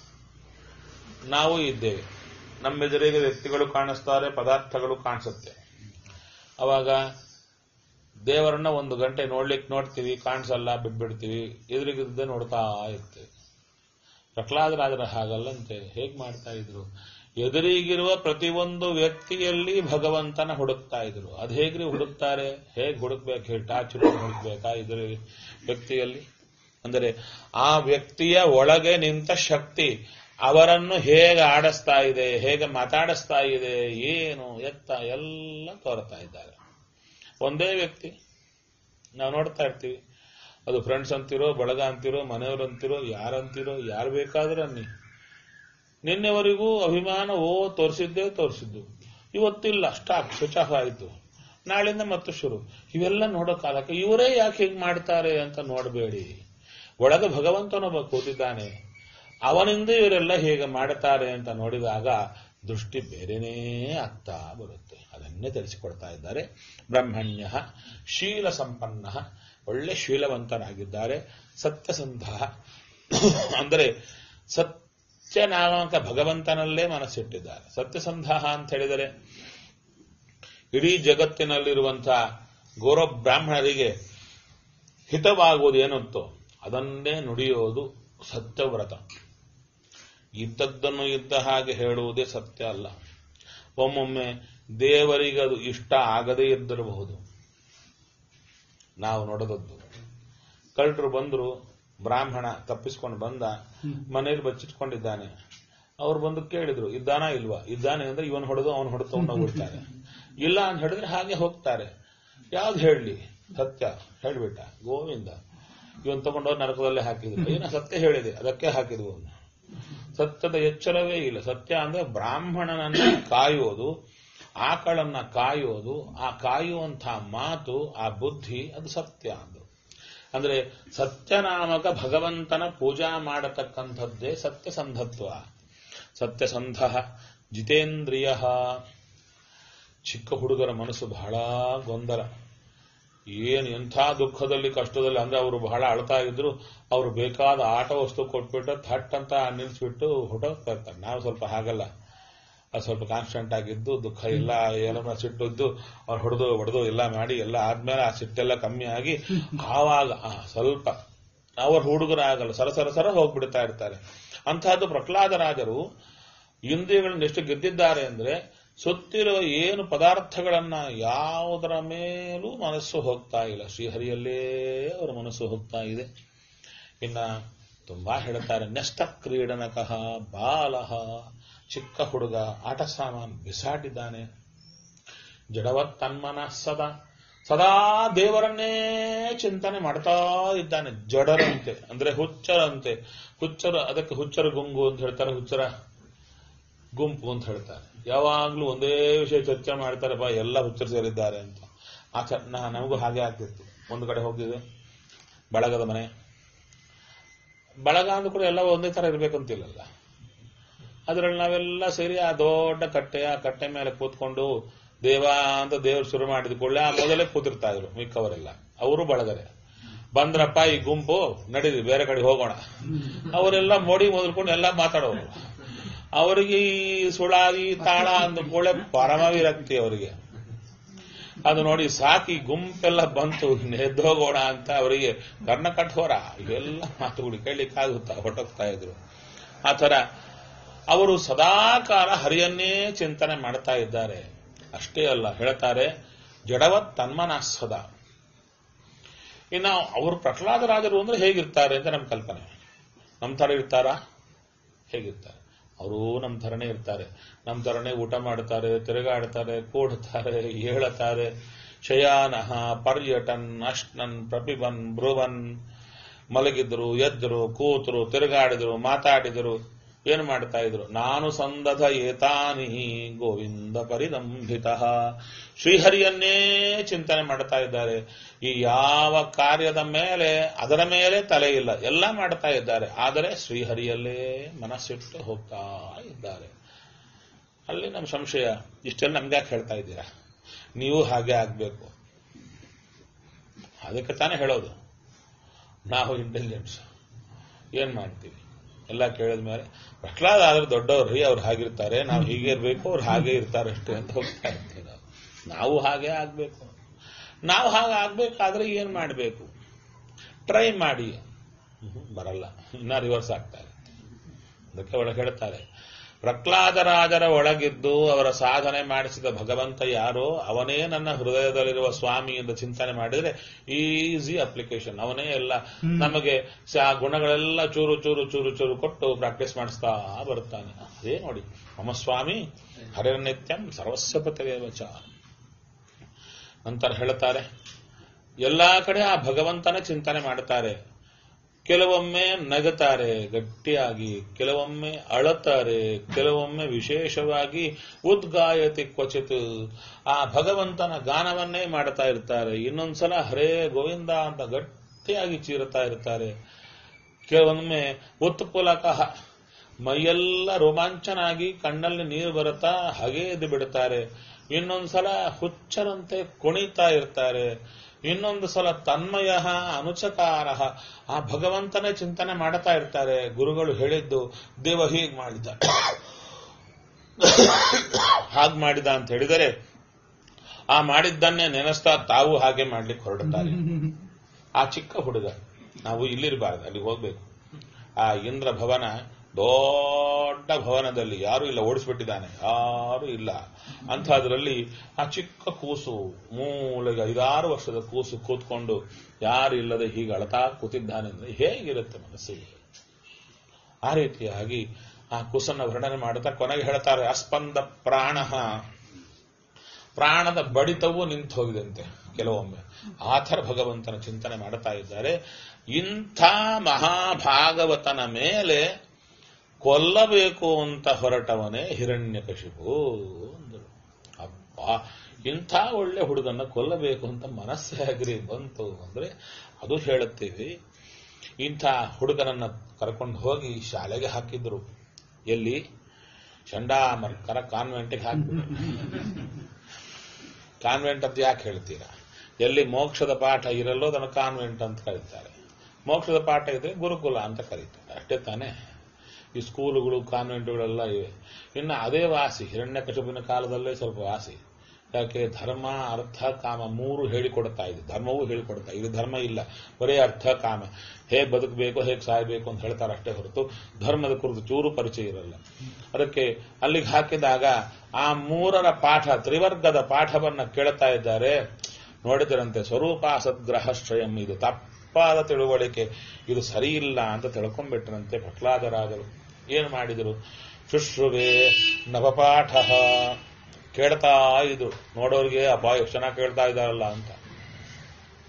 ನಾವು ಇದ್ದೇವೆ ನಮ್ಮೆದುರಿಗೆ ವ್ಯಕ್ತಿಗಳು ಕಾಣಿಸ್ತಾರೆ ಪದಾರ್ಥಗಳು ಕಾಣಿಸುತ್ತೆ ಅವಾಗ ದೇವರನ್ನ ಒಂದು ಗಂಟೆ ನೋಡ್ಲಿಕ್ಕೆ ನೋಡ್ತೀವಿ ಕಾಣಿಸಲ್ಲ ಬಿಟ್ಬಿಡ್ತೀವಿ ಎದುರಿಗಿದ್ದೆ ನೋಡ್ತಾ ಇರ್ತೀವಿ ಪ್ರಹ್ಲಾದರಾಜರ ಹಾಗಲ್ಲಂತೆ ಹೇಗ್ ಮಾಡ್ತಾ ಇದ್ರು ಎದುರಿಗಿರುವ ಪ್ರತಿಯೊಂದು ವ್ಯಕ್ತಿಯಲ್ಲಿ ಭಗವಂತನ ಹುಡುಕ್ತಾ ಇದ್ರು ಅದು ಹೇಗ್ರಿ ಹುಡುಕ್ತಾರೆ ಹೇಗ್ ಹುಡುಕ್ಬೇಕು ಹೇಳಿ ಟಾರ್ಚ್ ಹಿಡ್ಕೊಂಡು ಹುಡುಕ್ಬೇಕಾ ಇದ್ರ ವ್ಯಕ್ತಿಯಲ್ಲಿ ಅಂದರೆ ಆ ವ್ಯಕ್ತಿಯ ಒಳಗೆ ನಿಂತ ಶಕ್ತಿ ಅವರನ್ನು ಹೇಗೆ ಆಡಿಸ್ತಾ ಇದೆ ಹೇಗೆ ಮಾತಾಡಿಸ್ತಾ ಇದೆ ಏನು ಎತ್ತ ಎಲ್ಲ ತೋರ್ತಾ ಇದ್ದಾರೆ ಒಂದೇ ವ್ಯಕ್ತಿ ನಾವು ನೋಡ್ತಾ ಇರ್ತೀವಿ ಅದು ಫ್ರೆಂಡ್ಸ್ ಅಂತಿರೋ ಬಳಗ ಅಂತಿರೋ ಮನೆಯವರು ಅಂತಿರೋ ಯಾರಂತಿರೋ ಯಾರು ಬೇಕಾದ್ರೂ ಅನ್ನಿ ನಿನ್ನೆವರೆಗೂ ಅಭಿಮಾನ ಓ ತೋರಿಸಿದ್ದೇ ತೋರಿಸಿದ್ದು ಇವತ್ತಿಲ್ಲ ಸ್ಟಾಪ್ ಸ್ವಿಚ್ ಆಫ್ ಆಯಿತು ನಾಳಿಂದ ಮತ್ತೆ ಶುರು ಇವೆಲ್ಲ ನೋಡೋ ಕಾಲಕ್ಕೆ ಇವರೇ ಯಾಕೆ ಹೀಗೆ ಮಾಡ್ತಾರೆ ಅಂತ ನೋಡಬೇಡಿ ಒಳಗೆ ಭಗವಂತನೊಬ್ಬ ಕೂತಿದ್ದಾನೆ ಅವನಿಂದ ಇವರೆಲ್ಲ ಹೇಗೆ ಮಾಡ್ತಾರೆ ಅಂತ ನೋಡಿದಾಗ ದೃಷ್ಟಿ ಬೇರೆನೇ ಆಗ್ತಾ ಬರುತ್ತೆ ಅದನ್ನೇ ತಿಳಿಸಿಕೊಡ್ತಾ ಇದ್ದಾರೆ ಬ್ರಹ್ಮಣ್ಯ ಶೀಲ ಸಂಪನ್ನ ಒಳ್ಳೆ ಶೀಲವಂತನಾಗಿದ್ದಾರೆ ಸತ್ಯಸಂಧ ಅಂದರೆ ಸತ್ಯನಾಮಕ ಭಗವಂತನಲ್ಲೇ ಮನಸ್ಸಿಟ್ಟಿದ್ದಾರೆ ಸತ್ಯಸಂಧ ಅಂತ ಹೇಳಿದರೆ ಇಡೀ ಜಗತ್ತಿನಲ್ಲಿರುವಂತಹ ಗೌರವ ಬ್ರಾಹ್ಮಣರಿಗೆ ಹಿತವಾಗುವುದು ಏನುತ್ತೋ ಅದನ್ನೇ ನುಡಿಯೋದು ಸತ್ಯವ್ರತ ಇದ್ದದ್ದನ್ನು ಇದ್ದ ಹಾಗೆ ಹೇಳುವುದೇ ಸತ್ಯ ಅಲ್ಲ ಒಮ್ಮೊಮ್ಮೆ ದೇವರಿಗೆ ಅದು ಇಷ್ಟ ಆಗದೇ ಇದ್ದಿರಬಹುದು ನಾವು ನೋಡದದ್ದು ಕಳ್ಳರು ಬಂದ್ರು ಬ್ರಾಹ್ಮಣ ತಪ್ಪಿಸ್ಕೊಂಡು ಬಂದ ಮನೇಲಿ ಬಚ್ಚಿಟ್ಕೊಂಡಿದ್ದಾನೆ ಅವ್ರು ಬಂದು ಕೇಳಿದ್ರು ಇದ್ದಾನ ಇಲ್ವಾ ಇದ್ದಾನೆ ಅಂದ್ರೆ ಇವನ್ ಹೊಡೆದು ಅವನು ಹೊಡೆದು ಹೋಗ್ಬಿಡ್ತಾರೆ ಇಲ್ಲ ಅಂತ ಹೇಳಿದ್ರೆ ಹಾಗೆ ಹೋಗ್ತಾರೆ ಯಾವ್ದು ಹೇಳಲಿ ಸತ್ಯ ಹೇಳ್ಬಿಟ್ಟ ಗೋವಿಂದ ಇವನ್ ತಗೊಂಡವ್ರು ನರಕದಲ್ಲೇ ಹಾಕಿದ್ರು ಏನೋ ಸತ್ಯ ಹೇಳಿದೆ ಅದಕ್ಕೆ ಹಾಕಿದ್ವು ಅವ್ನು ಸತ್ಯದ ಎಚ್ಚರವೇ ಇಲ್ಲ ಸತ್ಯ ಅಂದ್ರೆ ಬ್ರಾಹ್ಮಣನನ್ನ ಕಾಯೋದು ಆಕಳನ್ನ ಕಾಯೋದು ಆ ಕಾಯುವಂಥ ಮಾತು ಆ ಬುದ್ಧಿ ಅದು ಸತ್ಯ ಅಂದ್ರು ಅಂದ್ರೆ ಸತ್ಯನಾಮಕ ಭಗವಂತನ ಪೂಜಾ ಮಾಡತಕ್ಕಂಥದ್ದೇ ಸತ್ಯಸಂಧತ್ವ ಸತ್ಯಸಂಧ ಜಿತೇಂದ್ರಿಯ ಚಿಕ್ಕ ಹುಡುಗರ ಮನಸ್ಸು ಬಹಳ ಗೊಂದಲ ಏನು ಎಂಥ ದುಃಖದಲ್ಲಿ ಕಷ್ಟದಲ್ಲಿ ಅಂದ್ರೆ ಅವರು ಬಹಳ ಅಳ್ತಾ ಇದ್ರು ಅವ್ರು ಬೇಕಾದ ಆಟ ವಸ್ತು ಕೊಟ್ಬಿಟ್ಟು ಥಟ್ ಅಂತ ನಿಲ್ಸ್ಬಿಟ್ಟು ಹೊಟ್ಟೋಗ್ತಾ ಇರ್ತಾರೆ ನಾವು ಸ್ವಲ್ಪ ಹಾಗಲ್ಲ ಅದು ಸ್ವಲ್ಪ ಕಾನ್ಸ್ಟೆಂಟ್ ಆಗಿದ್ದು ದುಃಖ ಇಲ್ಲ ಏನೋ ಸಿಟ್ಟಿದ್ದು ಅವ್ರು ಹೊಡೆದು ಹೊಡೆದು ಎಲ್ಲ ಮಾಡಿ ಎಲ್ಲ ಆದ್ಮೇಲೆ ಆ ಸಿಟ್ಟೆಲ್ಲ ಕಮ್ಮಿ ಆಗಿ ಆವಾಗ ಆ, ಸ್ವಲ್ಪ ಅವ್ರ ಹುಡುಗರು ಆಗಲ್ಲ ಸರ ಸರ ಸರ ಹೋಗ್ಬಿಡ್ತಾ ಇರ್ತಾರೆ ಅಂತಹದ್ದು ಪ್ರಹ್ಲಾದರಾಜರು ಇಂದ್ರಿಯಗಳನ್ನ ಎಷ್ಟು ಗೆದ್ದಿದ್ದಾರೆ ಅಂದ್ರೆ ಸುತ್ತಿರುವ ಏನು ಪದಾರ್ಥಗಳನ್ನ ಯಾವುದರ ಮೇಲೂ ಮನಸ್ಸು ಹೋಗ್ತಾ ಇಲ್ಲ ಶ್ರೀಹರಿಯಲ್ಲೇ ಅವರ ಮನಸ್ಸು ಹೋಗ್ತಾ ಇದೆ ಇನ್ನ ತುಂಬಾ ಹೇಳ್ತಾರೆ ನೆಸ್ತ ಕ್ರೀಡನಕಃ ಬಾಲಹ ಚಿಕ್ಕ ಹುಡುಗ ಆಟ ಸಾಮಾನು ಬಿಸಾಡಿದ್ದಾನೆ ಜಡವತ್ ತನ್ಮನ ಸದಾ ಸದಾ ದೇವರನ್ನೇ ಚಿಂತನೆ ಮಾಡ್ತಾ ಇದ್ದಾನೆ ಜಡರಂತೆ ಅಂದ್ರೆ ಹುಚ್ಚರಂತೆ ಹುಚ್ಚರು ಅದಕ್ಕೆ ಹುಚ್ಚರ ಗುಂಗು ಅಂತ ಹೇಳ್ತಾರೆ ಹುಚ್ಚರ ಗುಂಪು ಅಂತ ಹೇಳ್ತಾರೆ ಯಾವಾಗ್ಲೂ ಒಂದೇ ವಿಷಯ ಚರ್ಚೆ ಮಾಡ್ತಾರೆ ಬಾ ಎಲ್ಲ ಹುಚ್ಚರು ಸೇರಿದ್ದಾರೆ ಅಂತ ಆ ಚ ನಾ- ನಮಗೂ ಹಾಗೆ ಆಗ್ತಿತ್ತು ಒಂದು ಕಡೆ ಹೋಗಿದ್ದೆ ಬಳಗದ ಮನೆ ಬಳಗ ಅಂದ್ರೂ ಕೂಡ ಎಲ್ಲ ಒಂದೇ ತರ ಇರ್ಬೇಕಂತಿಲ್ಲಲ್ಲ ಅದ್ರಲ್ಲಿ ನಾವೆಲ್ಲ ಸೇರಿ ಆ ದೊಡ್ಡ ಕಟ್ಟೆ ಆ ಕಟ್ಟೆ ಮೇಲೆ ಕೂತ್ಕೊಂಡು ದೇವ ಅಂತ ದೇವ್ರು ಶುರು ಮಾಡಿದ ಕೂಡಲೇ ಆ ಮೊದಲೇ ಕೂತಿರ್ತಾ ಇದ್ರು ಮಿಕ್ಕವರೆಲ್ಲ ಅವರು ಬಳಗರೆ ಬಂದ್ರಪ್ಪ ಈ ಗುಂಪು ನಡೀರಿ ಬೇರೆ ಕಡೆ ಹೋಗೋಣ ಅವರೆಲ್ಲ ಮೋಡಿ ಮೊದಲ್ಕೊಂಡು ಎಲ್ಲ ಮಾತಾಡೋರು ಅವರಿಗೆ ಈ ಸುಳಾದಿ ತಾಳ ಅಂದ ಕೂಡಲೇ ಪರಮ ವಿರಕ್ತಿ ಅವರಿಗೆ ಅದು ನೋಡಿ ಸಾಕಿ ಗುಂಪೆಲ್ಲ ಬಂತು ಎದ್ದೋಗೋಣ ಅಂತ ಅವರಿಗೆ ಕರ್ಣ ಕಠೋರ ಇವೆಲ್ಲ ಮಾತುಗಳು ಕೇಳಲಿಕ್ಕಾಗುತ್ತಾ ಹೊಟ್ಟೋಗ್ತಾ ಇದ್ರು ಆ ತರ ಅವರು ಸದಾಕಾಲ ಹರಿಯನ್ನೇ ಚಿಂತನೆ ಮಾಡ್ತಾ ಇದ್ದಾರೆ ಅಷ್ಟೇ ಅಲ್ಲ ಹೇಳ್ತಾರೆ ಜಡವತ್ ತನ್ಮನಸ್ಸದ ಇನ್ನು ಅವರು ಪ್ರಹ್ಲಾದರಾಜರು ಅಂದ್ರೆ ಹೇಗಿರ್ತಾರೆ ಅಂತ ನಮ್ಮ ಕಲ್ಪನೆ ನಮ್ಮ ತರ ಇರ್ತಾರಾ ಹೇಗಿರ್ತಾರೆ ಅವರು ನಮ್ಮ ಥರನೇ ಇರ್ತಾರೆ ನಮ್ಮ ಥರನೇ ಊಟ ಮಾಡ್ತಾರೆ ತಿರುಗಾಡ್ತಾರೆ ಕೂಡ್ತಾರೆ ಏಳುತ್ತಾರೆ ಶಯಾನಃ ಪರ್ಯಟನ್ ಅಶ್ನನ್ ಪ್ರಪಿಬನ್ ಬ್ರುವನ್ ಮಲಗಿದ್ರು ಎದ್ರು ಕೂತರು ತಿರುಗಾಡಿದ್ರು ಮಾತಾಡಿದರು ಏನು ಮಾಡ್ತಾ ಇದ್ರು ನಾನು ಸಂದಧ ಏತಾನಿ ಗೋವಿಂದ ಪರಿದಂಭಿತ ಶ್ರೀಹರಿಯನ್ನೇ ಚಿಂತನೆ ಮಾಡ್ತಾ ಇದ್ದಾರೆ ಈ ಯಾವ ಕಾರ್ಯದ ಮೇಲೆ ಅದರ ಮೇಲೆ ತಲೆ ಇಲ್ಲ ಎಲ್ಲ ಮಾಡ್ತಾ ಇದ್ದಾರೆ ಆದರೆ ಶ್ರೀಹರಿಯಲ್ಲೇ ಮನಸ್ಸಿಟ್ಟು ಹೋಗ್ತಾ ಇದ್ದಾರೆ ಅಲ್ಲಿ ನಮ್ಮ ಸಂಶಯ ಇಷ್ಟೆಲ್ಲ ನಮ್ಗೆ ಯಾಕೆ ಹೇಳ್ತಾ ಇದ್ದೀರಾ ನೀವು ಹಾಗೆ ಆಗ್ಬೇಕು ಅದಕ್ಕೆ ತಾನೇ ಹೇಳೋದು ನಾವು ಇಂಟೆಲಿಜೆನ್ಸ್ ಏನ್ ಮಾಡ್ತೀವಿ ಎಲ್ಲ ಕೇಳಿದ ಮೇಲೆ ಪ್ರಹ್ಲಾದ ಆದ್ರೆ ದೊಡ್ಡವ್ರು ರೀ ಅವ್ರು ಹಾಗಿರ್ತಾರೆ ನಾವು ಹೀಗೆ ಇರ್ಬೇಕು ಅವ್ರು ಹಾಗೆ ಇರ್ತಾರೆ ಅಷ್ಟೇ ಅಂತ ಹೋಗ್ತಾ ಇರ್ತೀವಿ ನಾವು ನಾವು ಹಾಗೆ ಆಗ್ಬೇಕು ನಾವು ಹಾಗೆ ಆಗ್ಬೇಕಾದ್ರೆ ಏನ್ ಮಾಡಬೇಕು ಟ್ರೈ ಮಾಡಿ ಹ್ಮ್, ಬರಲ್ಲ ಇನ್ನ ರಿವರ್ಸ್ ಆಗ್ತಾರೆ ಅದಕ್ಕೆ ಒಳಗೆ ಹೇಳ್ತಾರೆ ಪ್ರಹ್ಲಾದರಾಜರ ಒಳಗಿದ್ದು ಅವರ ಸಾಧನೆ ಮಾಡಿಸಿದ ಭಗವಂತ ಯಾರೋ ಅವನೇ ನನ್ನ ಹೃದಯದಲ್ಲಿರುವ ಸ್ವಾಮಿ ಎಂದು ಚಿಂತನೆ ಮಾಡಿದ್ರೆ ಈಸಿ ಅಪ್ಲಿಕೇಶನ್ ಅವನೇ ಎಲ್ಲ ನಮಗೆ ಸ- ಗುಣಗಳೆಲ್ಲ ಚೂರು ಚೂರು ಚೂರು ಚೂರು ಕೊಟ್ಟು ಪ್ರಾಕ್ಟೀಸ್ ಮಾಡಿಸ್ತಾ ಬರ್ತಾನೆ ಅದೇ ನೋಡಿ ಮಮ ಸ್ವಾಮಿ ಹರಿರ್ನಿತ್ಯಂ ಸರ್ವಸ್ವ ಪತಿರೇವಚ ನಂತರ ಹೇಳ್ತಾರೆ ಎಲ್ಲಾ ಕಡೆ ಆ ಭಗವಂತನ ಚಿಂತನೆ ಮಾಡ್ತಾರೆ ಕೆಲವೊಮ್ಮೆ ನಗುತ್ತಾರೆ ಗಟ್ಟಿಯಾಗಿ ಕೆಲವೊಮ್ಮೆ ಅಳುತ್ತಾರೆ ಕೆಲವೊಮ್ಮೆ ವಿಶೇಷವಾಗಿ ಉದ್ಗಾಯತಿ ಕ್ವಚಿತ್ ಆ ಭಗವಂತನ ಗಾನವನ್ನೇ ಮಾಡ್ತಾ ಇರ್ತಾರೆ ಇನ್ನೊಂದ್ಸಲ ಹರೇ ಗೋವಿಂದ ಅಂತ ಗಟ್ಟಿಯಾಗಿ ಚೀರುತ್ತಾ ಇರ್ತಾರೆ ಕೆಲವೊಮ್ಮೆ ಉತ್ಪುಲಕ ಮೈಯೆಲ್ಲ ರೋಮಾಂಚನಾಗಿ ಕಣ್ಣಲ್ಲಿ ನೀರು ಬರುತ್ತಾ ಹಾಗೇ ಎದ್ದು ಬಿಡುತ್ತಾರೆ ಇನ್ನೊಂದ್ಸಲ ಹುಚ್ಚರಂತೆ ಕುಣಿತಾ ಇರ್ತಾರೆ ಇನ್ನೊಂದು ಸಲ ತನ್ಮಯ ಅನುಚಕಾರ ಆ ಭಗವಂತನೇ ಚಿಂತನೆ ಮಾಡ್ತಾ ಇರ್ತಾರೆ ಗುರುಗಳು ಹೇಳಿದ್ದು ದೇವ ಹೀಗ್ ಮಾಡಿದ ಹಾಗ್ ಮಾಡಿದ ಅಂತ ಹೇಳಿದರೆ ಆ ಮಾಡಿದ್ದನ್ನೇ ನೆನೆಸ್ತಾ ತಾವು ಹಾಗೆ ಮಾಡ್ಲಿಕ್ಕೆ ಹೊರಡುತ್ತಾರೆ ಆ ಚಿಕ್ಕ ಹುಡುಗ ನಾವು ಇಲ್ಲಿರಬಾರದು ಅಲ್ಲಿ ಹೋಗ್ಬೇಕು ಆ ಇಂದ್ರ ಭವನ ದೊಡ್ಡ ಭವನದಲ್ಲಿ ಯಾರು ಇಲ್ಲ ಓಡಿಸ್ಬಿಟ್ಟಿದ್ದಾನೆ ಯಾರು ಇಲ್ಲ ಅಂಥದ್ರಲ್ಲಿ ಆ ಚಿಕ್ಕ ಕೂಸು ಮೂಲೆಗೆ ಐದಾರು ವರ್ಷದ ಕೂಸು ಕೂತ್ಕೊಂಡು ಯಾರು ಇಲ್ಲದೆ ಹೀಗೆ ಅಳತಾ ಕೂತಿದ್ದಾನೆ ಅಂದ್ರೆ ಹೇಗಿರುತ್ತೆ ಮನಸ್ಸಿಗೆ ಆ ರೀತಿಯಾಗಿ ಆ ಕೂಸನ್ನ ವರ್ಣನೆ ಮಾಡುತ್ತಾ ಕೊನೆಗೆ ಹೇಳ್ತಾರೆ ಅಸ್ಪಂದ ಪ್ರಾಣ ಪ್ರಾಣದ ಬಡಿತವೂ ನಿಂತು ಹೋಗಿದಂತೆ ಕೆಲವೊಮ್ಮೆ ಆ ಥರ ಭಗವಂತನ ಚಿಂತನೆ ಮಾಡ್ತಾ ಇದ್ದಾರೆ ಇಂಥ ಮಹಾಭಾಗವತನ ಮೇಲೆ ಕೊಲ್ಲಬೇಕು ಅಂತ ಹೊರಟವನೇ ಹಿರಣ್ಯಕಶಿಪು ಅಂದರು ಅಪ್ಪ ಇಂಥ ಒಳ್ಳೆ ಹುಡುಗನ್ನ ಕೊಲ್ಲಬೇಕು ಅಂತ ಮನಸ್ಸೇ ಆಗ್ರಿ ಬಂತು ಅಂದ್ರೆ ಅದು ಹೇಳುತ್ತೀವಿ ಇಂಥ ಹುಡುಗನನ್ನ ಕರ್ಕೊಂಡು ಹೋಗಿ ಶಾಲೆಗೆ ಹಾಕಿದ್ರು ಎಲ್ಲಿ ಚಂಡಾಮರ್ಕರ ಕಾನ್ವೆಂಟಿಗೆ ಹಾಕ್ಬಿಟ್ರು ಕಾನ್ವೆಂಟ್ ಅಂತ ಯಾಕೆ ಹೇಳ್ತೀರಾ ಎಲ್ಲಿ ಮೋಕ್ಷದ ಪಾಠ ಇರಲ್ಲೋ ಅದನ್ನು ಕಾನ್ವೆಂಟ್ ಅಂತ ಕರೀತಾರೆ ಮೋಕ್ಷದ ಪಾಠ ಇದ್ರೆ ಗುರುಕುಲ ಅಂತ ಕರೀತಾರೆ ಅಷ್ಟೇ ತಾನೇ ಈ ಸ್ಕೂಲುಗಳು ಕಾನ್ವೆಂಟ್ಗಳೆಲ್ಲ ಇವೆ ಇನ್ನು ಅದೇ ವಾಸಿ ಹಿರಣ್ಯ ಕಾಲದಲ್ಲೇ ಸ್ವಲ್ಪ ವಾಸಿ ಯಾಕೆ ಧರ್ಮ ಅರ್ಥ ಕಾಮ ಮೂರು ಹೇಳಿಕೊಡ್ತಾ ಇದೆ ಧರ್ಮವೂ ಹೇಳಿಕೊಡ್ತಾ ಇದು ಧರ್ಮ ಇಲ್ಲ ಬರೀ ಅರ್ಥ ಕಾಮ ಹೇಗೆ ಬದುಕಬೇಕು ಹೇಗೆ ಸಾಯಬೇಕು ಅಂತ ಹೇಳ್ತಾರೆ ಅಷ್ಟೇ ಹೊರತು ಧರ್ಮದ ಕುರಿತು ಚೂರು ಪರಿಚಯ ಇರಲ್ಲ ಅದಕ್ಕೆ ಅಲ್ಲಿಗೆ ಹಾಕಿದಾಗ ಆ ಮೂರರ ಪಾಠ ತ್ರಿವರ್ಗದ ಪಾಠವನ್ನ ಕೇಳ್ತಾ ಇದ್ದಾರೆ ನೋಡಿದರಂತೆ ಸ್ವರೂಪ ಸದ್ಗ್ರಹಶ್ರಯಂ ಇದು ತಪ್ಪಾದ ತಿಳುವಳಿಕೆ ಇದು ಸರಿ ಇಲ್ಲ ಅಂತ ತಿಳ್ಕೊಂಡ್ಬಿಟ್ರಂತೆ ಪ್ರಹ್ಲಾದರಾಜರು ಏನು ಮಾಡಿದರು ಶುಶ್ರುವೆ ನವಪಾಠ ಕೇಳ್ತಾ ಇದ್ರು ನೋಡೋರಿಗೆ ಅಪ್ಪ ಎಷ್ಟು ಚೆನ್ನಾಗಿ ಕೇಳ್ತಾ ಇದ್ದಾರಲ್ಲ ಅಂತ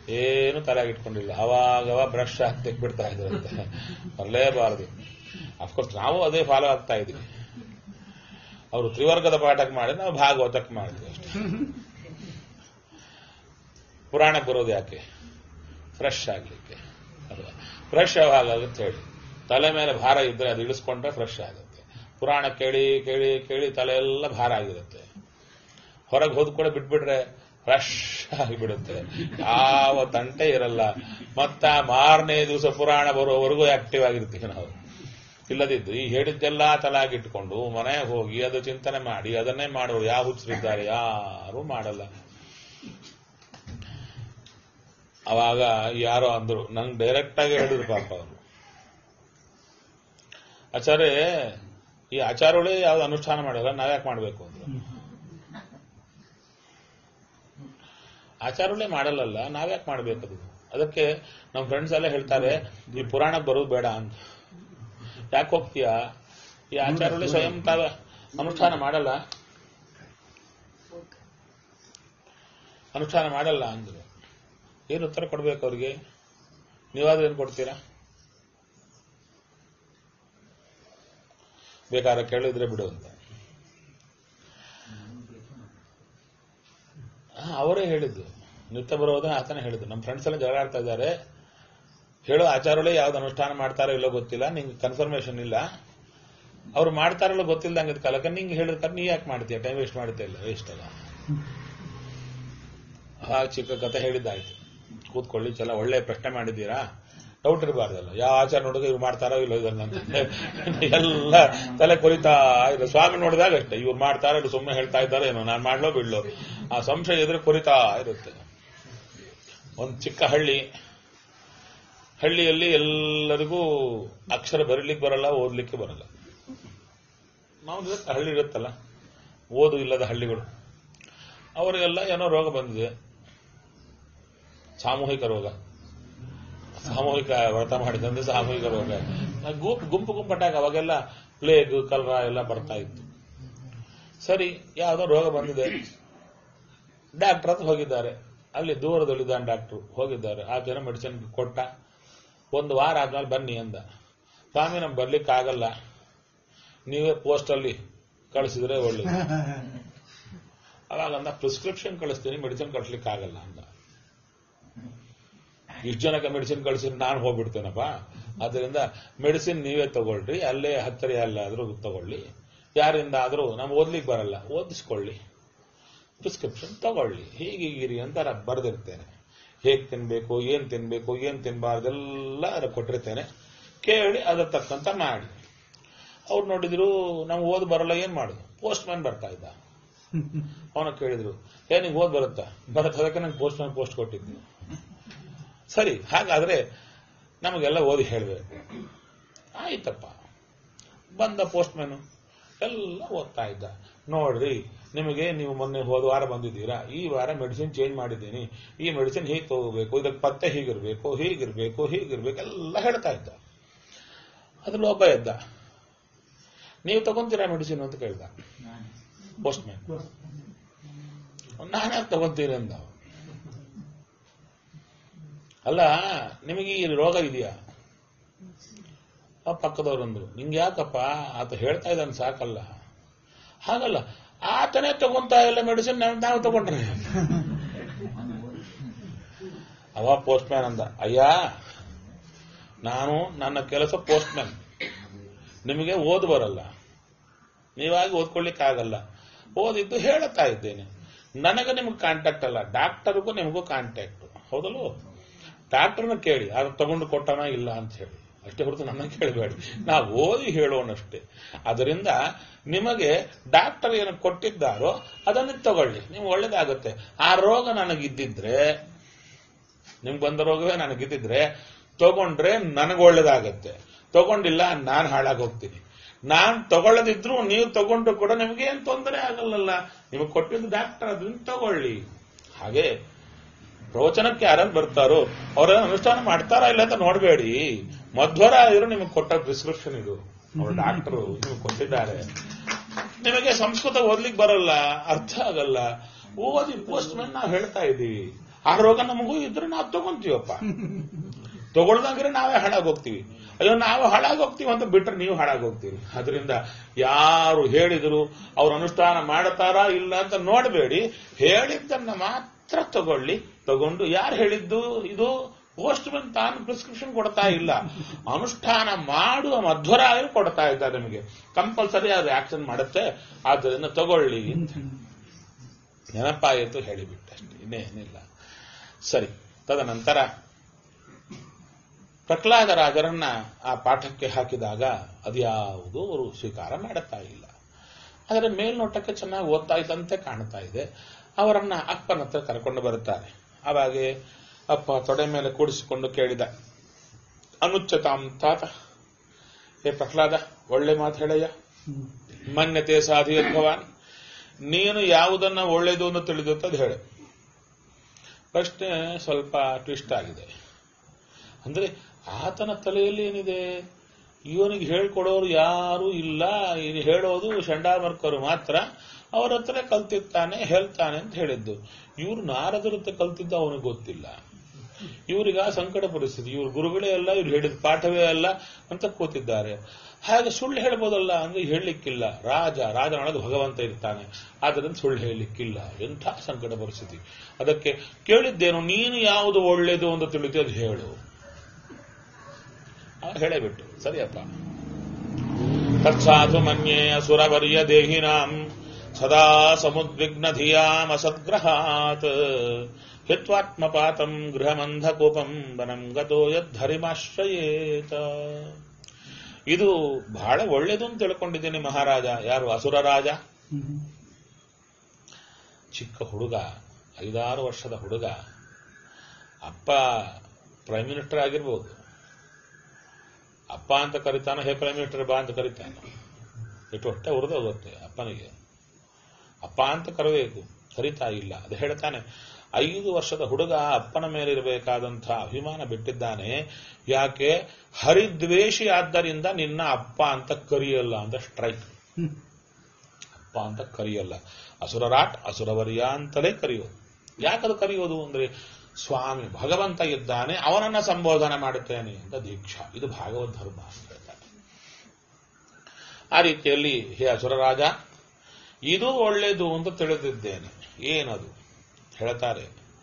ಏನು ತಲೆಗೆ ಇಟ್ಕೊಂಡಿಲ್ಲ ಅವಾಗವ ಬ್ರಷ್ ಹಾಕಿ ತೆಗ್ಬಿಡ್ತಾ ಇದ್ರಂತೆ ಬರಲೇಬಾರದು ಅಫ್ಕೋರ್ಸ್ ನಾವು ಅದೇ ಫಾಲೋ ಆಗ್ತಾ ಇದೀವಿ ಅವರು ತ್ರಿವರ್ಗದ ಪಾಠಕ್ಕೆ ಮಾಡಿ ನಾವು ಭಾಗವತಕ್ಕೆ ಮಾಡಿದ್ವಿ ಅಷ್ಟೇ ಪುರಾಣಕ್ಕೆ ಬರೋದು ಯಾಕೆ ಫ್ರೆಶ್ ಆಗ್ಲಿಕ್ಕೆ ಅಲ್ವಾ ಫ್ರೆಶ್ ಯಾವಾಗ ಆಗುತ್ತೆ ಹೇಳಿ ತಲೆ ಮೇಲೆ ಭಾರ ಇದ್ರೆ ಅದು ಇಳಿಸ್ಕೊಂಡ್ರೆ ಫ್ರೆಶ್ ಆಗುತ್ತೆ ಪುರಾಣ ಕೇಳಿ ಕೇಳಿ ಕೇಳಿ ತಲೆ ಎಲ್ಲ ಭಾರ ಆಗಿರುತ್ತೆ ಹೊರಗೆ ಹೋದ್ ಕೂಡ ಬಿಟ್ಬಿಟ್ರೆ ಫ್ರೆಶ್ ಆಗಿಬಿಡುತ್ತೆ ಯಾವ ತಂಟೆ ಇರಲ್ಲ ಮತ್ತ ಮಾರನೇ ದಿವಸ ಪುರಾಣ ಬರೋವರೆಗೂ ಆಕ್ಟಿವ್ ಆಗಿರ್ತೀವಿ ನಾವು ಇಲ್ಲದಿದ್ದು ಈ ಹೇಳಿದ್ದೆಲ್ಲ ತಲಾಗಿಟ್ಕೊಂಡು ಮನೆಗೆ ಹೋಗಿ ಅದು ಚಿಂತನೆ ಮಾಡಿ ಅದನ್ನೇ ಮಾಡೋರು ಯಾವ ಹುಚ್ಚರಿದ್ದಾರೆ ಯಾರು ಮಾಡಲ್ಲ ಅವಾಗ ಯಾರೋ ಅಂದ್ರು ನಂಗೆ ಡೈರೆಕ್ಟ್ ಆಗಿ ಹೇಳಿದ್ರು ಪಾಪ ಅವರು ಆಚಾರ್ಯ ಈ ಆಚಾರಗಳೇ ಯಾವ್ದು ಅನುಷ್ಠಾನ ಮಾಡಲ್ಲ ನಾವ್ಯಾಕೆ ಮಾಡ್ಬೇಕು ಅಂದ್ರು ಆಚಾರಗಳೇ ಮಾಡಲ್ಲಲ್ಲ ನಾವ್ಯಾಕೆ ಮಾಡ್ಬೇಕದು ಅದಕ್ಕೆ ನಮ್ಮ ಫ್ರೆಂಡ್ಸ್ ಎಲ್ಲ ಹೇಳ್ತಾರೆ ಈ ಪುರಾಣಕ್ಕೆ ಬರೋದು ಬೇಡ ಅಂತ ಯಾಕೆ ಹೋಗ್ತೀಯಾ ಈ ಆಚಾರಗಳೇ ಸ್ವಯಂ ತಾವ ಅನುಷ್ಠಾನ ಮಾಡಲ್ಲ ಅನುಷ್ಠಾನ ಮಾಡಲ್ಲ ಅಂದ್ರು ಏನು ಉತ್ತರ ಕೊಡ್ಬೇಕು ಅವ್ರಿಗೆ ನೀವಾದ್ರೂ ಏನು ಕೊಡ್ತೀರಾ ಬೇಕಾದ್ರೆ ಕೇಳಿದ್ರೆ ಬಿಡು ಅಂತ ಹಾ, ಅವರೇ ಹೇಳಿದ್ದು ನಿತ್ಯ ಬರೋದನ್ನ ಆತನೇ ಹೇಳಿದ್ದು ನಮ್ಮ ಫ್ರೆಂಡ್ಸ್ ಎಲ್ಲ ಜಗಳ ಆಡ್ತಾ ಇದ್ದಾರೆ ಹೇಳೋ ಆಚಾರಗಳೇ ಯಾವ್ದು ಅನುಷ್ಠಾನ ಮಾಡ್ತಾರೋ ಇಲ್ಲೋ ಗೊತ್ತಿಲ್ಲ ನಿಂಗೆ ಕನ್ಫರ್ಮೇಶನ್ ಇಲ್ಲ ಅವ್ರು ಮಾಡ್ತಾರಲ್ಲೋ ಗೊತ್ತಿಲ್ಲದಂಗೆ ಕಾಲಕ್ಕೆ ನಿಂಗೆ ಹೇಳಿದ್ರೆ ನೀ ಯಾಕೆ ಮಾಡ್ತೀಯ ಟೈಮ್ ವೇಸ್ಟ್ ಮಾಡ್ತಾ ಇಲ್ಲ ವೇಸ್ಟ್ ಅಲ್ಲ ಆ ಚಿಕ್ಕ ಕತೆ ಹೇಳಿದ್ದಾಯ್ತು ಕೂತ್ಕೊಳ್ಳಿ ಚಲ ಒಳ್ಳೆ ಪ್ರಶ್ನೆ ಮಾಡಿದ್ದೀರಾ ಡೌಟ್ ಇರಬಾರ್ದಲ್ಲ ಯಾವ ಆಚಾರ ನೋಡಿದ್ರೆ ಇವ್ರು ಮಾಡ್ತಾರೋ ಇಲ್ಲೋ ಇದನ್ನ ಅಂತ ಎಲ್ಲ ತಲೆ ಕೊರಿತಾ ಇರೋ ಸ್ವಾಮಿ ನೋಡಿದಾಗ ಅಷ್ಟೇ ಇವ್ರು ಮಾಡ್ತಾರೋ ಇವ್ರು ಸುಮ್ಮನೆ ಹೇಳ್ತಾ ಇದ್ದಾರೆ ಏನೋ ನಾನು ಮಾಡ್ಲೋ ಬಿಡ್ಲೋ ಆ ಸಂಶಯ ಎದುರು ಕೊರಿತಾ ಇರುತ್ತೆ ಒಂದು ಚಿಕ್ಕ ಹಳ್ಳಿ ಹಳ್ಳಿಯಲ್ಲಿ ಎಲ್ಲರಿಗೂ ಅಕ್ಷರ ಬರೀಲಿಕ್ಕೆ ಬರಲ್ಲ ಓದ್ಲಿಕ್ಕೆ ಬರಲ್ಲ ನಾವು ಇರುತ್ತೆ, ಹಳ್ಳಿ ಇರುತ್ತಲ್ಲ ಓದು ಇಲ್ಲದ ಹಳ್ಳಿಗಳು ಅವರಿಗೆಲ್ಲ ಏನೋ ರೋಗ ಬಂದಿದೆ ಸಾಮೂಹಿಕ ರೋಗ ಸಾಮೂಹಿಕ ವ್ರತ ಮಾಡಿದಂದ್ರೆ ಸಾಮೂಹಿಕ ರೋಗ ಗುಂಪು ಗುಂಪು ಗುಂಪಟ್ಟಾಗ ಅವಾಗೆಲ್ಲ ಪ್ಲೇಗ್ ಕಲ್ರ ಎಲ್ಲ ಬರ್ತಾ ಇತ್ತು ಸರಿ ಯಾವುದೋ ರೋಗ ಬಂದಿದೆ ಡಾಕ್ಟರ್ ಹತ್ರ ಹೋಗಿದ್ದಾರೆ ಅಲ್ಲಿ ದೂರದಲ್ಲಿದ್ದಾನೆ ಡಾಕ್ಟರ್ ಹೋಗಿದ್ದಾರೆ ಆ ಜನ ಮೆಡಿಸಿನ್ ಕೊಟ್ಟ ಒಂದು ವಾರ ಆದ್ಮೇಲೆ ಬನ್ನಿ ಅಂದ ಸ್ವಾಮಿ ನಮ್ಗೆ ಬರ್ಲಿಕ್ಕೆ ಆಗಲ್ಲ ನೀವೇ ಪೋಸ್ಟಲ್ಲಿ ಕಳಿಸಿದ್ರೆ ಒಳ್ಳೇದು ಅವಾಗ ಅಂದ ಪ್ರಿಸ್ಕ್ರಿಪ್ಷನ್ ಕಳಿಸ್ತೀನಿ ಮೆಡಿಸಿನ್ ಕಳಿಸ್ಲಿಕ್ಕೆ ಆಗಲ್ಲ ಅಂದ ಇಷ್ಟು ಜನಕ್ಕೆ ಮೆಡಿಸಿನ್ ಕಳಿಸಿದ್ರೆ ನಾನು ಹೋಗ್ಬಿಡ್ತೇನಪ್ಪ ಅದರಿಂದ ಮೆಡಿಸಿನ್ ನೀವೇ ತಗೊಳ್ರಿ ಅಲ್ಲೇ ಹತ್ತಿರ ಎಲ್ಲಾದ್ರೂ ತಗೊಳ್ಳಿ ಯಾರಿಂದ ಆದ್ರೂ ನಮ್ಗೆ ಓದ್ಲಿಕ್ಕೆ ಬರಲ್ಲ ಓದಿಸ್ಕೊಳ್ಳಿ ಪ್ರಿಸ್ಕ್ರಿಪ್ಷನ್ ತಗೊಳ್ಳಿ ಹೀಗಿಗಿರಿ ಅಂತ ಬರೆದಿರ್ತೇನೆ ಹೇಗೆ ತಿನ್ಬೇಕು ಏನ್ ತಿನ್ಬೇಕು ಏನ್ ತಿನ್ಬಾರ್ದೆಲ್ಲ ಅದಕ್ಕೆ ಕೊಟ್ಟಿರ್ತೇನೆ ಕೇಳಿ ಅದ್ರ ತಕ್ಕಂತ ಮಾಡಿ ಅವ್ರು ನೋಡಿದ್ರು ನಮ್ಗೆ ಓದ್ ಬರಲ್ಲ ಏನ್ ಮಾಡುದು ಪೋಸ್ಟ್ ಮ್ಯಾನ್ ಬರ್ತಾ ಇದ್ದ ಅವನ ಕೇಳಿದ್ರು ಏ ನಿಂಗೆ ಓದ್ ಬರುತ್ತಾ ಬರುತ್ತೆ ಅದಕ್ಕೆ ನಂಗೆ ಪೋಸ್ಟ್ ಮ್ಯಾನ್ ಪೋಸ್ಟ್ ಕೊಟ್ಟಿದ್ದೆ ಸರಿ ಹಾಗಾದ್ರೆ ನಮಗೆಲ್ಲ ಓದಿ ಹೇಳ್ಬೇಕು ಆಯ್ತಪ್ಪ ಬಂದ ಪೋಸ್ಟ್ ಮ್ಯಾನು ಎಲ್ಲ ಓದ್ತಾ ಇದ್ದ ನೋಡ್ರಿ ನಿಮಗೆ ನೀವು ಮೊನ್ನೆ ಹೋದ ವಾರ ಬಂದಿದ್ದೀರಾ ಈ ವಾರ ಮೆಡಿಸಿನ್ ಚೇಂಜ್ ಮಾಡಿದ್ದೀನಿ ಈ ಮೆಡಿಸಿನ್ ಹೀಗೆ ತಗೋಬೇಕು ಇದಕ್ಕೆ ಪತ್ತೆ ಹೀಗಿರ್ಬೇಕು ಹೀಗಿರ್ಬೇಕು ಹೀಗಿರ್ಬೇಕು ಎಲ್ಲ ಹೇಳ್ತಾ ಇದ್ದ ಅದ್ರಲ್ಲಿ ಒಬ್ಬ ಇದ್ದ ನೀವು ತಗೊಂತೀರಾ ಮೆಡಿಸಿನ್ ಅಂತ ಕೇಳ್ದ ಪೋಸ್ಟ್ ಮ್ಯಾನ್ ನಾನೇ ತಗೊಂತೀನಿ ಅಂದ ಅವ. ಅಲ್ಲ ನಿಮಗೆ ಈ ರೋಗ ಇದೆಯಾ ಆ ಪಕ್ಕದವ್ರು ಅಂದ್ರು ನಿಂಗೆ ಯಾಕಪ್ಪ ಆತ ಹೇಳ್ತಾ ಇದ್ದಾನೆ ಸಾಕಲ್ಲ ಹಾಗಲ್ಲ ಆತನೇ ತಗೊಂತಾ ಇಲ್ಲ ಮೆಡಿಸಿನ್ ನಾವು ತಗೊಂಡ್ರೆ ಅವ ಪೋಸ್ಟ್ ಮ್ಯಾನ್ ಅಂದ ಅಯ್ಯ ನಾನು ನನ್ನ ಕೆಲಸ ಪೋಸ್ಟ್ ಮ್ಯಾನ್ ನಿಮಗೆ ಓದ್ ಬರಲ್ಲ ನೀವಾಗಿ ಓದ್ಕೊಳ್ಳಿಕ್ಕೆ ಆಗಲ್ಲ ಓದಿದ್ದು ಹೇಳುತ್ತಾ ಇದ್ದೇನೆ ನನಗೆ ನಿಮ್ಗೆ ಕಾಂಟ್ಯಾಕ್ಟ್ ಅಲ್ಲ ಡಾಕ್ಟರ್ಗೂ ನಿಮಗೂ ಕಾಂಟ್ಯಾಕ್ಟ್ ಹೌದಲ್ವ ಡಾಕ್ಟರ್ನ ಕೇಳಿ ಅದು ತಗೊಂಡು ಕೊಟ್ಟನ ಇಲ್ಲ ಅಂತ ಹೇಳಿ ಅಷ್ಟೇ ಹೊರತು ನನ್ನ ಕೇಳಬೇಡಿ ನಾವು ಓದಿ ಹೇಳೋಣಷ್ಟೇ ಅದರಿಂದ ನಿಮಗೆ ಡಾಕ್ಟರ್ ಏನು ಕೊಟ್ಟಿದ್ದಾರೋ ಅದನ್ನು ತಗೊಳ್ಳಿ ನಿಮ್ಗೆ ಒಳ್ಳೇದಾಗುತ್ತೆ ಆ ರೋಗ ನನಗಿದ್ದಿದ್ರೆ ನಿಮ್ಗೆ ಬಂದ ರೋಗವೇ ನನಗಿದ್ದಿದ್ರೆ ತಗೊಂಡ್ರೆ ನನಗೆ ಒಳ್ಳೇದಾಗತ್ತೆ ತಗೊಂಡಿಲ್ಲ ನಾನು ಹಾಳಾಗಿ ಹೋಗ್ತೀನಿ ನಾನ್ ತಗೊಳ್ಳದಿದ್ರು ನೀವು ತಗೊಂಡ್ರು ಕೂಡ ನಿಮ್ಗೆ ಏನ್ ತೊಂದರೆ ಆಗಲ್ಲಲ್ಲ ನಿಮಗೆ ಕೊಟ್ಟಿದ್ದು ಡಾಕ್ಟರ್ ಅದನ್ನ ತಗೊಳ್ಳಿ ಹಾಗೆ ಪ್ರವಚನಕ್ಕೆ ಯಾರನ್ನು ಬರ್ತಾರೋ ಅವರನ್ನ ಅನುಷ್ಠಾನ ಮಾಡ್ತಾರಾ ಇಲ್ಲ ಅಂತ ನೋಡಬೇಡಿ ಮಧ್ವರ ಇವರು ನಿಮಗೆ ಕೊಟ್ಟ ಪ್ರಿಸ್ಕ್ರಿಪ್ಷನ್ ಇದು ಅವ್ರ ಡಾಕ್ಟರು ನಿಮಗೆ ಕೊಟ್ಟಿದ್ದಾರೆ ನಿಮಗೆ ಸಂಸ್ಕೃತ ಓದ್ಲಿಕ್ಕೆ ಬರಲ್ಲ ಅರ್ಥ ಆಗಲ್ಲ ಓದಿ ಪೋಸ್ಟ್ ಮ್ಯಾನ್ ನಾವು ಹೇಳ್ತಾ ಇದ್ದೀವಿ ಆ ರೋಗ ನಮಗೂ ಇದ್ರೆ ನಾವು ತಗೊಂತೀವಪ್ಪ ತಗೊಳ್ದಂಗ್ರೆ ನಾವೇ ಹಾಳಾಗೋಗ್ತೀವಿ ಅಯ್ಯೋ ನಾವು ಹಾಳಾಗೋಗ್ತೀವಿ ಅಂತ ಬಿಟ್ರೆ ನೀವು ಹಾಳಾಗೋಗ್ತೀರಿ ಅದರಿಂದ ಯಾರು ಹೇಳಿದ್ರು ಅವ್ರ ಅನುಷ್ಠಾನ ಮಾಡ್ತಾರಾ ಇಲ್ಲ ಅಂತ ನೋಡಬೇಡಿ ಹೇಳಿದ್ದನ್ನ ಮಾತ್ರ ತಗೊಳ್ಳಿ ತಗೊಂಡು ಯಾರು ಹೇಳಿದ್ದು ಇದು ಪೋಸ್ಟ್ ಮ್ಯಾನ್ ತಾನು ಪ್ರಿಸ್ಕ್ರಿಪ್ಷನ್ ಕೊಡ್ತಾ ಇಲ್ಲ ಅನುಷ್ಠಾನ ಮಾಡುವ ಮಧ್ವರಾಯರು ಕೊಡ್ತಾ ಇದ್ದಾರೆ ನಿಮಗೆ ಕಂಪಲ್ಸರಿ ಅದು ಆಕ್ಷನ್ ಮಾಡುತ್ತೆ ಆದ್ದರಿಂದ ತಗೊಳ್ಳಿ ಅಂತ ನೆನಪಾಯಿತು ಹೇಳಿಬಿಟ್ಟೆ ಅಷ್ಟೇ ಇನ್ನೇನಿಲ್ಲ ಸರಿ ತದನಂತರ ಪ್ರಹ್ಲಾದರಾಜರನ್ನ ಆ ಪಾಠಕ್ಕೆ ಹಾಕಿದಾಗ ಅದ್ಯಾವುದೂ ಅವರು ಸ್ವೀಕಾರ ಮಾಡುತ್ತಾ ಇಲ್ಲ ಆದರೆ ಮೇಲ್ನೋಟಕ್ಕೆ ಚೆನ್ನಾಗಿ ಓದ್ತಾ ಇದ್ದಂತೆ ಕಾಣ್ತಾ ಇದೆ ಅವರನ್ನ ಅಪ್ಪನ ಹತ್ರ ಕರ್ಕೊಂಡು ಬರುತ್ತಾರೆ ಅವಾಗೆ ಅಪ್ಪ ತೊಡೆ ಮೇಲೆ ಕೂಡಿಸಿಕೊಂಡು ಕೇಳಿದ ಅನುಚ್ಚತಾಂ ತಾತ ಹೇ ಪ್ರಹ್ಲಾದ ಒಳ್ಳೆ ಮಾತು ಹೇಳಯ್ಯ ಮನ್ಯತೆ ಸಾಧಿಯತ್ ಭವಾನ್ ನೀನು ಯಾವುದನ್ನ ಒಳ್ಳೆಯದು ಅಂತ ತಿಳಿದುತ್ತ ಅದು ಹೇಳು ಪ್ರಶ್ನೆ ಸ್ವಲ್ಪ ಟ್ವಿಸ್ಟ್ ಆಗಿದೆ ಅಂದ್ರೆ ಆತನ ತಲೆಯಲ್ಲಿ ಏನಿದೆ ಇವನಿಗೆ ಹೇಳ್ಕೊಡೋರು ಯಾರು ಇಲ್ಲ ಇದು ಹೇಳೋದು ಚಂಡಾಮರ್ಕರು ಮಾತ್ರ ಅವರ ಹತ್ರ ಕಲ್ತಿರ್ತಾನೆ ಹೇಳ್ತಾನೆ ಅಂತ ಹೇಳಿದ್ದು ಇವ್ರು ನಾರದರ ಹತ್ರ ಕಲ್ತಿದ್ದ ಅವನಿಗೆ ಗೊತ್ತಿಲ್ಲ ಇವರಿಗೆ ಆ ಸಂಕಟ ಪರಿಸ್ಥಿತಿ ಇವ್ರ ಗುರುಗಳೇ ಅಲ್ಲ ಇವ್ರು ಹೇಳಿದ ಪಾಠವೇ ಅಲ್ಲ ಅಂತ ಕೂತಿದ್ದಾರೆ ಹಾಗೆ ಸುಳ್ಳು ಹೇಳ್ಬೋದಲ್ಲ ಅಂದ್ರೆ ಹೇಳಲಿಕ್ಕಿಲ್ಲ ರಾಜ ರಾಜನೊಳಗೆ ಭಗವಂತ ಇರ್ತಾನೆ ಆದ್ದರಿಂದ ಸುಳ್ಳು ಹೇಳಲಿಕ್ಕಿಲ್ಲ ಎಂಥ ಸಂಕಟ ಪರಿಸ್ಥಿತಿ ಅದಕ್ಕೆ ಕೇಳಿದ್ದೇನು ನೀನು ಯಾವುದು ಒಳ್ಳೇದು ಅಂತ ತಿಳಿದು ಅದು ಹೇಳು ಆ ಹೇಳೇಬಿಟ್ಟು ಸರಿಯಪ್ಪ ತತ್ಸಾಧು ಮನ್ಯೇ ಅಸುರವರ್ಯ ದೇಹಿನಾಂ ಸದಾ ಸಮುದ್ವಿಗ್ನ ಧಿಯಾಂ ಅಸದ್ಗ್ರಹಾತ್ ಹಿತ್ವಾತ್ಮಪಾತಂ ಗೃಹಮಂಧಕೂಪಂ ವನಂ ಗತೋ ಯದ್ಧರಿಮಾಶ್ರಯೇತ ಇದು ಬಹಳ ಒಳ್ಳೇದು ಅಂತ ತಿಳ್ಕೊಂಡಿದ್ದೀನಿ ಮಹಾರಾಜ ಯಾರು ಅಸುರ ರಾಜ ಚಿಕ್ಕ ಹುಡುಗ ಐದಾರು ವರ್ಷದ ಹುಡುಗ ಅಪ್ಪ ಪ್ರೈಮ್ ಮಿನಿಸ್ಟರ್ ಆಗಿರ್ಬೋದು ಅಪ್ಪ ಅಂತ ಕರಿತಾನೆ ಹೇ ಪ್ರೈಮ್ ಮಿನಿಸ್ಟರ್ ಬಾ ಅಂತ ಕರಿತಾನೆ ಇಟ್ಟು ಹೊಟ್ಟೆ ಉರಿದೋಗುತ್ತೆ ಅಪ್ಪನಿಗೆ ಅಪ್ಪ ಅಂತ ಕರಬೇಕು ಕರಿತಾ ಇಲ್ಲ ಅದು ಹೇಳ್ತಾನೆ ಐದು ವರ್ಷದ ಹುಡುಗ ಅಪ್ಪನ ಮೇಲಿರಬೇಕಾದಂಥ ಅಭಿಮಾನ ಬಿಟ್ಟಿದ್ದಾನೆ ಯಾಕೆ ಹರಿದ್ವೇಷಿ ಆದ್ದರಿಂದ ನಿನ್ನ ಅಪ್ಪ ಅಂತ ಕರಿಯಲ್ಲ ಅಂತ ಸ್ಟ್ರೈಕ್ ಅಪ್ಪ ಅಂತ ಕರೆಯಲ್ಲ ಅಸುರರಾಟ್ ಅಸುರವರ್ಯ ಅಂತಲೇ ಕರೆಯೋದು ಯಾಕದು ಕರೆಯೋದು ಅಂದ್ರೆ ಸ್ವಾಮಿ ಭಗವಂತ ಇದ್ದಾನೆ ಅವನನ್ನ ಸಂಬೋಧನೆ ಮಾಡುತ್ತೇನೆ ಅಂತ ದೀಕ್ಷಾ ಇದು ಭಾಗವತ್ ಧರ್ಮ ಅಂತ ಹೇಳ್ತಾರೆ ಆ ರೀತಿಯಲ್ಲಿ ಹೇ ಅಸುರರಾಜ ಇದು ಒಳ್ಳೆಯದು ಅಂತ ತಿಳಿದಿದ್ದೇನೆ ಏನದು ಹೇಳ್ತಾರೆ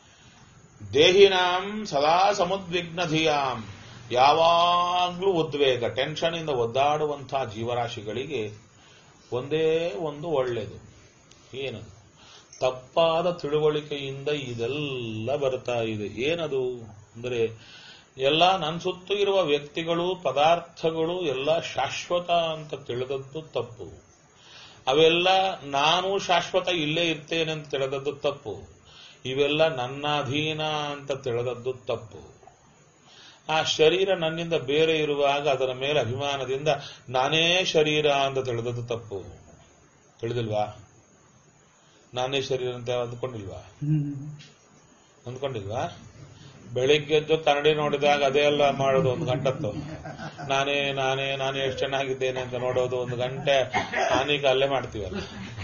ದೇಹಿನಾಂ ಸದಾ ಸಮುದ್ವಿಗ್ನ ಧಿಯಾಂ ಯಾವಾಗ್ಲೂ ಉದ್ವೇಗ ಟೆನ್ಷನ್ ಇಂದ ಒದ್ದಾಡುವಂತಹ ಜೀವರಾಶಿಗಳಿಗೆ ಒಂದೇ ಒಂದು ಒಳ್ಳೆಯದು ಏನದು ತಪ್ಪಾದ ತಿಳುವಳಿಕೆಯಿಂದ ಇದೆಲ್ಲ ಬರ್ತಾ ಇದೆ ಏನದು ಅಂದರೆ ಎಲ್ಲ ನನ್ನ ಸುತ್ತು ಇರುವ ವ್ಯಕ್ತಿಗಳು ಪದಾರ್ಥಗಳು ಎಲ್ಲ ಶಾಶ್ವತ ಅಂತ ತಿಳಿದದ್ದು ತಪ್ಪು ಅವೆಲ್ಲ ನಾನು ಶಾಶ್ವತ ಇಲ್ಲೇ ಇರ್ತೇನೆ ಅಂತ ತಿಳಿದದ್ದು ತಪ್ಪು ಇವೆಲ್ಲ ನನ್ನ ಅಧೀನ ಅಂತ ತಿಳಿದದ್ದು ತಪ್ಪು ಆ ಶರೀರ ನನ್ನಿಂದ ಬೇರೆ ಇರುವಾಗ ಅದರ ಮೇಲೆ ಅಭಿಮಾನದಿಂದ ನಾನೇ ಶರೀರ ಅಂತ ತಿಳಿದದ್ದು ತಪ್ಪು ತಿಳಿದಿಲ್ವಾ ನಾನೇ ಶರೀರ ಅಂತ ಅಂದ್ಕೊಂಡಿಲ್ವಾ ಅಂದ್ಕೊಂಡಿಲ್ವಾ ಬೆಳಿಗ್ಗೆದ್ದು ಕನ್ನಡಿ ನೋಡಿದಾಗ ಅದೇ ಎಲ್ಲ ಮಾಡೋದು ಒಂದು ಗಂಟತ್ತು ನಾನೇ ನಾನೇ ನಾನೇ ಎಷ್ಟು ಚೆನ್ನಾಗಿದ್ದೇನೆ ಅಂತ ನೋಡೋದು ಒಂದು ಗಂಟೆ ಹಾನಿಗೆ ಅಲ್ಲೇ ಮಾಡ್ತೀವಲ್ಲ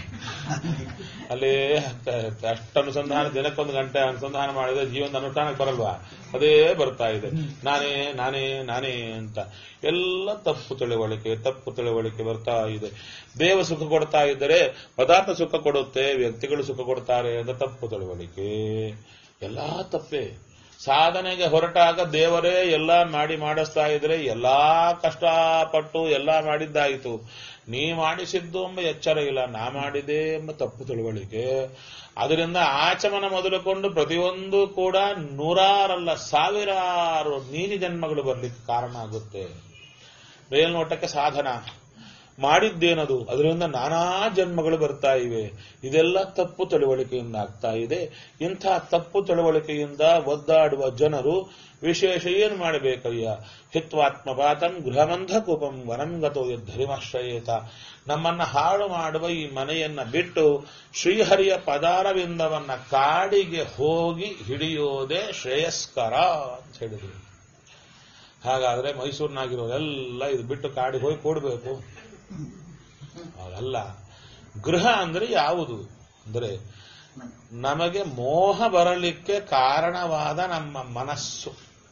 ಅಲ್ಲೇ ಆಗ್ತಾ ಇರುತ್ತೆ ಅಷ್ಟು ಅನುಸಂಧಾನ ದಿನಕ್ಕೊಂದು ಗಂಟೆ ಅನುಸಂಧಾನ ಮಾಡಿದ್ರೆ ಜೀವನದ ಅನುಷ್ಠಾನಕ್ಕೆ ಬರಲ್ವಾ ಅದೇ ಬರ್ತಾ ಇದೆ ನಾನೇ ನಾನೇ ನಾನೇ ಅಂತ ಎಲ್ಲ ತಪ್ಪು ತಿಳುವಳಿಕೆ ತಪ್ಪು ತಿಳುವಳಿಕೆ ಬರ್ತಾ ಇದೆ ದೇವ ಸುಖ ಕೊಡ್ತಾ ಇದ್ದರೆ ಪದಾರ್ಥ ಸುಖ ಕೊಡುತ್ತೆ ವ್ಯಕ್ತಿಗಳು ಸುಖ ಕೊಡ್ತಾರೆ ಅಂತ ತಪ್ಪು ತಿಳುವಳಿಕೆ ಎಲ್ಲಾ ತಪ್ಪೇ ಸಾಧನೆಗೆ ಹೊರಟಾಗ ದೇವರೇ ಎಲ್ಲ ಮಾಡಿ ಮಾಡಿಸ್ತಾ ಇದ್ರೆ ಎಲ್ಲಾ ಕಷ್ಟಪಟ್ಟು ಎಲ್ಲ ಮಾಡಿದ್ದಾಯಿತು ನೀ ಮಾಡಿಸಿದ್ದು ಎಂಬ ಎಚ್ಚರ ಇಲ್ಲ ನಾ ಮಾಡಿದೆ ಎಂಬ ತಪ್ಪು ತಿಳುವಳಿಕೆ ಅದರಿಂದ ಆಚಮನ ಮೊದಲುಕೊಂಡು ಪ್ರತಿಯೊಂದು ಕೂಡ ನೂರಾರಲ್ಲ ಸಾವಿರಾರು ನೀಲಿ ಜನ್ಮಗಳು ಬರ್ಲಿಕ್ಕೆ ಕಾರಣ ಆಗುತ್ತೆ ಮೇಲ್ನೋಟಕ್ಕೆ ಸಾಧನ ಮಾಡಿದ್ದೇನದು ಅದರಿಂದ ನಾನಾ ಜನ್ಮಗಳು ಬರ್ತಾ ಇವೆ ಇದೆಲ್ಲ ತಪ್ಪು ತಿಳುವಳಿಕೆಯಿಂದ ಆಗ್ತಾ ಇದೆ ಇಂಥ ತಪ್ಪು ತಿಳುವಳಿಕೆಯಿಂದ ಒದ್ದಾಡುವ ಜನರು ವಿಶೇಷ ಏನು ಮಾಡಬೇಕಯ್ಯ ಹಿತ್ವಾತ್ಮಪಾತಂ ಗೃಹಮಂಧ ಕೂಪಂ ವನಂಗತೋ ಧರಿಮಾಶ್ರಯೇತ ನಮ್ಮನ್ನ ಹಾಳು ಮಾಡುವ ಈ ಮನೆಯನ್ನ ಬಿಟ್ಟು ಶ್ರೀಹರಿಯ ಪದಾರವಿಂದವನ್ನ ಕಾಡಿಗೆ ಹೋಗಿ ಹಿಡಿಯೋದೇ ಶ್ರೇಯಸ್ಕರ ಅಂತ ಹೇಳಿದ್ರು ಹಾಗಾದ್ರೆ ಮೈಸೂರಿನಾಗಿರೋರೆಲ್ಲ ಇದು ಬಿಟ್ಟು ಕಾಡಿಗೆ ಹೋಗಿ ಕೂಡಬೇಕು ಅಲ್ಲ ಗೃಹ ಅಂದ್ರೆ ಯಾವುದು ಅಂದರೆ ನಮಗೆ ಮೋಹ ಬರಲಿಕ್ಕೆ ಕಾರಣವಾದ ನಮ್ಮ ಮನಸ್ಸು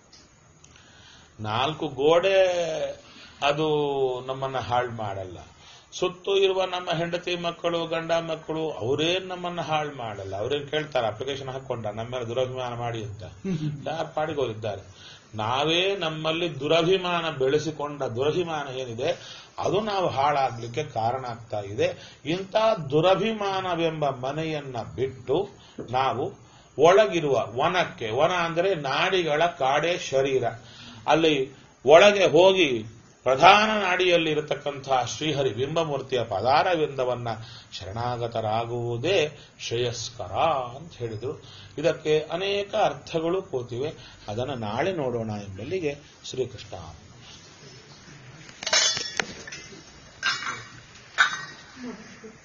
ನಾಲ್ಕು ಗೋಡೆ ಅದು ನಮ್ಮನ್ನ ಹಾಳು ಮಾಡಲ್ಲ ಸುತ್ತು ಇರುವ ನಮ್ಮ ಹೆಂಡತಿ ಮಕ್ಕಳು ಗಂಡ ಮಕ್ಕಳು ಅವರೇನ್ ನಮ್ಮನ್ನ ಹಾಳು ಮಾಡಲ್ಲ ಅವ್ರೇನ್ ಕೇಳ್ತಾರೆ ಅಪ್ಲಿಕೇಶನ್ ಹಾಕೊಂಡ ನಮ್ಮ ಮೇಲೆ ದುರಭಿಮಾನ ಮಾಡಿ ಅಂತ ಯಾರು ಪಾಡಿಗೋರಿದ್ದಾರೆ ನಾವೇ ನಮ್ಮಲ್ಲಿ ದುರಭಿಮಾನ ಬೆಳೆಸಿಕೊಂಡ ದುರಭಿಮಾನ ಏನಿದೆ ಅದು ನಾವು ಹಾಳಾಗ್ಲಿಕ್ಕೆ ಕಾರಣ ಆಗ್ತಾ ಇದೆ ಇಂಥ ದುರಭಿಮಾನವೆಂಬ ಮನೆಯನ್ನ ಬಿಟ್ಟು ನಾವು ಒಳಗಿರುವ ವನಕ್ಕೆ ವನ ಅಂದರೆ ನಾಡಿಗಳ ಕಾಡೆ ಶರೀರ ಅಲ್ಲಿ ಒಳಗೆ ಹೋಗಿ ಪ್ರಧಾನ ನಾಡಿಯಲ್ಲಿ ಇರತಕ್ಕಂತಹ ಶ್ರೀಹರಿ ಬಿಂಬಮೂರ್ತಿಯ ಪದಾರವಿಂದವನ್ನ ಶರಣಾಗತರಾಗುವುದೇ ಶ್ರೇಯಸ್ಕರ ಅಂತ ಹೇಳಿದರು ಇದಕ್ಕೆ ಅನೇಕ ಅರ್ಥಗಳು ಕೂತಿವೆ ಅದನ್ನು ನಾಳೆ ನೋಡೋಣ ಎಂಬಲ್ಲಿಗೆ ಶ್ರೀಕೃಷ್ಣ Thank